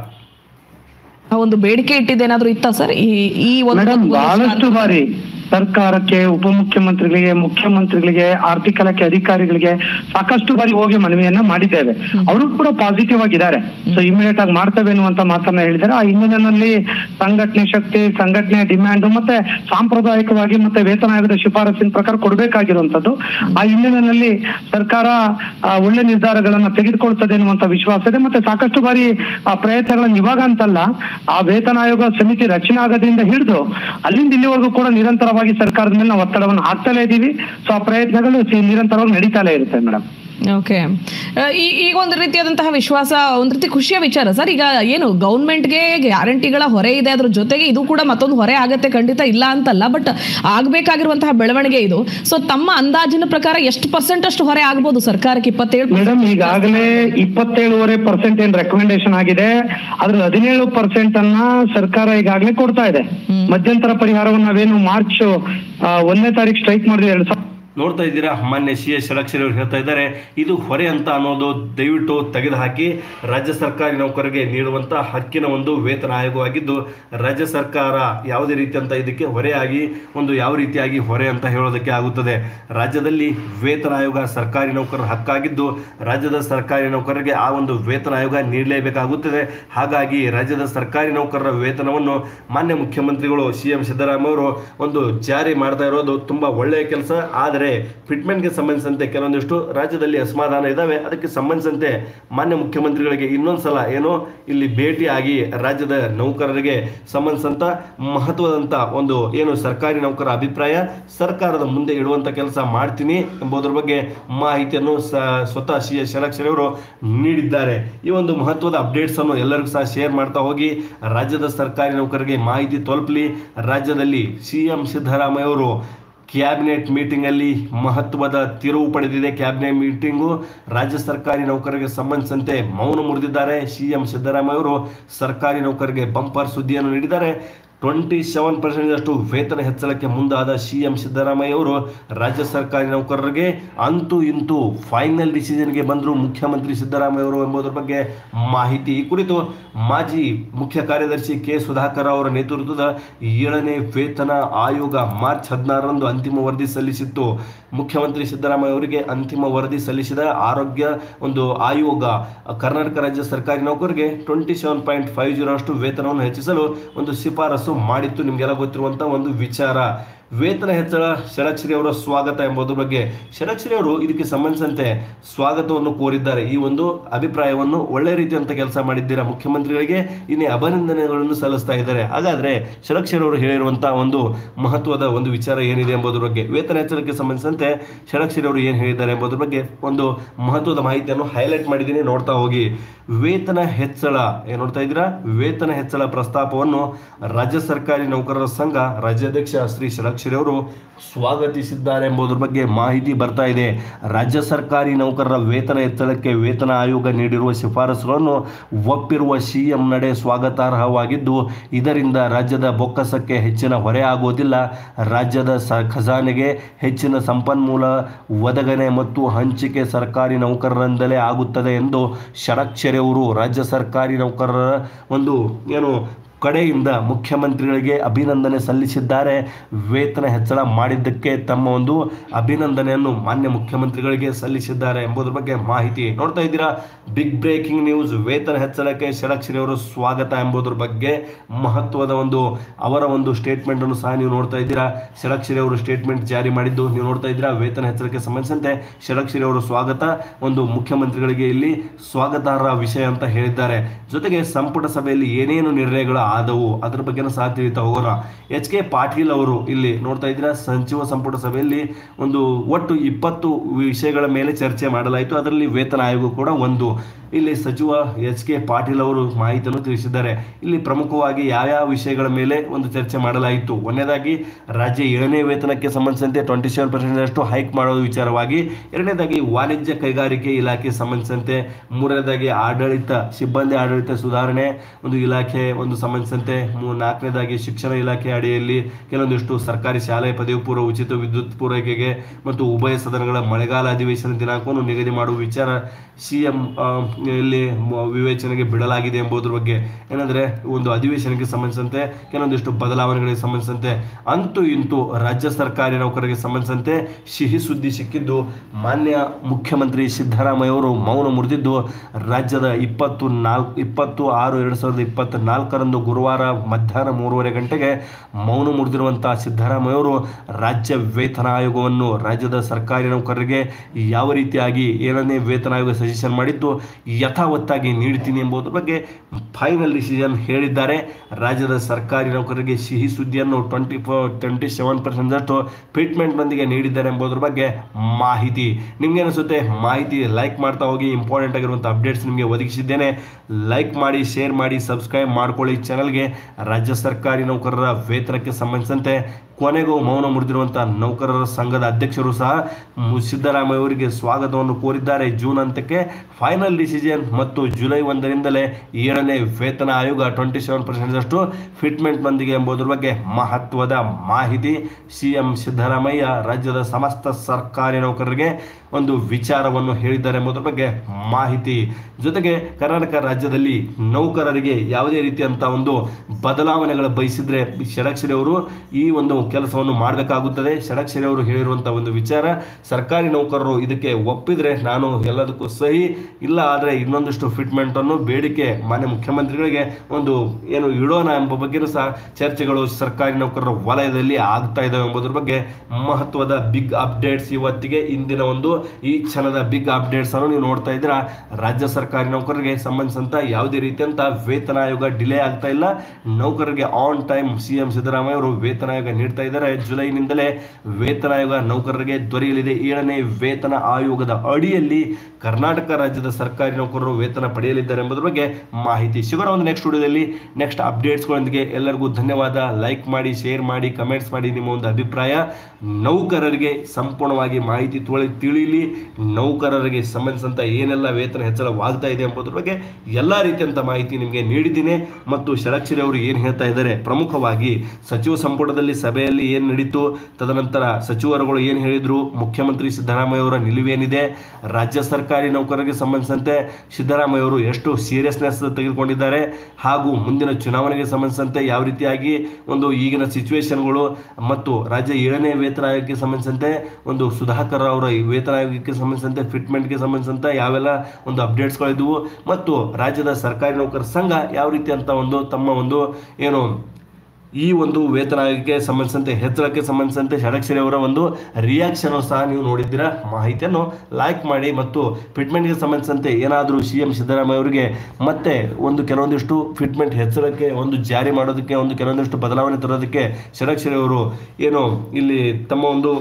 ಒಂದು ಬೇಡಿಕೆ ಇಟ್ಟಿದ್ದೇನಾದ್ರೂ ಇತ್ತಾ ಸರ್ ಈ ಈ ಒಂದು ಮೇಡಮ್ ಒಂದು ಬಹಳಷ್ಟು ಬಾರಿ ಸರ್ಕಾರಕ್ಕೆ ಉಪಮುಖ್ಯಮಂತ್ರಿಗಳಿಗೆ ಮುಖ್ಯಮಂತ್ರಿಗಳಿಗೆ ಆರ್ಥಿಕ ಇಲಾಖೆ ಅಧಿಕಾರಿಗಳಿಗೆ ಸಾಕಷ್ಟು ಬಾರಿ ಹೋಗಿ ಮನವಿಯನ್ನ ಮಾಡಿದ್ದೇವೆ ಅವರು ಕೂಡ ಪಾಸಿಟಿವ್ ಆಗಿದ್ದಾರೆ ಸೊ ಇಮಿಡಿಯೇಟ್ ಆಗಿ ಮಾಡ್ತೇವೆ ಅನ್ನುವಂತ ಮಾತನ್ನ ಹೇಳಿದ್ದಾರೆ ಆ ಹಿನ್ನೆಲೆಯಲ್ಲಿ ಸಂಘಟನೆ ಶಕ್ತಿ ಸಂಘಟನೆ ಡಿಮ್ಯಾಂಡ್ ಮತ್ತೆ ಸಾಂಪ್ರದಾಯಿಕವಾಗಿ ಮತ್ತೆ ವೇತನ ಆಯೋಗದ ಶಿಫಾರಸಿನ ಪ್ರಕಾರ ಕೊಡಬೇಕಾಗಿರುವಂತದ್ದು ಆ ಹಿನ್ನೆಲೆಯಲ್ಲಿ ಸರ್ಕಾರ ಆ, ಒಳ್ಳೆ ನಿರ್ಧಾರಗಳನ್ನ ತೆಗೆದುಕೊಳ್ತದೆ ಅನ್ನುವಂತ ವಿಶ್ವಾಸ ಇದೆ ಮತ್ತೆ ಸಾಕಷ್ಟು ಬಾರಿ ಆ ಪ್ರಯತ್ನಗಳನ್ನ ಇವಾಗ ಅಂತಲ್ಲ ಆ ವೇತನ ಆಯೋಗ ಸಮಿತಿ ರಚನೆ ಆಗೋದ್ರಿಂದ ಹಿಡಿದು ಅಲ್ಲಿಂದ ಇಲ್ಲಿವರೆಗೂ ಕೂಡ ನಿರಂತರವಾಗಿ ಸರ್ಕಾರದ ಮೇಲೆ ನಾವು ಒತ್ತಡವನ್ನು ಹಾಕ್ತಲೇ ಇದೀವಿ ಸೊ ಆ ಪ್ರಯತ್ನಗಳು ಸಿ- ನಿರಂತರವಾಗಿ ನಡೀತಾಲೇ ಇರುತ್ತೆ ಮೇಡಮ್ ಓಕೆ ಈಗ ಒಂದು ರೀತಿಯಾದಂತಹ ವಿಶ್ವಾಸ ಒಂದು ರೀತಿ ಖುಷಿಯ ವಿಚಾರ ಸರ್ ಈಗ ಏನು ಗೌರ್ಮೆಂಟ್ಗೆ ಗ್ಯಾರಂಟಿಗಳ ಹೊರೆ ಇದೆ ಅದ್ರ ಜೊತೆಗೆ ಇದು ಕೂಡ ಮತ್ತೊಂದು ಹೊರೆ ಆಗತ್ತೆ ಖಂಡಿತ ಇಲ್ಲ ಅಂತಲ್ಲ ಬಟ್ ಆಗ್ಬೇಕಾಗಿರುವಂತಹ ಬೆಳವಣಿಗೆ ಇದು ಸೊ ತಮ್ಮ ಅಂದಾಜಿನ ಪ್ರಕಾರ ಎಷ್ಟು ಪರ್ಸೆಂಟ್ ಅಷ್ಟು ಹೊರೆ ಆಗ್ಬೋದು ಸರ್ಕಾರಕ್ಕೆ ಇಪ್ಪತ್ತೇಳು ಮೇಡಮ್ ಈಗಾಗಲೇ ಇಪ್ಪತ್ತೇಳುವರೆ ಪರ್ಸೆಂಟ್ ಏನ್ ರೆಕಮೆಂಡೇಶನ್ ಆಗಿದೆ ಅದ್ರ ಹದಿನೇಳು ಪರ್ಸೆಂಟ್ ಅನ್ನ ಸರ್ಕಾರ ಈಗಾಗಲೇ ಕೊಡ್ತಾ ಇದೆ ಮಧ್ಯಂತರ ಪರಿಹಾರವನ್ನು ನಾವೇನು ಮಾರ್ಚ್ ಆ, ಒಂದನೇ ತಾರೀಕು ಸ್ಟ್ರೈಕ್ ಮಾಡಿದ್ವಿ ಎರಡ್ ಸಾವಿರದ ನೋಡ್ತಾ ಇದ್ದೀರಾ ಮಾನ್ಯ ಸಿ ಎಸ್ ಷಡಕ್ಷರಿ ಅವರು ಹೇಳ್ತಾ ಇದ್ದಾರೆ ಇದು ಹೊರೆ ಅಂತ ಅನ್ನೋದು ದಯವಿಟ್ಟು ತೆಗೆದುಹಾಕಿ ರಾಜ್ಯ ಸರ್ಕಾರಿ ನೌಕರರಿಗೆ ನೀಡುವಂತ ಹಕ್ಕಿನ ಒಂದು ವೇತನ ಆಯೋಗವಾಗಿದ್ದು ರಾಜ್ಯ ಸರ್ಕಾರ ಯಾವುದೇ ರೀತಿಯಂತ ಇದಕ್ಕೆ ಹೊರೆಯಾಗಿ ಒಂದು ಯಾವ ರೀತಿಯಾಗಿ ಹೊರೆ ಅಂತ ಹೇಳೋದಕ್ಕೆ ಆಗುತ್ತದೆ ರಾಜ್ಯದಲ್ಲಿ ವೇತನ ಆಯೋಗ ಸರ್ಕಾರಿ ನೌಕರರ ಹಕ್ಕಾಗಿದ್ದು ರಾಜ್ಯದ ಸರ್ಕಾರಿ ನೌಕರರಿಗೆ ಆ ಒಂದು ವೇತನ ಆಯೋಗ ನೀಡಲೇಬೇಕಾಗುತ್ತದೆ ಹಾಗಾಗಿ ರಾಜ್ಯದ ಸರ್ಕಾರಿ ನೌಕರರ ವೇತನವನ್ನು ಮಾನ್ಯ ಮುಖ್ಯಮಂತ್ರಿಗಳು ಸಿ ಎಂ ಸಿದ್ದರಾಮಯ್ಯ ಅವರು ಒಂದು ಜಾರಿ ಮಾಡ್ತಾ ಇರೋದು ತುಂಬಾ ಒಳ್ಳೆಯ ಕೆಲಸ ಆದರೆ ಫಿಟ್ಮೆಂಟ್ಗೆ ಸಂಬಂಧಿಸಿದಂತೆ ಕೆಲವೊಂದಿಷ್ಟು ರಾಜ್ಯದಲ್ಲಿ ಅಸಮಾಧಾನ ಇದಾವೆ ಅದಕ್ಕೆ ಸಂಬಂಧಿಸಿದಂತೆ ಮಾನ್ಯ ಮುಖ್ಯಮಂತ್ರಿಗಳಿಗೆ ಇನ್ನೊಂದ್ಸಲ ಏನೋ ಇಲ್ಲಿ ಭೇಟಿಯಾಗಿ ರಾಜ್ಯದ ನೌಕರರಿಗೆ ಸಂಬಂಧಿಸಿದಂತ ಮಹತ್ವದಂತ ಒಂದು ಏನು ಸರ್ಕಾರಿ ನೌಕರ ಅಭಿಪ್ರಾಯ ಸರ್ಕಾರದ ಮುಂದೆ ಇಡುವಂತ ಕೆಲಸ ಮಾಡ್ತೀನಿ ಎಂಬುದರ ಬಗ್ಗೆ ಮಾಹಿತಿಯನ್ನು ಸ- ಸ್ವತಃ ಸಿ ಎಸ್ ಷಡಕ್ಷರಿ ಅವರು ನೀಡಿದ್ದಾರೆ ಈ ಒಂದು ಮಹತ್ವದ ಅಪ್ಡೇಟ್ಸ್ ಅನ್ನು ಎಲ್ಲರಿಗೂ ಸಹ ಶೇರ್ ಮಾಡ್ತಾ ಹೋಗಿ ರಾಜ್ಯದ ಸರ್ಕಾರಿ ನೌಕರರಿಗೆ ಮಾಹಿತಿ ತಲುಪಲಿ ರಾಜ್ಯದಲ್ಲಿ ಸಿ ಎಂ ಸಿದ್ದರಾಮಯ್ಯ ಅವರು ಕ್ಯಾಬಿನೆಟ್ ಮೀಟಿಂಗ್ ಅಲ್ಲಿ ಮಹತ್ವದ ತಿರುವು ಪಡೆದಿದೆ ಕ್ಯಾಬಿನೆಟ್ ಮೀಟಿಂಗು ರಾಜ್ಯ ಸರ್ಕಾರಿ ನೌಕರರಿಗೆ ಸಂಬಂಧಿಸಿದಂತೆ ಮೌನ ಮುರಿದಿದ್ದಾರೆ ಸಿಎಂ ಸಿದ್ದರಾಮಯ್ಯ ಅವರು ಸರ್ಕಾರಿ ನೌಕರರಿಗೆ ಬಂಪರ್ ಸುದ್ದಿಯನ್ನು ನೀಡಿದ್ದಾರೆ ಟ್ವೆಂಟಿ ಸೆವೆನ್ ಪರ್ಸೆಂಟ್ ಅಷ್ಟು ವೇತನ ಹೆಚ್ಚಳಕ್ಕೆ ಮುಂದಾದ ಸಿಎಂ ಸಿದ್ದರಾಮಯ್ಯ ಅವರು ರಾಜ್ಯ ಸರ್ಕಾರಿ ನೌಕರರಿಗೆ ಅಂತೂ ಇಂತೂ ಫೈನಲ್ ಡಿಸಿಷನ್ಗೆ ಬಂದರು ಮುಖ್ಯಮಂತ್ರಿ ಸಿದ್ದರಾಮಯ್ಯ ಅವರು ಎಂಬುದರ ಬಗ್ಗೆ ಮಾಹಿತಿ ಈ ಕುರಿತು ಮಾಜಿ ಮುಖ್ಯ ಕಾರ್ಯದರ್ಶಿ ಕೆ ಸುಧಾಕರ್ ಅವರ ನೇತೃತ್ವದ ಏಳನೇ ವೇತನ ಆಯೋಗ ಮಾರ್ಚ್ ಹದಿನಾರರಂದು ಅಂತಿಮ ವರದಿ ಸಲ್ಲಿಸಿತ್ತು ಮುಖ್ಯಮಂತ್ರಿ ಸಿದ್ದರಾಮಯ್ಯ ಅವರಿಗೆ ಅಂತಿಮ ವರದಿ ಸಲ್ಲಿಸಿದ ಆರೋಗ್ಯ ಒಂದು ಆಯೋಗ ಕರ್ನಾಟಕ ರಾಜ್ಯ ಸರ್ಕಾರಿ ನೌಕರರಿಗೆ twenty seven point five zero ಅಷ್ಟು ವೇತನವನ್ನು ಹೆಚ್ಚಿಸಲು ಒಂದು ಶಿಫಾರಸು ಮಾಡಿತ್ತು ನಿಮಗೆಲ್ಲ ಗೊತ್ತಿರುವಂತಹ ಒಂದು ವಿಚಾರ ವೇತನ ಹೆಚ್ಚಳ ಷಡಕ್ಷರಿ ಅವರ ಸ್ವಾಗತ ಎಂಬುದರ ಬಗ್ಗೆ ಷಡಕ್ಷರಿ ಅವರು ಇದಕ್ಕೆ ಸಂಬಂಧಿಸಿದಂತೆ ಸ್ವಾಗತವನ್ನು ಕೋರಿದ್ದಾರೆ ಈ ಒಂದು ಅಭಿಪ್ರಾಯವನ್ನು ಒಳ್ಳೆ ರೀತಿಯಂತ ಕೆಲಸ ಮಾಡಿದ್ದೀರಾ ಮುಖ್ಯಮಂತ್ರಿಗಳಿಗೆ ಇನ್ನೇ ಅಭಿನಂದನೆಗಳನ್ನು ಸಲ್ಲಿಸ್ತಾ ಇದ್ದಾರೆ ಹಾಗಾದ್ರೆ ಷಡಕ್ಷರಿ ಅವರು ಹೇಳಿರುವಂತಹ ಒಂದು ಮಹತ್ವದ ಒಂದು ವಿಚಾರ ಏನಿದೆ ಎಂಬುದರ ಬಗ್ಗೆ ವೇತನ ಹೆಚ್ಚಳಕ್ಕೆ ಸಂಬಂಧಿಸಿದಂತೆ ಷಡಕ್ಷರಿ ಅವರು ಏನು ಹೇಳಿದ್ದಾರೆ ಎಂಬುದರ ಬಗ್ಗೆ ಒಂದು ಮಹತ್ವದ ಮಾಹಿತಿಯನ್ನು ಹೈಲೈಟ್ ಮಾಡಿದ್ದೀನಿ ನೋಡ್ತಾ ಹೋಗಿ ವೇತನ ಹೆಚ್ಚಳ ಏನ್ ನೋಡ್ತಾ ಇದ್ದೀರಾ ವೇತನ ಹೆಚ್ಚಳ ಪ್ರಸ್ತಾಪವನ್ನು ರಾಜ್ಯ ಸರ್ಕಾರಿ ನೌಕರರ ಸಂಘ ರಾಜ್ಯಾಧ್ಯಕ್ಷ ಶ್ರೀ ಷಡಕ್ಷರಿ ಅವರು ಸ್ವಾಗತಿಸಿದ್ದಾರೆ ಎಂಬುದರ ಬಗ್ಗೆ ಮಾಹಿತಿ ಬರ್ತಾ ಇದೆ ರಾಜ್ಯ ಸರ್ಕಾರಿ ನೌಕರರ ವೇತನ ಹೆಚ್ಚಳಕ್ಕೆ ವೇತನ ಆಯೋಗ ನೀಡಿರುವ ಶಿಫಾರಸುಗಳನ್ನು ಒಪ್ಪಿರುವ ಸಿಎಂ ನಡೆ ಸ್ವಾಗತಾರ್ಹವಾಗಿದ್ದು ಇದರಿಂದ ರಾಜ್ಯದ ಬೊಕ್ಕಸಕ್ಕೆ ಹೆಚ್ಚಿನ ಹೊರೆ ಆಗುವುದಿಲ್ಲ ರಾಜ್ಯದ ಸ ಖಜಾನೆಗೆ ಹೆಚ್ಚಿನ ಸಂಪನ್ಮೂಲ ಒದಗಣೆ ಮತ್ತು ಹಂಚಿಕೆ ಸರ್ಕಾರಿ ನೌಕರರಿಂದಲೇ ಆಗುತ್ತದೆ ಎಂದು ಷಡಕ್ಷರಿ ಅವರು ರಾಜ್ಯ ಸರ್ಕಾರಿ ನೌಕರರ ಒಂದು ಏನು ಕಡೆಯಿಂದ ಮುಖ್ಯಮಂತ್ರಿಗಳಿಗೆ ಅಭಿನಂದನೆ ಸಲ್ಲಿಸಿದ್ದಾರೆ ವೇತನ ಹೆಚ್ಚಳ ಮಾಡಿದ್ದಕ್ಕೆ ತಮ್ಮ ಒಂದು ಅಭಿನಂದನೆಯನ್ನು ಮಾನ್ಯ ಮುಖ್ಯಮಂತ್ರಿಗಳಿಗೆ ಸಲ್ಲಿಸಿದ್ದಾರೆ ಎಂಬುದರ ಬಗ್ಗೆ ಮಾಹಿತಿ ನೋಡ್ತಾ ಇದ್ದೀರಾ ಬಿಗ್ ಬ್ರೇಕಿಂಗ್ ನ್ಯೂಸ್ ವೇತನ ಹೆಚ್ಚಳಕ್ಕೆ ಷಡಕ್ಷರಿ ಅವರು ಸ್ವಾಗತ ಎಂಬುದರ ಬಗ್ಗೆ ಮಹತ್ವದ ಒಂದು ಅವರ ಒಂದು ಸ್ಟೇಟ್ಮೆಂಟ್ ಅನ್ನು ಸಹ ನೀವು ನೋಡ್ತಾ ಇದ್ದೀರಾ ಷಡಕ್ಷರಿ ಅವರು ಸ್ಟೇಟ್ಮೆಂಟ್ ಜಾರಿ ಮಾಡಿದ್ದು ನೀವು ನೋಡ್ತಾ ಇದ್ದೀರಾ ವೇತನ ಹೆಚ್ಚಳಕ್ಕೆ ಸಂಬಂಧಿಸಿದಂತೆ ಷಡಕ್ಷರಿ ಅವರು ಸ್ವಾಗತ ಒಂದು ಮುಖ್ಯಮಂತ್ರಿಗಳಿಗೆ ಇಲ್ಲಿ ಸ್ವಾಗತಾರ್ಹ ವಿಷಯ ಅಂತ ಹೇಳಿದ್ದಾರೆ ಜೊತೆಗೆ ಸಂಪುಟ ಸಭೆಯಲ್ಲಿ ಏನೇನು ನಿರ್ಣಯಗಳು ಆದವು ಅದ್ರ ಬಗ್ಗೆನೂ ಸಹ ತಿಳಿತಾ ಹೋಗೋಣ ಎಚ್ ಕೆ ಪಾಟೀಲ್ ಅವರು ಇಲ್ಲಿ ನೋಡ್ತಾ ಇದ್ದೀರಾ ಸಚಿವ ಸಂಪುಟ ಸಭೆಯಲ್ಲಿ ಒಂದು ಒಟ್ಟು ಇಪ್ಪತ್ತು ವಿಷಯಗಳ ಮೇಲೆ ಚರ್ಚೆ ಮಾಡಲಾಯಿತು ಅದರಲ್ಲಿ ವೇತನ ಆಯೋಗ ಕೂಡ ಒಂದು ಇಲ್ಲಿ ಸಚಿವ ಎಚ್ ಕೆ ಪಾಟೀಲ್ ಅವರು ಮಾಹಿತಿಯನ್ನು ತಿಳಿಸಿದ್ದಾರೆ ಇಲ್ಲಿ ಪ್ರಮುಖವಾಗಿ ಯಾವ್ಯಾವ ವಿಷಯಗಳ ಮೇಲೆ ಒಂದು ಚರ್ಚೆ ಮಾಡಲಾಯಿತು ಒಂದನೇದಾಗಿ ರಾಜ್ಯ ಏಳನೇ ವೇತನಕ್ಕೆ ಸಂಬಂಧಿಸಿದಂತೆ ಟ್ವೆಂಟಿ ಸೆವೆನ್ ಪರ್ಸೆಂಟ್ ಅಷ್ಟು ಹೈಕ್ ಮಾಡೋದು ವಿಚಾರವಾಗಿ ಎರಡನೇದಾಗಿ ವಾಣಿಜ್ಯ ಕೈಗಾರಿಕೆ ಇಲಾಖೆ ಸಂಬಂಧಿಸಿದಂತೆ ಮೂರನೇದಾಗಿ ಆಡಳಿತ ಸಿಬ್ಬಂದಿ ಆಡಳಿತ ಸುಧಾರಣೆ ಒಂದು ಇಲಾಖೆ ಒಂದು ಸಂಬಂಧಿಸಿದಂತೆ ಮೂ- ನಾಲ್ಕನೇದಾಗಿ ಶಿಕ್ಷಣ ಇಲಾಖೆ ಅಡಿಯಲ್ಲಿ ಕೆಲವೊಂದಿಷ್ಟು ಸರ್ಕಾರಿ ಶಾಲೆ ಪದವಿ ಪೂರ್ವ ಉಚಿತ ವಿದ್ಯುತ್ ಪೂರೈಕೆಗೆ ಮತ್ತು ಉಭಯ ಸದನಗಳ ಮಳೆಗಾಲ ಅಧಿವೇಶನ ದಿನಾಂಕವನ್ನು ನಿಗದಿ ಮಾಡುವ ವಿಚಾರ ಸಿಎಂ ಇಲ್ಲಿ ಮ- ವಿವೇಚನೆಗೆ ಬಿಡಲಾಗಿದೆ ಎಂಬುದರ ಬಗ್ಗೆ ಏನಂದ್ರೆ ಒಂದು ಅಧಿವೇಶನಕ್ಕೆ ಸಂಬಂಧಿಸಿದಂತೆ ಕೆಲವೊಂದಿಷ್ಟು ಬದಲಾವಣೆಗಳಿಗೆ ಸಂಬಂಧಿಸಿದಂತೆ ಅಂತೂ ಇಂತೂ ರಾಜ್ಯ ಸರ್ಕಾರಿ ನೌಕರರಿಗೆ ಸಂಬಂಧಿಸಿದಂತೆ ಸಿಹಿ ಸುದ್ದಿ ಸಿಕ್ಕಿದ್ದು ಮಾನ್ಯ ಮುಖ್ಯಮಂತ್ರಿ ಸಿದ್ದರಾಮಯ್ಯ ಅವರು ಮೌನ ಮುರಿದಿದ್ದು ರಾಜ್ಯದ ಇಪ್ಪತ್ತು ನಾಲ್ಕು ಇಪ್ಪತ್ತು ಆರು ಎರಡು ಸಾವಿರದ ಇಪ್ಪತ್ತ ನಾಲ್ಕರಂದು ಗುರುವಾರ ಮಧ್ಯಾಹ್ನ ಮೂರುವರೆ ಗಂಟೆಗೆ ಮೌನ ಮುರಿದಿರುವಂತಹ ಸಿದ್ದರಾಮಯ್ಯ ಅವರು ರಾಜ್ಯ ವೇತನ ಆಯೋಗವನ್ನು ರಾಜ್ಯದ ಸರ್ಕಾರಿ ನೌಕರರಿಗೆ ಯಾವ ರೀತಿಯಾಗಿ ಏಳನೇ ವೇತನ ಆಯೋಗ ಸಜೆಷನ್ ಮಾಡಿದ್ದು ಯಥಾವತ್ತಾಗಿ ನೀಡ್ತೀನಿ ಎಂಬುದರ ಬಗ್ಗೆ ಫೈನಲ್ ಡಿಸಿಷನ್ ಹೇಳಿದ್ದಾರೆ ರಾಜ್ಯದ ಸರ್ಕಾರಿ ನೌಕರರಿಗೆ ಸಿಹಿ ಸುದ್ದಿಯನ್ನು twenty four twenty seven percent ಅಷ್ಟು ಟ್ರೀಟ್ಮೆಂಟ್ನೊಂದಿಗೆ ನೀಡಿದ್ದಾರೆ ಎಂಬುದರ ಬಗ್ಗೆ ಮಾಹಿತಿ ನಿಮ್ಗೆ ಅನಿಸುತ್ತೆ ಮಾಹಿತಿ ಲೈಕ್ ಮಾಡ್ತಾ ಹೋಗಿ ಇಂಪಾರ್ಟೆಂಟ್ ಆಗಿರುವಂಥ ಅಪ್ಡೇಟ್ಸ್ ನಿಮಗೆ ಒದಗಿಸಿದ್ದೇನೆ ಲೈಕ್ ಮಾಡಿ ಶೇರ್ ಮಾಡಿ ಸಬ್ಸ್ಕ್ರೈಬ್ ಮಾಡ್ಕೊಳ್ಳಿ ಚಾನಲ್ಗೆ ರಾಜ್ಯ ಸರ್ಕಾರಿ ನೌಕರರ ವೇತನಕ್ಕೆ ಸಂಬಂಧಿಸಿದಂತೆ ಕೊನೆಗೂ ಮೌನ ಮುರಿದಿರುವಂತಹ ನೌಕರರ ಸಂಘದ ಅಧ್ಯಕ್ಷರು ಸಹ ಮು- ಸಿದ್ದರಾಮಯ್ಯ ಅವರಿಗೆ ಸ್ವಾಗತವನ್ನು ಕೋರಿದ್ದಾರೆ ಜೂನ್ ಅಂತ್ಯಕ್ಕೆ ಫೈನಲ್ ಡಿಸಿಷನ್ ಮತ್ತು ಜುಲೈ ಒಂದರಿಂದಲೇ ಏಳನೇ ವೇತನ ಆಯೋಗ ಟ್ವೆಂಟಿ ಸೆವೆನ್ ಪರ್ಸೆಂಟ್ದಷ್ಟು ಫಿಟ್ಮೆಂಟ್ ಬಂದಿದೆ ಎಂಬುದರ ಬಗ್ಗೆ ಮಹತ್ವದ ಮಾಹಿತಿ ಸಿಎಂ ಸಿದ್ದರಾಮಯ್ಯ ರಾಜ್ಯದ ಸಮಸ್ತ ಸರ್ಕಾರಿ ನೌಕರರಿಗೆ ಒಂದು ವಿಚಾರವನ್ನು ಹೇಳಿದ್ದಾರೆ ಎಂಬುದರ ಬಗ್ಗೆ ಮಾಹಿತಿ ಜೊತೆಗೆ ಕರ್ನಾಟಕ ರಾಜ್ಯದಲ್ಲಿ ನೌಕರರಿಗೆ ಯಾವುದೇ ರೀತಿಯಂತ ಒಂದು ಬದಲಾವಣೆಗಳ ಬಯಸಿದ್ರೆ ಷಡಕ್ಷರಿ ಅವರು ಈ ಒಂದು ಕೆಲಸವನ್ನು ಮಾಡಬೇಕಾಗುತ್ತದೆ ಷಡಕ್ಷರಿ ಅವರು ಹೇಳಿರುವಂತಹ ಒಂದು ವಿಚಾರ ಸರ್ಕಾರಿ ನೌಕರರು ಇದಕ್ಕೆ ಒಪ್ಪಿದ್ರೆ ನಾನು ಎಲ್ಲದಕ್ಕೂ ಸಹಿ ಇಲ್ಲ ಆದರೆ ಇನ್ನೊಂದಿಷ್ಟು ಫಿಟ್ಮೆಂಟ್ ಅನ್ನು ಬೇಡಿಕೆ ಮಾನ್ಯ ಮುಖ್ಯಮಂತ್ರಿಗಳಿಗೆ ಒಂದು ಏನು ಇಡೋಣ ಎಂಬ ಬಗ್ಗೆನೂ ಸಹ ಚರ್ಚೆಗಳು ಸರ್ಕಾರಿ ನೌಕರರ ವಲಯದಲ್ಲಿ ಆಗ್ತಾ ಇದಾವೆ ಎಂಬುದರ ಬಗ್ಗೆ ಮಹತ್ವದ ಬಿಗ್ ಅಪ್ಡೇಟ್ಸ್ ಇವತ್ತಿಗೆ ಇಂದಿನ ಒಂದು ಈ ಕ್ಷಣದ ಬಿಗ್ ಅಪ್ಡೇಟ್ಸ್ ಅನ್ನು ನೀವು ನೋಡ್ತಾ ಇದ್ದೀರಾ ರಾಜ್ಯ ಸರ್ಕಾರಿ ನೌಕರರಿಗೆ ಸಂಬಂಧಿಸಿದಂತ ಯಾವುದೇ ರೀತಿಯಂತ ವೇತನ ಆಯೋಗ ಡಿಲೇ ಆಗ್ತಾ ಇಲ್ಲ ನೌಕರರಿಗೆ ಆನ್ ಟೈಮ್ ಸಿಎಂ ಸಿದ್ದರಾಮಯ್ಯ ಅವರು ವೇತನ ಆಯೋಗ ನೀಡ್ತಾ ಇದ್ದಾರೆ ಜುಲೈನಿಂದಲೇ ವೇತನ ಆಯೋಗ ನೌಕರರಿಗೆ ದೊರೆಯಲಿದೆ ಏಳನೇ ವೇತನ ಆಯೋಗದ ಅಡಿಯಲ್ಲಿ ಕರ್ನಾಟಕ ರಾಜ್ಯದ ಸರ್ಕಾರಿ ನೌಕರರು ವೇತನ ಪಡೆಯಲಿದ್ದಾರೆ ಎಂಬುದರ ಬಗ್ಗೆ ಮಾಹಿತಿ ಸಿಗೋಣ ಒಂದು ನೆಕ್ಸ್ಟ್ ಸ್ಟುಡಿಯೋದಲ್ಲಿ ನೆಕ್ಸ್ಟ್ ಅಪ್ಡೇಟ್ಸ್ಗಳೊಂದಿಗೆ ಎಲ್ಲರಿಗೂ ಧನ್ಯವಾದ ಲೈಕ್ ಮಾಡಿ ಶೇರ್ ಮಾಡಿ ಕಮೆಂಟ್ಸ್ ಮಾಡಿ ನಿಮ್ಮ ಒಂದು ಅಭಿಪ್ರಾಯ ನೌಕರರಿಗೆ ಸಂಪೂರ್ಣವಾಗಿ ಮಾಹಿತಿ ತೊಳಿ ತಿಳಿಲಿ ನೌಕರರಿಗೆ ಸಂಬಂಧಿಸಿದಂತ ಏನೆಲ್ಲ ವೇತನ ಹೆಚ್ಚಳವಾಗ್ತಾ ಇದೆ ಎಂಬುದರ ಬಗ್ಗೆ ಎಲ್ಲ ರೀತಿಯಂತ ಮಾಹಿತಿ ನಿಮಗೆ ನೀಡಿದ್ದೀನಿ ಮತ್ತು ಷಡಕ್ಷರಿ ಅವರು ಏನು ಹೇಳ್ತಾ ಇದ್ದಾರೆ ಪ್ರಮುಖವಾಗಿ ಸಚಿವ ಸಂಪುಟದಲ್ಲಿ ಸಭೆಯಲ್ಲಿ ಏನು ನಡೀತು ತದನಂತರ ಸಚಿವರುಗಳು ಏನು ಹೇಳಿದ್ರು ಮುಖ್ಯಮಂತ್ರಿ ಸಿದ್ದರಾಮಯ್ಯ ಅವರ ನಿಲುವೇನಿದೆ ರಾಜ್ಯ ಸರ್ಕಾರಿ ನೌಕರರಿಗೆ ಸಂಬಂಧಿಸಿದಂತೆ ಸಿದ್ದರಾಮಯ್ಯ ಅವರು ಎಷ್ಟು ಸೀರಿಯಸ್ನೆಸ್ ತೆಗೆದುಕೊಂಡಿದ್ದಾರೆ ಹಾಗೂ ಮುಂದಿನ ಚುನಾವಣೆಗೆ ಸಂಬಂಧಿಸಿದಂತೆ ಯಾವ ರೀತಿಯಾಗಿ ಒಂದು ಈಗಿನ ಸಿಚುವೇಶನ್ಗಳು ಮತ್ತು ರಾಜ್ಯ ಏಳನೇ ವೇತನ ಆಯೋಗಕ್ಕೆ ಸಂಬಂಧಿಸಿದಂತೆ ಒಂದು ಸುಧಾಕರ್ ಅವರ ಈ ವೇತನ ಆಯೋಗಕ್ಕೆ ಸಂಬಂಧಿಸಿದಂತೆ ಫಿಟ್ಮೆಂಟ್ಗೆ ಸಂಬಂಧಿಸಿದಂತೆ ಯಾವೆಲ್ಲ ಒಂದು ಅಪ್ಡೇಟ್ಸ್ಗಳಿದ್ವು ಮತ್ತು ರಾಜ್ಯದ ಸರ್ಕಾರಿ ನೌಕರ ಸಂಘ ಯಾವ ರೀತಿ ಅಂತ ಒಂದು ತಮ್ಮ ಒಂದು ಏನು ಈ ಒಂದು ವೇತನ ಆಯೋಗಕ್ಕೆ ಸಂಬಂಧಿಸಿದಂತೆ ಹೆಚ್ಚಳಕ್ಕೆ ಸಂಬಂಧಿಸಿದಂತೆ ಷಡಕ್ಷರಿ ಅವರ ಒಂದು ರಿಯಾಕ್ಷನ್ ಸಹ ನೀವು ನೋಡಿದ್ದೀರಾ ಮಾಹಿತಿಯನ್ನು ಲೈಕ್ ಮಾಡಿ ಮತ್ತು ಫಿಟ್ಮೆಂಟ್ಗೆ ಸಂಬಂಧಿಸಿದಂತೆ ಏನಾದರೂ ಸಿ ಎಂ ಸಿದ್ದರಾಮಯ್ಯ ಅವರಿಗೆ ಮತ್ತೆ ಒಂದು ಕೆಲವೊಂದಿಷ್ಟು ಫಿಟ್ಮೆಂಟ್ ಹೆಚ್ಚಳಕ್ಕೆ ಒಂದು ಜಾರಿ ಮಾಡೋದಕ್ಕೆ ಒಂದು ಕೆಲವೊಂದಿಷ್ಟು ಬದಲಾವಣೆ ತರೋದಕ್ಕೆ ಷಡಕ್ಷರಿ ಅವರು ಏನು ಇಲ್ಲಿ ತಮ್ಮ ಒಂದು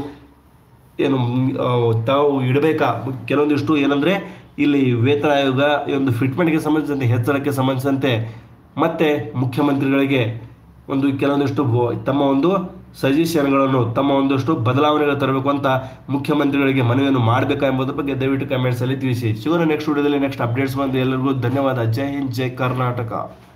ಏನು ಮ್, ಆ, ತಾವು ಇಡಬೇಕಾ ಕೆಲವೊಂದಿಷ್ಟು ಏನಂದ್ರೆ ಇಲ್ಲಿ ವೇತನ ಆಯೋಗ ಈ ಒಂದು ಫಿಟ್ಮೆಂಟ್ಗೆ ಸಂಬಂಧಿಸಿದಂತೆ ಹೆಚ್ಚಳಕ್ಕೆ ಸಂಬಂಧಿಸಿದಂತೆ ಮತ್ತೆ ಮುಖ್ಯಮಂತ್ರಿಗಳಿಗೆ ಒಂದು ಕೆಲವೊಂದಿಷ್ಟು ಬೊ- ತಮ್ಮ ಒಂದು ಸಜೆಷನ್ಗಳನ್ನು ತಮ್ಮ ಒಂದಷ್ಟು ಬದಲಾವಣೆಗಳು ತರಬೇಕು ಅಂತ ಮುಖ್ಯಮಂತ್ರಿಗಳಿಗೆ ಮನವಿಯನ್ನು ಮಾಡಬೇಕಾ ಎಂಬುದರ ಬಗ್ಗೆ ದಯವಿಟ್ಟು ಕಮೆಂಟ್ಸ್ ಅಲ್ಲಿ ತಿಳಿಸಿ ಶಿವನ ನೆಕ್ಸ್ಟ್ ವಿಡಿಯೋದಲ್ಲಿ ನೆಕ್ಸ್ಟ್ ಅಪ್ಡೇಟ್ಸ್ ಬಂದು ಎಲ್ಲರಿಗೂ ಧನ್ಯವಾದ ಜೈ ಹಿಂದ್ ಜೈ ಕರ್ನಾಟಕ